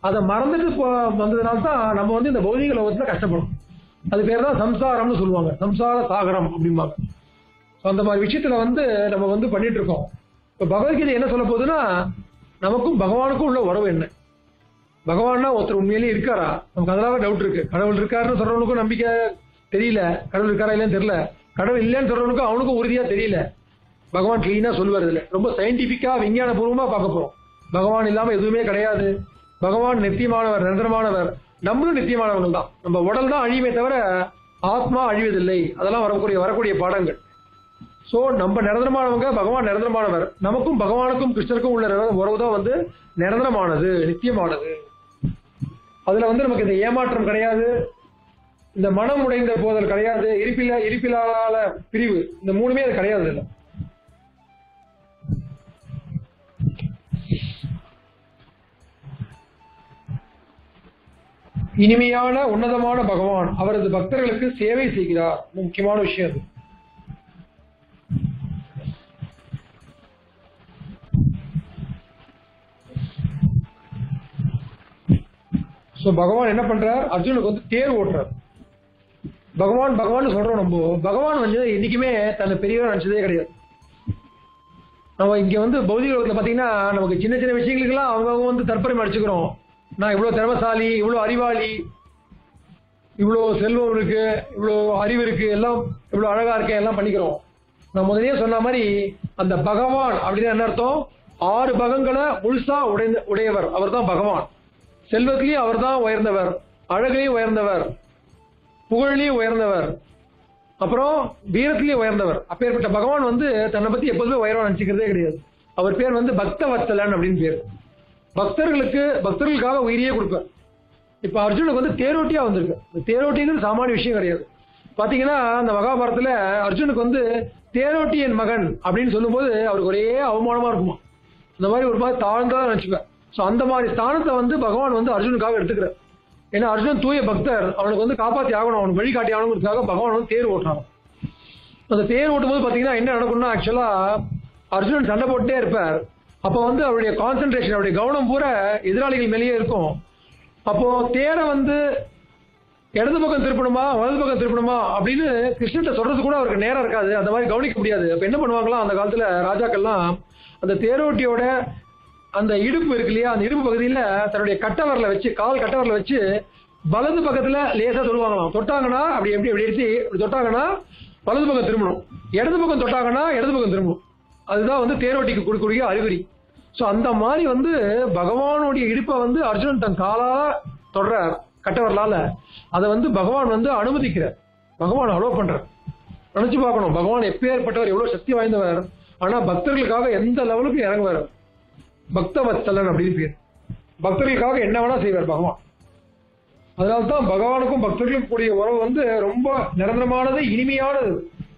அதை மறந்துட்டு போ- வந்ததுனால தான் நம்ம வந்து இந்த பௌதிக லோகத்துல கஷ்டப்படும் அது பேர் தான் சம்சாரம்னு சொல்லுவாங்க சம்சார சாகரம் அப்படிம்பாங்க So, அந்த மாதிரி விஷயத்துல வந்து நம்ம வந்து பண்ணிட்டு இருக்கோம் இப்ப பகவத்கீதை என்ன சொல்ல போகுதுன்னா நமக்கும் பகவானுக்கும் உள்ள உறவு என்ன பகவான்னா ஒருத்தர் உண்மையிலேயே இருக்காரா நமக்கு அதெல்லாம் டவுட் இருக்கு கடவுள் இருக்காருன்னு சொல்றவனுக்கும் நம்பிக்கை தெரியல கடவுள் இருக்காரா இல்லைன்னு தெரியல கடவுள் இல்லைன்னு சொல்றவனுக்கும் அவனுக்கும் உறுதியா தெரியல பகவான் கிளீனா சொல்லுவார் இதுல ரொம்ப சயின்டிபிக்கா விஞ்ஞான பூர்வமா பார்க்க போறோம் பகவான் இல்லாம எதுவுமே கிடையாது பகவான் நித்தியமானவர் நிரந்தரமானவர் நம்மளும் நித்தியமானவர்கள் தான் நம்ம உடல் தான் அழியுமே தவிர ஆத்மா அழிவதில்லை அதெல்லாம் வரக்கூடிய வரக்கூடிய பாடங்கள் சோ நம்ம நிரந்தரமானவங்க பகவான் நிரந்தரமானவர் நமக்கும் பகவானுக்கும் கிருஷ்ணருக்கும் உள்ள உறவு தான் வந்து நிரந்தரமானது நித்தியமானது அதுல வந்து நமக்கு இந்த ஏமாற்றம் கிடையாது இந்த மனம் உடைந்த போதல் கிடையாது இருப்பில இருப்பிலால பிரிவு இந்த மூணுமே அது கிடையாது இல்ல இனிமையான உன்னதமான பகவான் அவரது பக்தர்களுக்கு சேவை செய்கிறார் ரொம்ப முக்கியமான விஷயம் அது சோ பகவான் என்ன பண்றார் அர்ஜுனுக்கு வந்து தேர் ஓட்டுறார் பகவான் பகவான் சொல்றோம் நம்ம பகவான் வந்து என்னைக்குமே தன்னை பெரியவரா நினைச்சதே கிடையாது நம்ம இங்க வந்து பௌதிக உலகத்துல பாத்தீங்கன்னா நமக்கு சின்ன சின்ன விஷயங்களுக்கெல்லாம் அவங்க வந்து தற்பெருமை அடிச்சுக்கிறோம் நான் இவ்வளவு திறமசாலி இவ்வளவு அறிவாளி இவ்வளவு செல்வம் இருக்கு இவ்வளவு அறிவு இருக்கு எல்லாம் இவ்வளவு அழகா இருக்கேன் எல்லாம் பண்ணிக்கிறோம் நான் முதலே சொன்ன மாதிரி அந்த பகவான் அப்படின்னு என்ன அர்த்தம் ஆறு பகங்களை முழுசா உடைந்த உடையவர் அவர்தான் பகவான் செல்வத்திலையும் அவர்தான் உயர்ந்தவர் அழகிலையும் உயர்ந்தவர் புகழிலையும் உயர்ந்தவர் அப்புறம் வீரத்திலையும் உயர்ந்தவர் அப்பேற்பட்ட பகவான் வந்து தன்னை பத்தி எப்போதுமே உயர்வா நினைச்சுக்கிறதே கிடையாது அவர் பேர் வந்து பக்தவத்சலன் அப்படின்னு பேர் பக்தர்களுக்கு பக்தர்களுக்காக உயிரியே கொடுப்பார் இப்ப அர்ஜுனுக்கு வந்து தேரோட்டியா வந்திருக்கு இந்த தேரோட்டிங்கிறது சாமானிய விஷயம் கிடையாது பாத்தீங்கன்னா அந்த மகாபாரதத்துல அர்ஜுனுக்கு வந்து தேரோட்டி என் மகன் அப்படின்னு சொல்லும்போது அவருக்கு ஒரே அவமானமா இருக்குமா இந்த மாதிரி ஒரு மாதிரி தாழ்ந்தா நினைச்சுப்பேன் சோ அந்த மாதிரி ஸ்தானத்தை வந்து பகவான் வந்து அர்ஜுனுக்காக எடுத்துக்கிறார் ஏன்னா அர்ஜுன் தூய பக்தர் அவனுக்கு வந்து காப்பாத்தி ஆகணும் அவனுக்கு வழிகாட்டி ஆகணுங்கிறதுக்காக பகவான் வந்து தேர் ஓட்டுறான் அந்த தேர் ஓட்டும் போது பாத்தீங்கன்னா என்ன நடக்கும்னா ஆக்சுவலா அர்ஜுனன் சண்டை போட்டுட்டே இருப்பார் அப்ப வந்து அவருடைய கான்சென்ட்ரேஷன் அவருடைய கவனம் பூரா எதிராளிகள் மேலேயே இருக்கும் அப்போ தேரை வந்து இடது பக்கம் திருப்பணுமா வலது பக்கம் திருப்பணுமா அப்படின்னு கிருஷ்ணன்ட்ட சொல்றது கூட அவருக்கு நேரம் இருக்காது அந்த மாதிரி கவனிக்க முடியாது அப்ப என்ன பண்ணுவாங்களாம் அந்த காலத்துல ராஜாக்கள்லாம் அந்த தேரோட்டியோட அந்த இடுப்பு இருக்கு இல்லையா அந்த இடுப்பு பகுதியில தன்னுடைய கட்டவரில் வச்சு கால் கட்டவரில் வச்சு வலது பக்கத்துல லேசா தொடுவாங்களாம் தொட்டாங்கன்னா அப்படி எப்படி எப்படி எடுத்து இப்படி தொட்டாங்கன்னா வலது பக்கம் திரும்பணும் இடது பக்கம் தொட்டாங்கன்னா இடது பக்கம் திரும்பணும் அதுதான் வந்து தேரோட்டிக்கு கொடுக்கக்கூடிய அறிகுறி சோ அந்த மாதிரி வந்து பகவானுடைய இடுப்பை வந்து அர்ஜுனன் தன் காலா தொடர்றார் கட்டவரலால அதை வந்து பகவான் வந்து அனுமதிக்கிறார் பகவான் அலோவ் பண்றார் நினைச்சு பார்க்கணும் பகவான் எப்பேற்பட்டவர் எவ்வளவு சக்தி வாய்ந்தவர் ஆனா பக்தர்களுக்காக எந்த லெவலுக்கு இறங்குவார் பக்தவத்சலன் அப்படின்னு பேர் பக்தர்களுக்காக என்ன வேணா செய்வார் பகவான் அதனால்தான் பகவானுக்கும் பக்தர்களுக்கும் கூடிய உறவு வந்து ரொம்ப நிரந்தரமானது இனிமையானது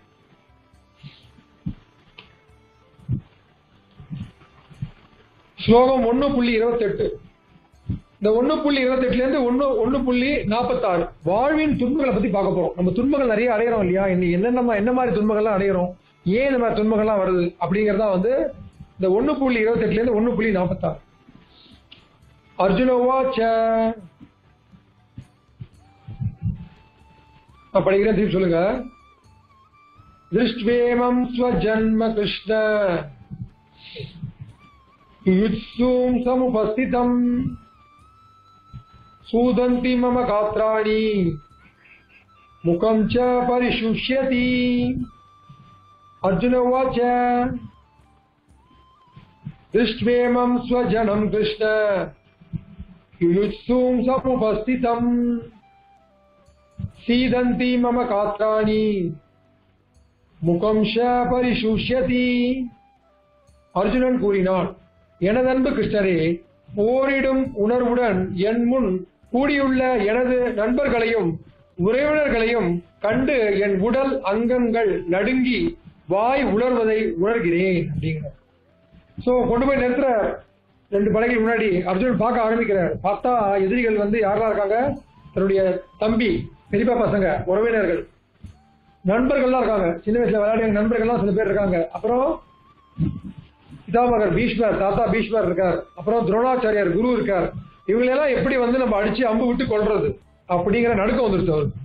ஸ்லோகம் ஒண்ணு புள்ளி இருபத்தெட்டு இந்த ஒண்ணு புள்ளி இருபத்தெட்டுல இருந்து ஒண்ணு ஒண்ணு புள்ளி நாற்பத்தாறு வாழ்வின் துன்பங்களை பத்தி பார்க்க போறோம் நம்ம துன்பங்கள் நிறைய அடையிறோம் இல்லையா இன்னைக்கு என்னென்ன என்ன மாதிரி துன்பங்கள்லாம் அடையிறோம் ஏன் இந்த மாதிரி துன்பங்கள்லாம் வருது அப்படிங்கறதா வந்து இந்த ஒண்ணு புள்ளி இருபத்தெட்டுல இருந்து ஒண்ணு புள்ளி நாற்பத்தாறு அர்ஜுனவாச்ச நான் படிக்கிறேன் திருப்பி சொல்லுங்க திருஷ்வேமம் ஸ்வஜன்ம கிருஷ்ண युत्सूं समुपस्थितम् सूदन्ति मम गात्राणि मुखं च परिशुष्यति अर्जुन उवाच दृष्ट्वेमं स्वजनं कृष्ण युयुत्सूं समुपस्थितम् सीदन्ति मम गात्राणि मुखं च परिशुष्यति அர்ஜுனன் கூறினான் எனதன்பு கிருஷ்ணரே போரிடும் உணர்வுடன் என் முன் கூடியுள்ள எனது நண்பர்களையும் உறவினர்களையும் கண்டு என் உடல் அங்கங்கள் நடுங்கி வாய் உணர்வதை உணர்கிறேன் அப்படிங்கிற சோ கொண்டு போய் நிறுத்துற ரெண்டு படைகள் முன்னாடி அர்ஜுனன் பார்க்க ஆரம்பிக்கிறார் பார்த்தா எதிரிகள் வந்து யாரெல்லாம் இருக்காங்க தன்னுடைய தம்பி பெரியப்பா பசங்க உறவினர்கள் நண்பர்கள்லாம் இருக்காங்க சின்ன வயசுல விளையாடிய நண்பர்கள்லாம் சில பேர் இருக்காங்க அப்புறம் பிதாமகர் பீஷ்மர் தாத்தா பீஷ்மர் இருக்கார் அப்புறம் துரோணாச்சாரியார் குரு இருக்கார் இவங்களெல்லாம் எப்படி வந்து நம்ம அடிச்சு அம்பு விட்டு கொள்றது அப்படிங்கிற நடுக்கம் வந்துருச்சு அவருக்கு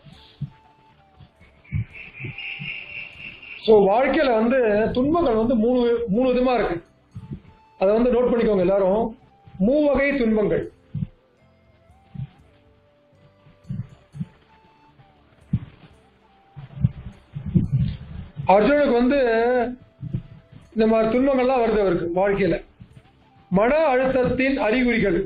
ஸோ வாழ்க்கையில வந்து துன்பங்கள் வந்து மூணு மூணு விதமா இருக்கு அதை வந்து நோட் பண்ணிக்கோங்க எல்லாரும் மூவகை துன்பங்கள் அர்ஜுனுக்கு வந்து இந்த மாதிரி துன்பங்கள்லாம் வருது அவருக்கு வாழ்க்கையில மன அழுத்தத்தின் அறிகுறிகள்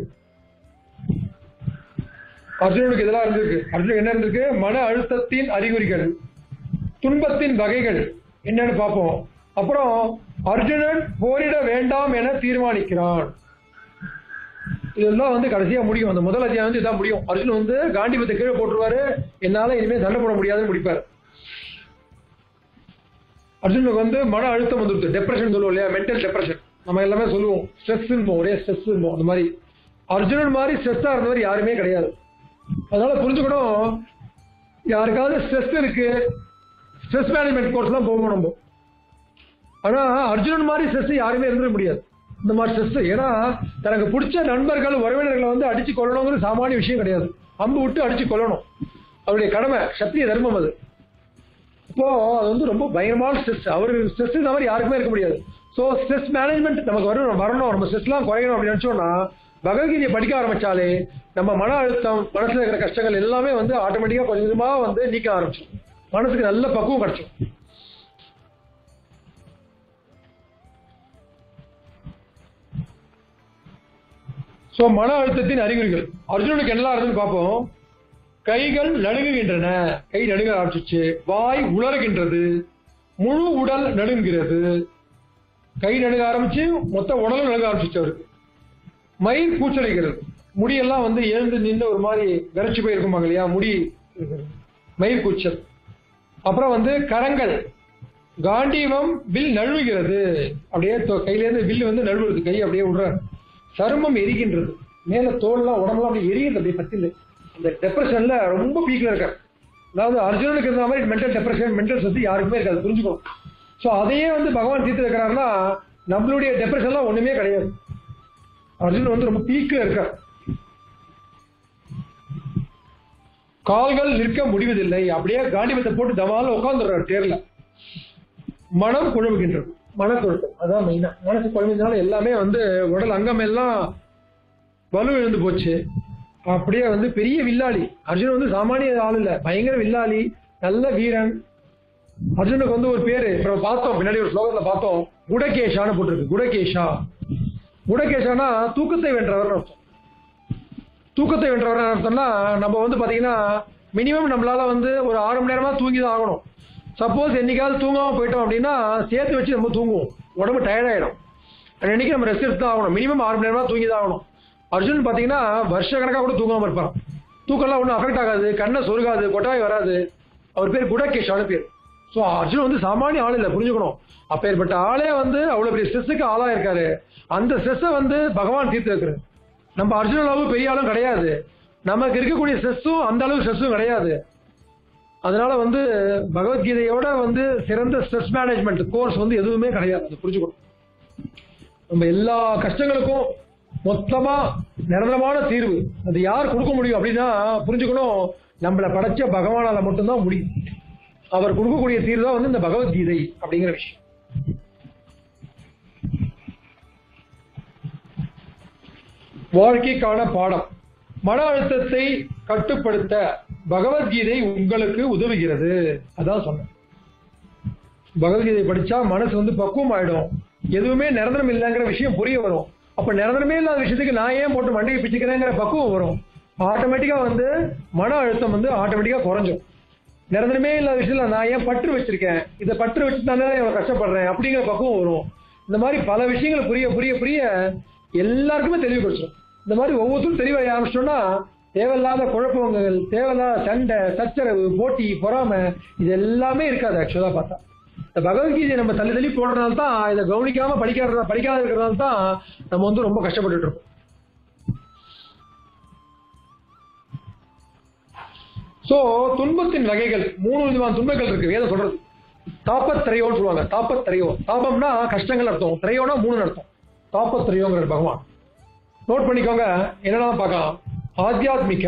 அர்ஜுனனுக்கு இதெல்லாம் இருந்திருக்கு அர்ஜுன் என்ன இருந்திருக்கு மன அழுத்தத்தின் அறிகுறிகள் துன்பத்தின் வகைகள் என்னன்னு பார்ப்போம் அப்புறம் அர்ஜுனன் போரிட வேண்டாம் என தீர்மானிக்கிறான் இதெல்லாம் வந்து கடைசியா முடியும் அந்த முதல் அத்தியாயம் வந்து இதான் முடியும் அர்ஜுன் வந்து காண்டிபத்தை கீழே போட்டுருவாரு என்னால இனிமே சண்டை போட முடியாதுன்னு முடிப்பாரு அர்ஜுனுக்கு வந்து மன அழுத்தம் வந்துருது டெப்ரெஷன் சொல்லுவோம் இல்லையா மென்டல் டெப்ரெஷன் நம்ம எல்லாமே சொல்லுவோம் ஸ்ட்ரெஸ் ஒரே ஸ்ட்ரெஸ் அந்த மாதிரி அர்ஜுனன் மாதிரி ஸ்ட்ரெஸ்ஸா இருந்தவர் யாருமே கிடையாது அதனால புரிஞ்சுக்கணும் யாருக்காவது ஸ்ட்ரெஸ் இருக்கு ஸ்ட்ரெஸ் மேனேஜ்மெண்ட் கோர்ஸ்லாம் போகணும் நம்ம ஆனா அர்ஜுனன் மாதிரி ஸ்ட்ரெஸ் யாருமே இருந்துட முடியாது இந்த மாதிரி ஸ்ட்ரெஸ் ஏன்னா தனக்கு பிடிச்ச நண்பர்கள் உறவினர்களை வந்து அடிச்சு கொள்ளணுங்கிறது சாமானிய விஷயம் கிடையாது அம்பு விட்டு அடிச்சு கொள்ளணும் அவருடைய கடமை சத்திய தர்மம் அது இப்போ அது வந்து ரொம்ப பயங்கரமான ஸ்ட்ரெஸ் அவர் ஸ்ட்ரெஸ் இந்த மாதிரி யாருக்குமே இருக்க முடியாது ஸோ ஸ்ட்ரெஸ் மேனேஜ்மெண்ட் நமக்கு வரணும் வரணும் நம்ம ஸ்ட்ரெஸ்லாம் குறையணும் அப்படின்னு நினைச்சோம்னா பகவத்கீதையை படிக்க ஆரம்பிச்சாலே நம்ம மன அழுத்தம் மனசுல இருக்கிற கஷ்டங்கள் எல்லாமே வந்து ஆட்டோமேட்டிக்கா கொஞ்சம் கொஞ்சமா வந்து நீக்க ஆரம்பிச்சிடும் மனசுக்கு நல்ல பக்குவம் கிடைச்சிடும் சோ மன அழுத்தத்தின் அறிகுறிகள் அர்ஜுனனுக்கு என்னெல்லாம் இருந்துன்னு பார்ப்போம் கைகள் நடுங்குகின்றன கை நடுங்க ஆரம்பிச்சிச்சு வாய் உலர்கின்றது முழு உடல் நடுங்குகிறது கை நடுங்க ஆரம்பிச்சு மொத்த உடலும் நடுங்க ஆரம்பிச்சிச்சு அவருக்கு மயிர் கூச்சலிக்கிறது முடியெல்லாம் வந்து எழுந்து நின்று ஒரு மாதிரி விரைச்சு போயிருக்குமாங்க இல்லையா முடி மயிர் கூச்சல் அப்புறம் வந்து கரங்கள் காண்டீவம் வில் நழுவுகிறது அப்படியே தொ- கையிலேருந்து வில் வந்து நழுவுறது கை அப்படியே விடுறாரு சருமம் எரிகின்றது மேல தோல்லாம் உடம்புலாம் அப்படியே எரியுது அப்படியே பத்தில அந்த டெப்ரெஷன்ல ரொம்ப பீக்ல இருக்கார் அதாவது அர்ஜுனனுக்கு இருந்த மாதிரி மென்டல் டெப்ரெஷன் மென்டல் சத்து யாருக்குமே இருக்காது புரிஞ்சுக்கணும் ஸோ அதையே வந்து பகவான் தீர்த்து வைக்கிறாருன்னா நம்மளுடைய டெப்ரெஷன்லாம் ஒண்ணுமே கிடையாது அர்ஜுன் வந்து ரொம்ப பீக்ல இருக்கார் கால்கள் நிற்க முடிவதில்லை அப்படியே காண்டிபத்தை போட்டு தவால உட்காந்துடுறாரு தேர்ல மனம் குழம்புகின்றது மனக்குழப்பம் அதான் மெயினா மனசு குழம்பினால எல்லாமே வந்து உடல் அங்கம் எல்லாம் வலு எழுந்து போச்சு அப்படியே வந்து பெரிய வில்லாளி அர்ஜுன் வந்து சாமானிய ஆள் இல்ல பயங்கர வில்லாளி நல்ல வீரன் அர்ஜுனுக்கு வந்து ஒரு பேரு இப்ப நம்ம பார்த்தோம் பின்னாடி ஒரு ஸ்லோகத்துல பார்த்தோம் குடகேஷான்னு போட்டிருக்கு குடகேஷா குடகேஷானா தூக்கத்தை வென்றவர் அர்த்தம் தூக்கத்தை வென்றவர் அர்த்தம்னா நம்ம வந்து பாத்தீங்கன்னா மினிமம் நம்மளால வந்து ஒரு ஆறு மணி நேரமா தூங்கி தான் ஆகணும் சப்போஸ் என்னைக்காவது தூங்காம போயிட்டோம் அப்படின்னா சேர்த்து வச்சு நம்ம தூங்குவோம் உடம்பு டயர்ட் ஆயிடும் அன்னைக்கு நம்ம ரெஸ்ட் எடுத்து தான் ஆகணும் மினிமம் ஆறு மணி நேரமா தூங்கி தான் ஆகணும் அர்ஜுன் பாத்தீங்கன்னா வருஷ கணக்கா கூட தூங்காம இருப்பான் தூக்கம்லாம் ஒன்றும் அஃபெக்ட் ஆகாது கண்ணை சொருகாது கொட்டாய் வராது அவர் பேர் குடகேஷான பேர் ஸோ அர்ஜுன் வந்து சாமானிய ஆள் இல்லை புரிஞ்சுக்கணும் அப்பேற்பட்ட ஆளே வந்து அவ்வளவு பெரிய ஸ்ட்ரெஸ்ஸுக்கு ஆளா இருக்காரு அந்த ஸ்ட்ரெஸ்ஸை வந்து பகவான் தீர்த்து வைக்கிறார் நம்ம அர்ஜுன அளவு பெரிய ஆளும் கிடையாது நமக்கு இருக்கக்கூடிய ஸ்ட்ரெஸ்ஸும் அந்த அளவு ஸ்ட்ரெஸ்ஸும் கிடையாது அதனால வந்து பகவத்கீதையோட வந்து சிறந்த ஸ்ட்ரெஸ் மேனேஜ்மெண்ட் கோர்ஸ் வந்து எதுவுமே கிடையாது அது புரிஞ்சுக்கணும் நம்ம எல்லா கஷ்டங்களுக்கும் மொத்தமா நிரந்தரமான தீர்வு அது யார் கொடுக்க முடியும் அப்படின்னா புரிஞ்சுக்கணும் நம்மளை படைச்ச பகவானால மட்டும்தான் முடியும் அவர் கொடுக்கக்கூடிய தீர்வு தான் வந்து இந்த பகவத்கீதை அப்படிங்கிற விஷயம் வாழ்க்கைக்கான பாடம் மன அழுத்தத்தை கட்டுப்படுத்த பகவத்கீதை உங்களுக்கு உதவுகிறது அதான் சொன்னேன் பகவத்கீதை படிச்சா மனசு வந்து பக்குவம் ஆயிடும் எதுவுமே நிரந்தரம் இல்லைங்கிற விஷயம் புரிய வரும் அப்ப நிரந்தரமே இல்லாத விஷயத்துக்கு நான் ஏன் போட்டு மண்டையை பிச்சுக்கிறேங்கிற பக்குவம் வரும் ஆட்டோமேட்டிக்கா வந்து மன அழுத்தம் வந்து ஆட்டோமேட்டிக்கா குறைஞ்சும் நிரந்தரமே இல்லாத விஷயத்துல நான் ஏன் பற்று வச்சிருக்கேன் இதை பற்று வச்சு தானே இவ்வளவு கஷ்டப்படுறேன் அப்படிங்கிற பக்குவம் வரும் இந்த மாதிரி பல விஷயங்கள் புரிய புரிய புரிய எல்லாருக்குமே தெளிவு கிடைச்சிடும் இந்த மாதிரி ஒவ்வொருத்தரும் தெளிவாக ஆரம்பிச்சோம்னா தேவையில்லாத குழப்பங்கள் தேவையில்லாத சண்டை சச்சரவு போட்டி பொறாமை இது எல்லாமே இருக்காது ஆக்சுவலா பார்த்தா இந்த பகவத்கீதையை நம்ம தள்ளி தள்ளி போடுறதுனால தான் இதை கவனிக்காம படிக்காத படிக்காத இருக்கிறதுனால தான் நம்ம வந்து ரொம்ப கஷ்டப்பட்டுட்டு இருக்கோம் சோ துன்பத்தின் வகைகள் மூணு விதமான துன்பங்கள் இருக்கு வேதம் சொல்றது தாப்பத்திரையோன்னு சொல்லுவாங்க தாப்பத்திரையோ தாபம்னா கஷ்டங்கள் அர்த்தம் திரையோனா மூணு அர்த்தம் தாப்பத்திரையோங்கிற பகவான் நோட் பண்ணிக்கோங்க என்னெல்லாம் பார்க்கலாம் ஆத்தியாத்மிக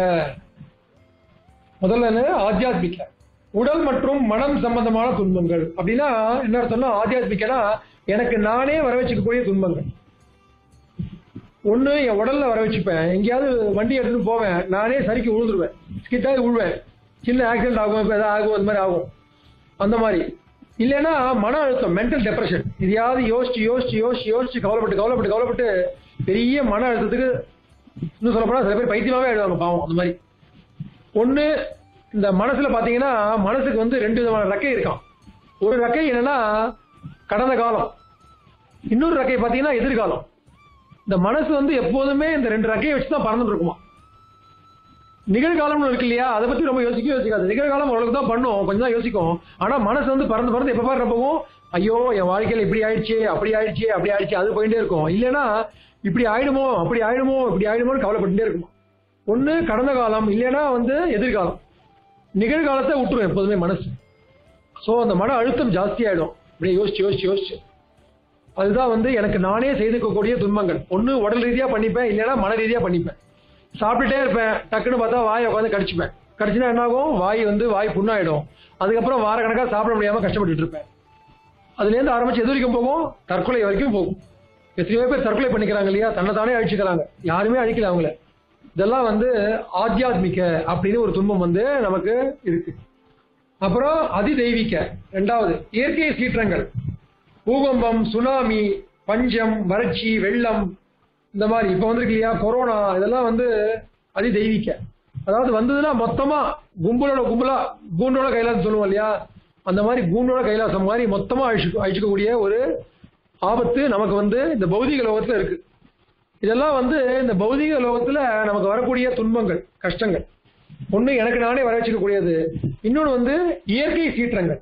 முதல்ல என்ன ஆத்தியாத்மிக உடல் மற்றும் மனம் சம்பந்தமான துன்பங்கள் அப்படின்னா என்ன அர்த்தம்னா ஆத்தியாத்மிகனா எனக்கு நானே வர வச்சுக்கக்கூடிய துன்பங்கள் ஒண்ணு என் உடல்ல வர வச்சுப்பேன் எங்கேயாவது வண்டி எடுத்துட்டு போவேன் நானே சரிக்கு விழுந்துருவேன் ஸ்கிட்டாகி விழுவேன் சின்ன ஆக்சிடென்ட் ஆகும் இப்போ எதாவது ஆகும் அந்த மாதிரி ஆகும் அந்த மாதிரி இல்லைன்னா மன அழுத்தம் மென்டல் டெப்ரெஷன் இதையாவது யோசிச்சு யோசிச்சு யோசிச்சு யோசிச்சு கவலைப்பட்டு கவலைப்பட்டு கவலைப்பட்டு பெரிய மன அழுத்தத்துக்கு இன்னும் சொல்ல போனா சில பேர் பைத்தியமாவே எழுதுவாங்க பாவம் அந்த மாதிரி ஒண்ணு இந்த மனசுல பாத்தீங்கன்னா மனசுக்கு வந்து ரெண்டு விதமான ரெக்கை இருக்கான் ஒரு ரெக்கை என்னன்னா கடந்த காலம் இன்னொரு ரெக்கை பாத்தீங்கன்னா எதிர்காலம் இந்த மனசு வந்து எப்போதுமே இந்த ரெண்டு ரெக்கையை வச்சு தான் பறந்துட்டு இருக்குமா நிகழ்காலம்னு இருக்கு இல்லையா அதை பத்தி ரொம்ப யோசிக்க யோசிக்காது நிகழ்காலம் ஓரளவுக்கு தான் பண்ணும் கொஞ்சம் தான் யோசிக்கும் ஆனா மனசு வந்து பறந்து பறந்து எப்ப பாருப்பவும் ஐயோ என் வாழ்க்கையில இப்படி ஆயிடுச்சு அப்படி ஆயிடுச்சு அப்படி ஆயிடுச்சு அது போயிட்டே இருக்கும் இல்லைன்னா இப்படி ஆயிடுமோ அப்படி ஆயிடுமோ இப்படி ஆயிடுமோன்னு கவலைப்பட்டுட்டே இருக்குமா ஒண்ணு கடந்த காலம் இல்லைன்னா வந்து எதிர்காலம் நிகழ்காலத்தை விட்டுரும் எப்போதுமே மனசு சோ அந்த மன அழுத்தம் ஜாஸ்தி ஆயிடும் இப்படியே யோசிச்சு யோசிச்சு யோசிச்சு அதுதான் வந்து எனக்கு நானே செய்துக்கக்கூடிய துன்பங்கள் ஒண்ணு உடல் ரீதியா பண்ணிப்பேன் இல்லைன்னா மன ரீதியா பண்ணிப்பேன் சாப்பிட்டுட்டே இருப்பேன் டக்குன்னு பார்த்தா வாயை உட்காந்து கடிச்சுப்பேன் கடிச்சுனா என்ன ஆகும் வாய் வந்து வாய் புண்ணாயிடும் அதுக்கப்புறம் வார கணக்கா சாப்பிட முடியாம கஷ்டப்பட்டுட்டு இருப்பேன் அதுல இருந்து ஆரம்பிச்சு எது வரைக்கும் போகும் தற்கொலை வரைக்கும் போகும் எத்தனையோ பேர் தற்கொலை பண்ணிக்கிறாங்க இல்லையா தன்னைத்தானே அழிச்சுக்கிறாங்க யாருமே அழிக்கல அவங்கள இதெல்லாம் வந்து ஆத்தியாத்மிக அப்படின்னு ஒரு துன்பம் வந்து நமக்கு இருக்கு அப்புறம் அதிதெய்வீக ரெண்டாவது இயற்கை சீற்றங்கள் பூகம்பம் சுனாமி பஞ்சம் வறட்சி வெள்ளம் இந்த மாதிரி இப்ப வந்திருக்கு இல்லையா கொரோனா இதெல்லாம் வந்து அதிதெய்வீக அதாவது வந்ததுன்னா மொத்தமா கும்பலோட கும்பலா கூண்டோட கைலாசம் சொல்லுவோம் இல்லையா அந்த மாதிரி கூண்டோட கைலாசம் மாதிரி மொத்தமா அழிச்சு அழிச்சுக்கக்கூடிய ஒரு ஆபத்து நமக்கு வந்து இந்த பௌதிக லோகத்துல இருக்கு இதெல்லாம் வந்து இந்த பௌதிக லோகத்துல நமக்கு வரக்கூடிய துன்பங்கள் கஷ்டங்கள் ஒண்ணு எனக்கு நானே வர வச்சுக்கக்கூடியது இன்னொன்னு வந்து இயற்கை சீற்றங்கள்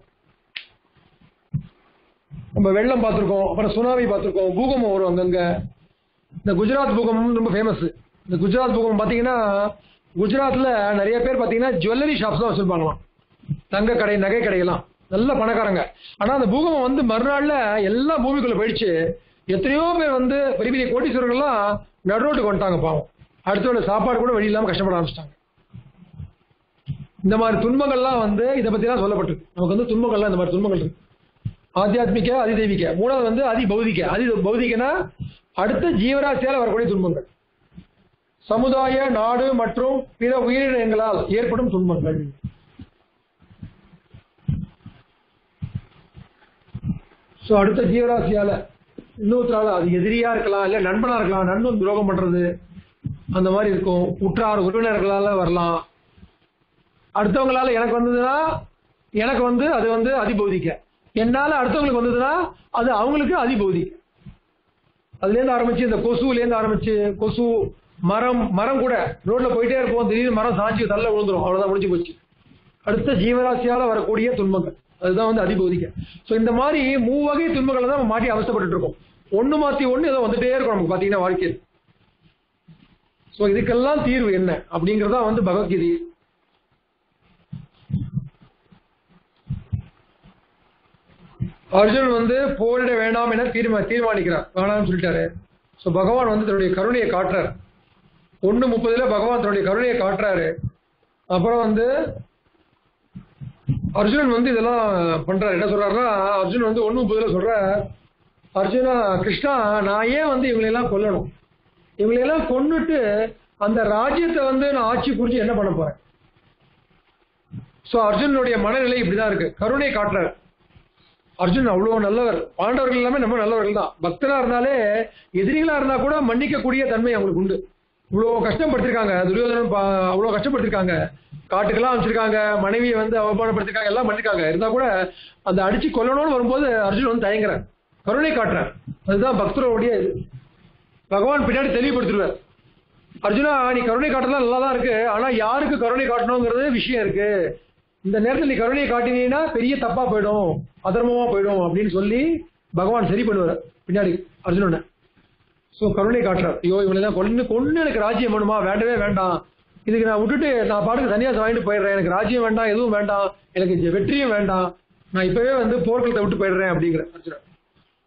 நம்ம வெள்ளம் பார்த்திருக்கோம் அப்புறம் சுனாமி பார்த்திருக்கோம் பூகம்பம் வரும் அங்கங்க இந்த குஜராத் பூகம்பம் ரொம்ப ஃபேமஸ் இந்த குஜராத் பூகம்பம் பாத்தீங்கன்னா குஜராத்ல நிறைய பேர் பாத்தீங்கன்னா ஜுவல்லரி ஷாப்ஸ் தான் வச்சிருப்பாங்களாம் தங்க கடை நகை கடையெல்லாம் நல்ல பணக்காரங்க ஆனா அந்த பூகம்பம் வந்து மறுநாள்ல எல்லாம் பூமிக்குள்ள போயிடுச்சு எத்தனையோ பேர் வந்து பெரிய பெரிய கோட்டீஸ்வரர்கள்லாம் நடுரோட்டுக்கு வந்துட்டாங்க பாவம் அடுத்தவங்க சாப்பாடு கூட வழி இல்லாம கஷ்டப்பட ஆரம்பிச்சிட்டாங்க இந்த மாதிரி துன்பங்கள்லாம் வந்து இதை பத்திலாம் சொல்லப்பட்டிருக்கு நமக்கு வந்து துன்பங்கள்லாம் இந்த மாதிரி துன்பங்கள் இருக்கு ஆத்தியாத்மிக அதிதெய்வீக மூணாவது வந்து அதி பௌதிக அதி பௌதிகனா அடுத்த ஜீவராசியால் வரக்கூடிய துன்பங்கள் சமுதாய நாடு மற்றும் பிற உயிரினங்களால் ஏற்படும் துன்பங்கள் சோ அடுத்த ஜீவராசியால இன்னொருத்தரால அது எதிரியா இருக்கலாம் இல்ல நண்பனா இருக்கலாம் நண்பன் துரோகம் பண்றது அந்த மாதிரி இருக்கும் உற்றார் உறவினர்களால வரலாம் அடுத்தவங்களால எனக்கு வந்ததுன்னா எனக்கு வந்து அது வந்து அதிபௌதிக்க என்னால அடுத்தவங்களுக்கு வந்ததுன்னா அது அவங்களுக்கு அதிபௌதிக்க அதுல இருந்து ஆரம்பிச்சு இந்த கொசுல இருந்து ஆரம்பிச்சு கொசு மரம் மரம் கூட ரோட்ல போயிட்டே இருப்போம் திடீர்னு மரம் சாஞ்சி தள்ள விழுந்துரும் அவ்வளவுதான் முடிஞ்சு போச்சு அடுத்த ஜீவராசியால வரக்கூடிய துன்பங்கள் அதுதான் வந்து அதிபௌதிக்க சோ இந்த மாதிரி மூவகை துன்பங்களை தான் நம்ம மாட்டி அவசப்பட்டு இருக்கோம் ஒண்ணு மாத்தி ஒண்ணு ஏதோ வந்துட்டே இருக்கும் நமக்கு பாத்தீங்கன்னா வாழ்க்கையில் சோ இதுக்கெல்லாம் தீர்வு என்ன அப்படிங்கறதா வந்து பகவத்கீதை அர்ஜுன் வந்து போரிட வேண்டாம் என தீர்மா தீர்மானிக்கிறார் வேணாம்னு சொல்லிட்டாரு சோ பகவான் வந்து தன்னுடைய கருணையை காட்டுறாரு ஒண்ணு முப்பதுல பகவான் தன்னுடைய கருணையை காட்டுறாரு அப்புறம் வந்து அர்ஜுனன் வந்து இதெல்லாம் பண்றாரு என்ன சொல்றாருன்னா அர்ஜுன் வந்து ஒண்ணு முப்பதுல சொல்ற அர்ஜுனா கிருஷ்ணா நான் ஏன் வந்து இவங்களெல்லாம் கொல்லணும் இவங்களெல்லாம் கொன்னுட்டு அந்த ராஜ்யத்தை வந்து நான் ஆட்சி புரிஞ்சு என்ன பண்ண போறேன் சோ அர்ஜுனுடைய மனநிலை இப்படிதான் இருக்கு கருணை காட்டுறாரு அர்ஜுன் அவ்வளவு நல்லவர் பாண்டவர்கள் எல்லாமே நம்ம நல்லவர்கள் தான் பக்தரா இருந்தாலே எதிரிகளா இருந்தா கூட மன்னிக்கக்கூடிய தன்மை அவங்களுக்கு உண்டு இவ்வளவு கஷ்டப்படுத்திருக்காங்க துரியோதனன் பா- அவ்வளவு கஷ்டப்படுத்திருக்காங்க காட்டுக்கெல்லாம் அமைச்சிருக்காங்க மனைவியை வந்து அவமானப்படுத்திருக்காங்க எல்லாம் பண்ணிருக்காங்க இருந்தா கூட அந்த அடிச்சு கொல்லணும்னு வரும்போது அர்ஜுன் வந்து தயங்குறார் கருணை காட்டுறார் அதுதான் பக்தருடைய இது பகவான் பின்னாடி தெளிவுபடுத்திடுவார் அர்ஜுனா நீ கருணை காட்டுறதா நல்லா தான் இருக்கு ஆனா யாருக்கு கருணை காட்டணுங்கிறது விஷயம் இருக்கு இந்த நேரத்தில் நீ கருணையை காட்டினீங்கன்னா பெரிய தப்பா போயிடும் அதர்மமா போயிடும் அப்படின்னு சொல்லி பகவான் சரி பண்ணுவார் பின்னாடி அர்ஜுனனை சோ கருணை காட்டுறார் ஐயோ இவனை கொண்டு கொண்டு எனக்கு ராஜ்யம் வேணுமா வேண்டவே வேண்டாம் இதுக்கு நான் விட்டுட்டு நான் பாட்டுக்கு சன்னியாசம் வாங்கிட்டு போயிடுறேன் எனக்கு ராஜ்யம் வேண்டாம் எதுவும் வேண்டாம் எனக்கு இந்த வெற்றியும் வேண்டாம் நான் இப்பவே வந்து போர்க்களத்தை விட்டு போயிடுறேன் அப்படிங்கிற அர்ஜுனன்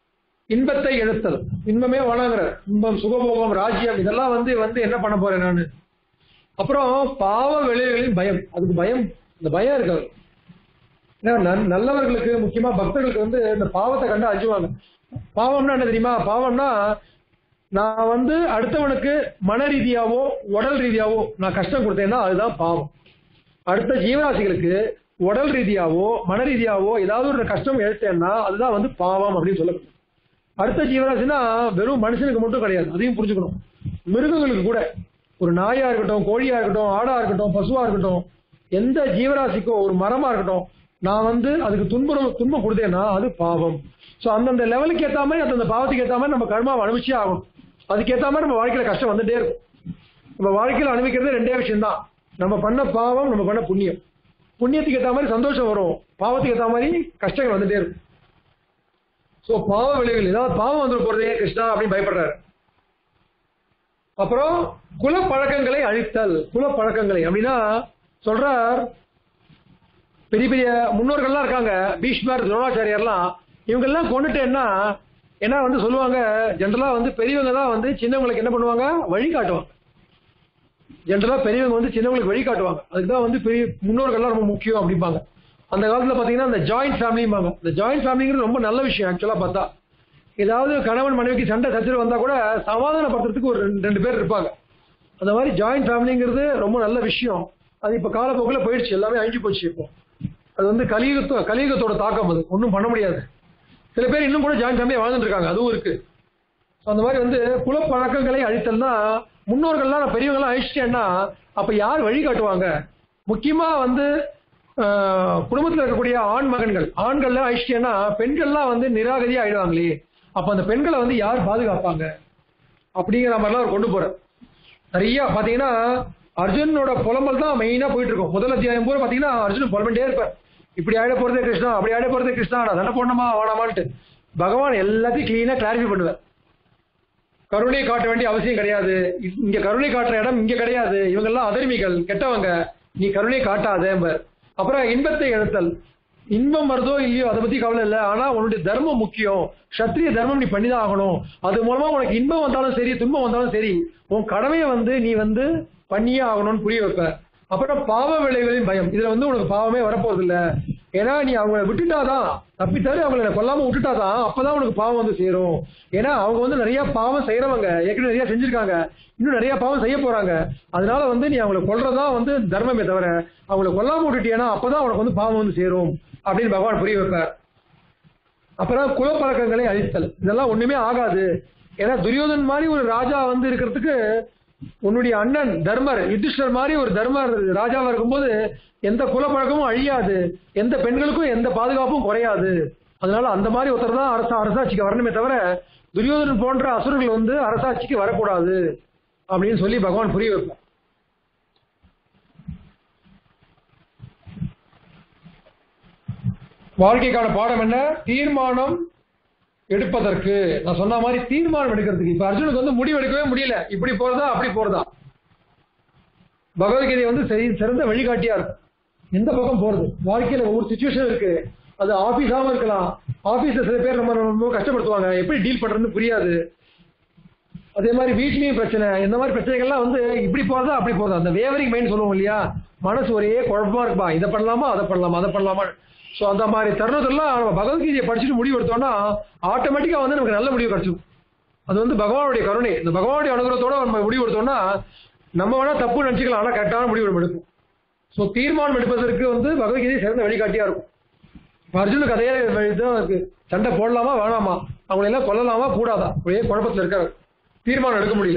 இன்பத்தை எழுத்தல் இன்பமே வணங்குற இன்பம் சுகபோகம் ராஜ்யம் இதெல்லாம் வந்து வந்து என்ன பண்ண போறேன் நான் அப்புறம் பாவ விளைவுகளின் பயம் அதுக்கு பயம் இந்த பயம் இருக்கு அவருக்கு. ஏன்னா நல்- நல்லவர்களுக்கு முக்கியமா பக்தர்களுக்கு வந்து இந்த பாவத்தை கண்டு அஞ்சுவாங்க பாவம்னா என்ன தெரியுமா பாவம்னா நான் வந்து அடுத்தவனுக்கு மன ரீதியாவோ உடல் ரீதியாவோ நான் கஷ்டம் கொடுத்தேன்னா அதுதான் பாவம் அடுத்த ஜீவராசிகளுக்கு உடல் ரீதியாவோ மன ரீதியாவோ ஏதாவது ஒரு கஷ்டம் எடுத்தேன்னா அதுதான் வந்து பாவம் அப்படின்னு சொல்லப்படுது அடுத்த ஜீவராசினா வெறும் மனுஷனுக்கு மட்டும் கிடையாது அதையும் புரிஞ்சுக்கணும் மிருகங்களுக்கு கூட ஒரு நாயா இருக்கட்டும் கோழியா இருக்கட்டும் ஆடா இருக்கட்டும் பசுவா இருக்கட்டும் எந்த ஜீவராசிக்கோ ஒரு மரமா இருக்கட்டும் நான் வந்து அதுக்கு துன்பம் துன்பம் கொடுத்தேன்னா அது பாவம் சோ அந்தந்த லெவலுக்கு ஏத்த மாதிரி அந்தந்த பாவத்துக்கு ஏத்த மாதிரி நம்ம கர்மாவை அனுபவிச்சே ஆகணும் அதுக்கு ஏத்த மாதிரி நம்ம வாழ்க்கையில கஷ்டம் வந்துட்டே இருக்கும் நம்ம வாழ்க்கையில அனுபவிக்கிறது ரெண்டே விஷயம் தான் நம்ம பண்ண பாவம் நம்ம பண்ண புண்ணியம் புண்ணியத்துக்கு ஏத்த மாதிரி சந்தோஷம் வரும் பாவத்துக்கு ஏத்த மாதிரி கஷ்டங்கள் வந்துட்டே இருக்கும் சோ பாவ விளைவுகள் ஏதாவது பாவம் வந்து போறதே கிருஷ்ணா அப்படின்னு பயப்படுறாரு அப்புறம் குல பழக்கங்களை அழித்தல் குல பழக்கங்களை அப்படின்னா சொல்றார் பெரிய பெரிய முன்னோர்கள்லாம் இருக்காங்க பீஷ்மர் துரோணாச்சாரியர்லாம் இவங்க எல்லாம் கொண்டுட்டேன்னா ஏன்னா வந்து சொல்லுவாங்க ஜென்ரலா வந்து பெரியவங்க தான் வந்து சின்னவங்களுக்கு என்ன பண்ணுவாங்க வழி காட்டுவாங்க ஜென்ரலா பெரியவங்க வந்து சின்னவங்களுக்கு வழி காட்டுவாங்க அதுக்கு தான் வந்து பெரிய முன்னோர்கள்லாம் ரொம்ப முக்கியம் அப்படிம்பாங்க அந்த காலத்துல பாத்தீங்கன்னா அந்த ஜாயிண்ட் ஃபேமிலிம்பாங்க இந்த ஜாயிண்ட் ஃபேமிலிங்கிறது ரொம்ப நல்ல விஷயம் ஆக்சுவலா பார்த்தா ஏதாவது கணவன் மனைவிக்கு சண்டை சச்சரவு வந்தா கூட சமாதானப்படுத்துறதுக்கு ஒரு ரெண்டு- ரெண்டு பேர் இருப்பாங்க அந்த மாதிரி ஜாயிண்ட் ஃபேமிலிங்கிறது ரொம்ப நல்ல விஷயம் அது இப்ப காலப்போக்கில் போயிடுச்சு எல்லாமே அழிஞ்சு போச்சு இப்போ அது வந்து கலியுகத்தோ கலியுகத்தோட தாக்கம் அது ஒன்றும் பண்ண முடியாது சில பேர் இன்னும் கூட ஜாயிண்ட் ஃபேமிலியா வாழ்ந்துட்டு இருக்காங்க அதுவும் இருக்கு So, அந்த மாதிரி வந்து குல பழக்கங்களை அழித்தல்னா முன்னோர்கள்லாம் நான் பெரியவங்களாம் அழிச்சிட்டேன்னா அப்ப யார் வழி காட்டுவாங்க முக்கியமா வந்து ஆஹ், குடும்பத்துல இருக்கக்கூடிய ஆண் மகன்கள் ஆண்கள்லாம் அழிச்சிட்டேன்னா பெண்கள்லாம் வந்து நிராகரியா ஆயிடுவாங்களே அப்ப அந்த பெண்களை வந்து யார் பாதுகாப்பாங்க அப்படிங்கிற மாதிரிலாம் அவர் கொண்டு போறார் நிறைய பாத்தீங்கன்னா அர்ஜுனனோட புலம்பல் தான் மெயினா போயிட்டு இருக்கும் முதல் அத்தியாயம் பூரா பாத்தீங்கன்னா அர்ஜுனன் புலம்பிட்டே இருப்பார் இப்படி ஆயிட போறதே கிருஷ்ணா அப்படி ஆயிட போறதே கிருஷ்ணா நான் தண்டை போடணுமா வேணாமான்ட்டு பகவான் எல்லாத்தையும் கிளீனா கிளாரிஃபை பண்ணுவார் கருணை காட்ட வேண்டிய அவசியம் கிடையாது இ- இங்க கருணை காட்டுற இடம் இங்க கிடையாது இவங்க எல்லாம் அதர்மிகள் கெட்டவங்க நீ கருணை காட்டாத என்பர். அப்புறம் இன்பத்தை எழுத்தல் இன்பம் வருதோ இல்லையோ அதை பத்தி கவலை இல்லை ஆனா உன்னுடைய தர்மம் முக்கியம் சத்திரிய தர்மம் நீ பண்ணிதான் ஆகணும் அது மூலமா உனக்கு இன்பம் வந்தாலும் சரி துன்பம் வந்தாலும் சரி உன் கடமையை வந்து நீ வந்து பண்ணியே ஆகணும்னு புரிய வைப்ப அப்புறம் பாவ விளைவுகளின் பயம் இதுல வந்து உனக்கு பாவமே வரப்போறது இல்ல ஏன்னா நீ அவங்கள விட்டுட்டாதான் தப்பித்தாரு அவங்கள கொல்லாம விட்டுட்டாதான் அப்பதான் உனக்கு பாவம் வந்து சேரும் ஏன்னா அவங்க வந்து நிறைய பாவம் செய்யறவங்க ஏற்கனவே நிறைய செஞ்சிருக்காங்க இன்னும் நிறைய பாவம் செய்ய போறாங்க அதனால வந்து நீ அவங்கள கொல்றதா வந்து தர்மமே தவிர அவங்கள கொல்லாம விட்டுட்டியனா அப்பதான் உனக்கு வந்து பாவம் வந்து சேரும் அப்படின்னு பகவான் புரிய வைப்பார் அப்புறம் குலப்பழக்கங்களை அழித்தல் இதெல்லாம் ஒண்ணுமே ஆகாது ஏன்னா துரியோதன் மாதிரி ஒரு ராஜா வந்து இருக்கிறதுக்கு உன்னுடைய அண்ணன் தர்மர் யுதிஷ்டர் மாதிரி ஒரு தர்மர் ராஜாவா இருக்கும்போது எந்த குலப்பழக்கமும் அழியாது எந்த பெண்களுக்கும் எந்த பாதுகாப்பும் குறையாது அதனால அந்த மாதிரி ஒருத்தர் தான் அரசா அரசாட்சிக்கு வரணுமே தவிர துரியோதனன் போன்ற அசுரர்கள் வந்து அரசாட்சிக்கு வரக்கூடாது அப்படின்னு சொல்லி பகவான் புரிய வைப்பார் வாழ்க்கைக்கான பாடம் என்ன தீர்மானம் எடுப்பதற்கு நான் சொன்ன மாதிரி தீர்மானம் எடுக்கிறதுக்கு இப்ப அர்ஜுனுக்கு வந்து முடிவு எடுக்கவே முடியல இப்படி போறதா அப்படி போறதா பகவத்கீதை வந்து சரி சிறந்த வழிகாட்டியா இருக்கும் எந்த பக்கம் போறது வாழ்க்கையில ஒவ்வொரு சுச்சுவேஷன் இருக்கு அது ஆபீஸாவும் இருக்கலாம் ஆபீஸ்ல சில பேர் நம்ம ரொம்ப கஷ்டப்படுத்துவாங்க எப்படி டீல் பண்றதுன்னு புரியாது அதே மாதிரி வீட்லயும் பிரச்சனை இந்த மாதிரி பிரச்சனைகள்லாம் வந்து இப்படி போறதா அப்படி போறதா அந்த வேவரிங் மைண்ட் சொல்லுவோம் இல்லையா மனசு ஒரே குழப்பமா இருப்பா இதை பண்ணலாமா அதை பண்ணலாமா அதை பண்ணலாமா சோ அந்த மாதிரி தருணத்தெல்லாம் நம்ம பகவத்கீதையை படிச்சுட்டு முடிவு எடுத்தோம்னா ஆட்டோமேட்டிக்கா வந்து நமக்கு நல்ல முடிவு கிடைச்சிடும் அது வந்து பகவானுடைய கருணை இந்த பகவானுடைய அனுகிரகத்தோட நம்ம முடிவு எடுத்தோம்னா நம்ம வேணா தப்பு நினைச்சுக்கலாம் ஆனா கரெக்டான முடிவு நம்ம எடுப்போம் சோ தீர்மானம் எடுப்பதற்கு வந்து பகவத்கீதை சிறந்த வழிகாட்டியா இருக்கும் இப்ப அர்ஜுனுக்கு அதே இதுதான் இருக்கு சண்டை போடலாமா வேணாமா அவங்களை எல்லாம் கொல்லலாமா கூடாதா ஒரே குழப்பத்துல இருக்காரு தீர்மானம் எடுக்க முடியல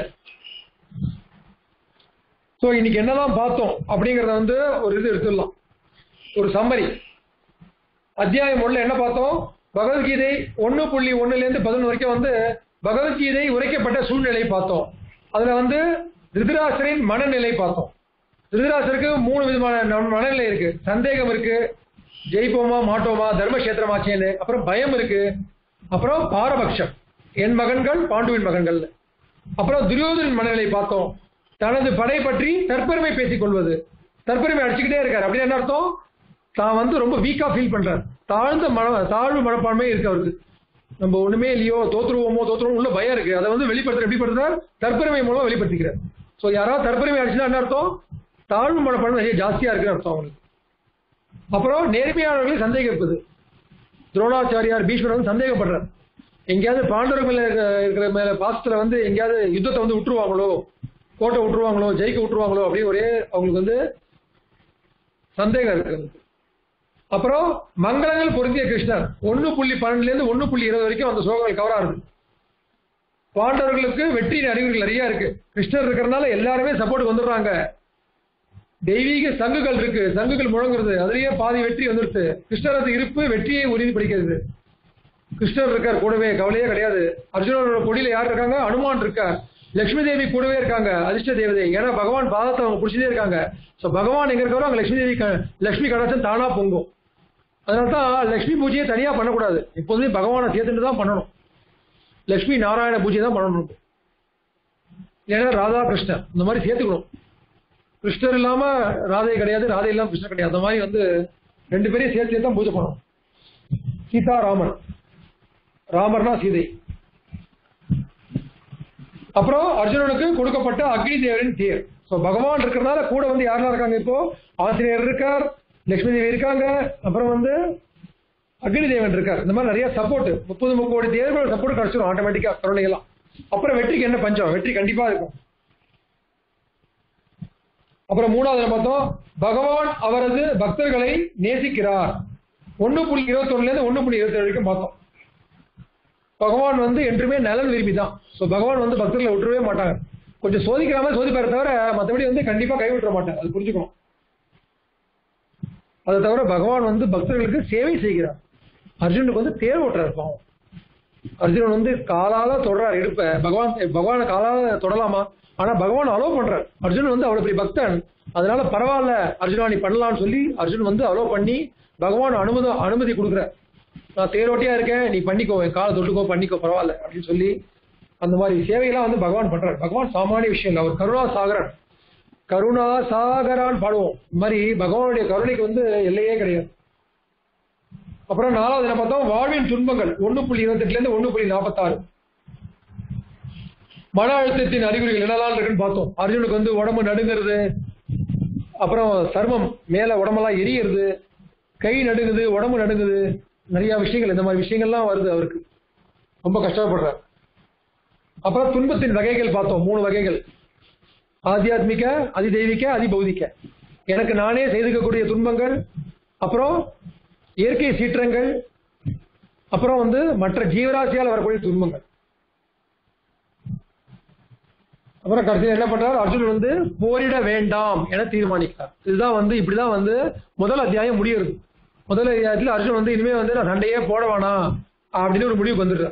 சோ இன்னைக்கு என்னதான் பார்த்தோம் அப்படிங்கறத வந்து ஒரு இது எடுத்துடலாம் ஒரு சம்மரி அத்தியாயம் ஒண்ணுல என்ன பார்த்தோம் பகவத்கீதை ஒண்ணு புள்ளி ஒண்ணுல இருந்து பதினொன்று வரைக்கும் வந்து பகவத்கீதை உரைக்கப்பட்ட சூழ்நிலை பார்த்தோம் அதுல வந்து திருதராசரின் மனநிலை பார்த்தோம் திருதராசருக்கு மூணு விதமான ந- மனநிலை இருக்கு சந்தேகம் இருக்கு ஜெயிப்போமா மாட்டோமா தர்மக்ஷேத்திரமாச்சேன்னு அப்புறம் பயம் இருக்கு அப்புறம் பாரபட்சம் என் மகன்கள் பாண்டுவின் மகன்கள் அப்புறம் துரியோதனின் மனநிலை பார்த்தோம் தனது படை பற்றி தற்பெருமை பேசிக் கொள்வது தற்பெருமை அடிச்சுக்கிட்டே இருக்காரு அப்படின்னு என்ன அர்த்தம் தான் வந்து ரொம்ப வீக்கா ஃபீல் பண்றாரு தாழ்ந்த மன தாழ்வு மனப்பான்மை இருக்கு அவருக்கு நம்ம ஒண்ணுமே இல்லையோ தோத்துருவோமோ தோத்துருவோம் உள்ள பயம் இருக்கு அதை வந்து வெளிப்படுத்துற எப்படி படுத்துறார் தற்பெருமை மூலமா வெளிப்படுத்திக்கிறார் சோ யாராவது தற்பெருமை அடிச்சுன்னா என்ன அர்த்தம் தாழ்வு மனப்படம் நிறைய ஜாஸ்தியா இருக்குன்னு அர்த்தம் அவங்களுக்கு அப்புறம் நேர்மையானவர்களை சந்தேகிப்பது துரோணாச்சாரியார் பீஷ்மர் வந்து சந்தேகப்படுறார் எங்கேயாவது பாண்டவர் மேல இருக்க- இருக்கிற மேல பாசத்துல வந்து எங்கேயாவது யுத்தத்தை வந்து விட்டுருவாங்களோ கோட்டை விட்டுருவாங்களோ ஜெயிக்க விட்டுருவாங்களோ அப்படின்னு ஒரே அவங்களுக்கு வந்து சந்தேகம் இருக்கு அப்புறம் மங்களங்கள் பொருந்திய கிருஷ்ணர் ஒன்னு புள்ளி பன்னெண்டுல இருந்து ஒன்னு புள்ளி இருபது வரைக்கும் அந்த ஸ்லோகங்கள் கவர் ஆகுது பாண்டவர்களுக்கு வெற்றியின் அறிகுறிகள் நிறைய இருக்கு கிருஷ்ணர் இருக்கிறதுனால எல்லாருமே சப்போர்ட் வந்துடுறாங்க தெய்வீக சங்குகள் இருக்கு சங்குகள் முழங்குறது அதுலயே பாதி வெற்றி வந்துடுது கிருஷ்ணரது இருப்பு வெற்றியை உறுதிப்படுகிறது கிருஷ்ணர் இருக்கார் கூடவே கவலையே கிடையாது அர்ஜுனனோட கொடியில யார் இருக்காங்க அனுமான் இருக்கார் லட்சுமி தேவி கூடவே இருக்காங்க அதிர்ஷ்ட தேவதை ஏன்னா பகவான் பாதத்தை அவங்க பிடிச்சதே இருக்காங்க சோ பகவான் எங்க இருக்காரோ அங்க லட்சுமி தேவி க- லட்சுமி கடாச்சம் தானா பொங்கும் அதனால தான் லட்சுமி பூஜையை தனியா பண்ணக்கூடாது எப்போதுமே பகவானை சேர்த்துட்டு தான் பண்ணணும் லட்சுமி நாராயண பூஜை தான் பண்ணணும் ஏன்னா ராதா கிருஷ்ணர் இந்த மாதிரி சேர்த்துக்கணும் கிருஷ்ணர் இல்லாம ராதை கிடையாது ராதை இல்லாம கிருஷ்ணர் கிடையாது அந்த மாதிரி வந்து ரெண்டு பேரையும் சேர்த்து சேர்த்து தான் பூஜை பண்ணணும் சீதா ராமன் ராமர்னா சீதை அப்புறம் அர்ஜுனனுக்கு கொடுக்கப்பட்ட அக்னி தேவரின் தேர் ஸோ பகவான் இருக்கிறதுனால கூட வந்து யாரெல்லாம் இருக்காங்க இப்போ ஆசிரியர் இருக்கார் லட்சுமி தேவி இருக்காங்க அப்புறம் வந்து அக்னி தேவன் இருக்கார் இந்த மாதிரி நிறைய சப்போர்ட் முப்பது முப்பது தேவர்கள் சப்போர்ட் கிடைச்சிடும் ஆட்டோமேட்டிக்கா கருணைகளாம் அப்புறம் வெற்றிக்கு என்ன பஞ்சம் வெற்றி கண்டிப்பா இருக்கும் அப்புறம் மூணாவது பார்த்தோம் பகவான் அவரது பக்தர்களை நேசிக்கிறார் ஒண்ணு புள்ளி இருபத்தொன்னுல இருந்து ஒண்ணு புள்ளி இருபத்தி வரைக்கும் பார்த்தோம் பகவான் வந்து என்றுமே நலன் விரும்பி தான் ஸோ பகவான் வந்து பக்தர்களை விட்டுறவே மாட்டாங்க கொஞ்சம் சோதிக்கிற மாதிரி சோதிப்பாரு தவிர மற்றபடி வந்து கண்டிப்பா கைவிட்டுற மாட்டாங்க அது புரிஞ்சுக்கணும் அதை தவிர பகவான் வந்து பக்தர்களுக்கு சேவை செய்கிறார் அர்ஜுனுக்கு வந்து தேர் ஓட்டுறாரு பாவம் அர்ஜுனன் வந்து காலால தொடறார் இடுப்ப பகவான் பகவானை காலால தொடலாமா ஆனா பகவான் அலோ பண்றார் அர்ஜுனன் வந்து அவ்வளவு பெரிய பக்தன் அதனால பரவாயில்ல அர்ஜுனா நீ பண்ணலாம்னு சொல்லி அர்ஜுன் வந்து அலோ பண்ணி பகவான் அனுமதி அனுமதி கொடுக்குறார் நான் தேரோட்டியா இருக்கேன் நீ பண்ணிக்கோ என் காலை தொட்டுக்கோ பண்ணிக்கோ பரவாயில்ல அப்படின்னு சொல்லி அந்த மாதிரி சேவையெல்லாம் வந்து பகவான் பண்றார் பகவான் சாமானிய விஷயம் இல்லை அவர் கருணா சாகரன் கருணா சாகரான்னு பாடுவோம் இந்த மாதிரி பகவானுடைய கருணைக்கு வந்து எல்லையே கிடையாது அப்புறம் நாலாவது என்ன பார்த்தோம் வாழ்வின் துன்பங்கள் ஒண்ணு புள்ளி இருபத்தெட்டுல இருந்து ஒண்ணு புள்ளி நாற்பத்தாறு மன அழுத்தத்தின் அறிகுறிகள் என்னெல்லாம் இருக்குன்னு பார்த்தோம் அர்ஜுனுக்கு வந்து உடம்பு நடுங்கிறது அப்புறம் சர்மம் மேல உடம்பெல்லாம் எரியுறது கை நடுங்குது உடம்பு நடுங்குது நிறைய விஷயங்கள் இந்த மாதிரி விஷயங்கள்லாம் வருது அவருக்கு ரொம்ப கஷ்டப்படுறார் அப்புறம் துன்பத்தின் வகைகள் பார்த்தோம் மூணு வகைகள் ஆத்தியாத்மிக அதிதெய்வீக அதிபௌதிக எனக்கு நானே செய்துக்கக்கூடிய துன்பங்கள் அப்புறம் இயற்கை சீற்றங்கள் அப்புறம் வந்து மற்ற ஜீவராசியால் வரக்கூடிய துன்பங்கள் அப்புறம் கடைசியில் என்ன பண்றார் அர்ஜுன் வந்து போரிட வேண்டாம் என தீர்மானிக்கிறார் இதுதான் வந்து இப்படிதான் வந்து முதல் அத்தியாயம் முடியுது முதல் அத்தியாயத்தில் அர்ஜுன் வந்து இனிமே வந்து நான் சண்டையே போட வேணாம் அப்படின்னு ஒரு முடிவுக்கு வந்துடுறார்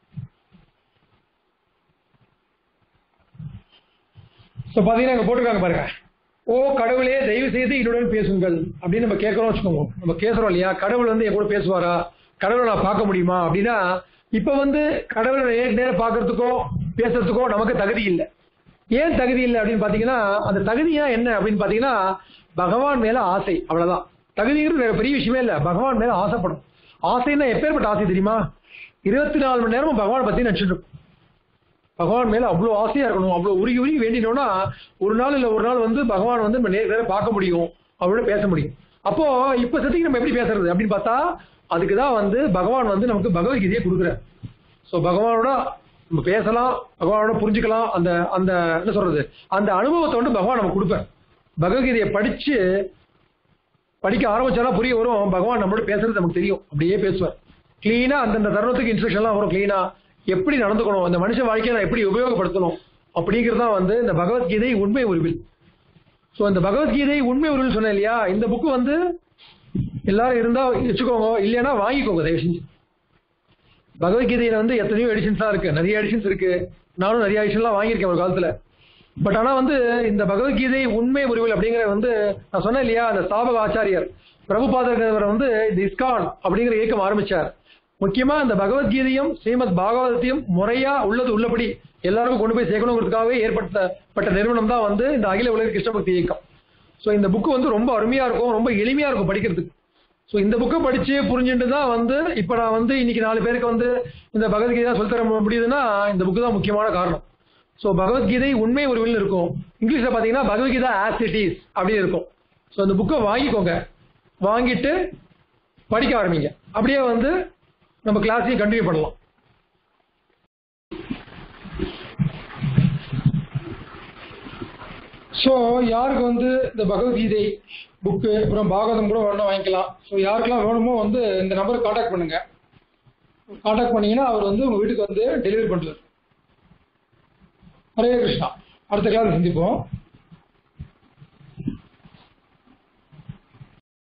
ஸோ பார்த்தீங்கன்னா இங்க போட்டிருக்காங்க பாருங்க ஓ கடவுளே தயவு செய்து என்னுடன் பேசுங்கள் அப்படின்னு நம்ம கேட்கறோம் வச்சுக்கோங்க நம்ம கேட்கறோம் இல்லையா கடவுள் வந்து என் கூட பேசுவாரா கடவுளை நான் பார்க்க முடியுமா அப்படின்னா இப்ப வந்து கடவுளை நேருக்கு நேரம் பார்க்கறதுக்கோ பேசுறதுக்கோ நமக்கு தகுதி இல்லை ஏன் தகுதி இல்லை அப்படின்னு பாத்தீங்கன்னா அந்த தகுதியா என்ன அப்படின்னு பாத்தீங்கன்னா பகவான் மேல ஆசை அவ்வளவுதான் தகுதிங்கிறது வேற பெரிய விஷயமே இல்லை பகவான் மேல ஆசைப்படும் ஆசைன்னா எப்பேற்பட்ட ஆசை தெரியுமா இருபத்தி நாலு மணி நேரமும் பகவான் பத்தி நினைச்சிட்டு இருக்கும் பகவான் மேல அவ்வளவு ஆசையா இருக்கணும் அவ்வளவு உருகி உருகி வேண்டினோம்னா ஒரு நாள் இல்ல ஒரு நாள் வந்து பகவான் வந்து நம்ம நேர பார்க்க முடியும் அவரோட பேச முடியும் அப்போ இப்ப சத்திக்கு நம்ம எப்படி பேசுறது அப்படின்னு பார்த்தா அதுக்குதான் வந்து பகவான் வந்து நமக்கு பகவத்கீதையை கொடுக்குறார் சோ பகவானோட நம்ம பேசலாம் பகவானோட புரிஞ்சுக்கலாம் அந்த அந்த என்ன சொல்றது அந்த அனுபவத்தை வந்து பகவான் நமக்கு கொடுப்பார் பகவத்கீதையை படிச்சு படிக்க ஆரம்பிச்சாலும் புரிய வரும் பகவான் நம்மளோட பேசுறது நமக்கு தெரியும் அப்படியே பேசுவார் கிளீனா அந்தந்த தருணத்துக்கு இன்ஸ்ட்ரக்ஷன்லாம் வரும் கிளீனா எப்படி நடந்துக்கணும் அந்த மனுஷ வாழ்க்கையை நான் எப்படி உபயோகப்படுத்தணும் அப்படிங்கிறது தான் வந்து இந்த பகவத்கீதை உண்மை உருவில் ஸோ இந்த பகவத்கீதை உண்மை உருவில் சொன்னேன் இல்லையா இந்த புக்கு வந்து எல்லாரும் இருந்தா வச்சுக்கோங்க இல்லைன்னா வாங்கிக்கோங்க தயவு செஞ்சு பகவத்கீதையில வந்து எத்தனையோ எடிஷன்ஸா இருக்கு நிறைய எடிஷன்ஸ் இருக்கு நானும் நிறைய எடிஷன்லாம் வாங்கியிருக்கேன் ஒரு காலத்துல பட் ஆனா வந்து இந்த பகவத்கீதை உண்மை உருவில் அப்படிங்கிற வந்து நான் சொன்னேன் இல்லையா அந்த ஸ்தாபக ஆச்சாரியர் பிரபுபாதர் வந்து இந்த இஸ்கான் அப்படிங்கிற இயக்கம் ஆரம்பிச்சார் முக்கியமா இந்த பகவத்கீதையும் ஸ்ரீமத் பாகவதத்தையும் முறையா உள்ளது உள்ளபடி எல்லாருக்கும் கொண்டு போய் சேர்க்கணுங்கிறதுக்காகவே ஏற்படுத்தப்பட்ட நிறுவனம் தான் வந்து இந்த அகில உலக கிருஷ்ண பக்தி இயக்கம் ஸோ இந்த புக்கு வந்து ரொம்ப அருமையா இருக்கும் ரொம்ப எளிமையா இருக்கும் படிக்கிறதுக்கு ஸோ இந்த புக்கை படிச்சு புரிஞ்சுட்டு தான் வந்து இப்போ நான் வந்து இன்னைக்கு நாலு பேருக்கு வந்து இந்த பகவத்கீதா சொல்லித்தர முடியுதுன்னா இந்த புக்கு தான் முக்கியமான காரணம் ஸோ பகவத்கீதை உண்மை உருவில் இருக்கும் இங்கிலீஷில் பார்த்தீங்கன்னா பகவத்கீதா ஆஸ் இட் இஸ் அப்படின்னு இருக்கும் ஸோ அந்த புக்கை வாங்கிக்கோங்க வாங்கிட்டு படிக்க ஆரம்பிங்க அப்படியே வந்து நம்ம கிளாஸையும் கண்டினியூ பண்ணலாம் ஸோ யாருக்கு வந்து இந்த பகவத்கீதை புக்கு அப்புறம் பாகவதம் கூட வேணும் வாங்கிக்கலாம் ஸோ யாருக்கெல்லாம் வேணுமோ வந்து இந்த நம்பருக்கு காண்டாக்ட் பண்ணுங்க காண்டாக்ட் பண்ணீங்கன்னா அவர் வந்து உங்க வீட்டுக்கு வந்து டெலிவரி பண்ணுறாரு ஹரே கிருஷ்ணா அடுத்த கிளாஸ் சந்திப்போம்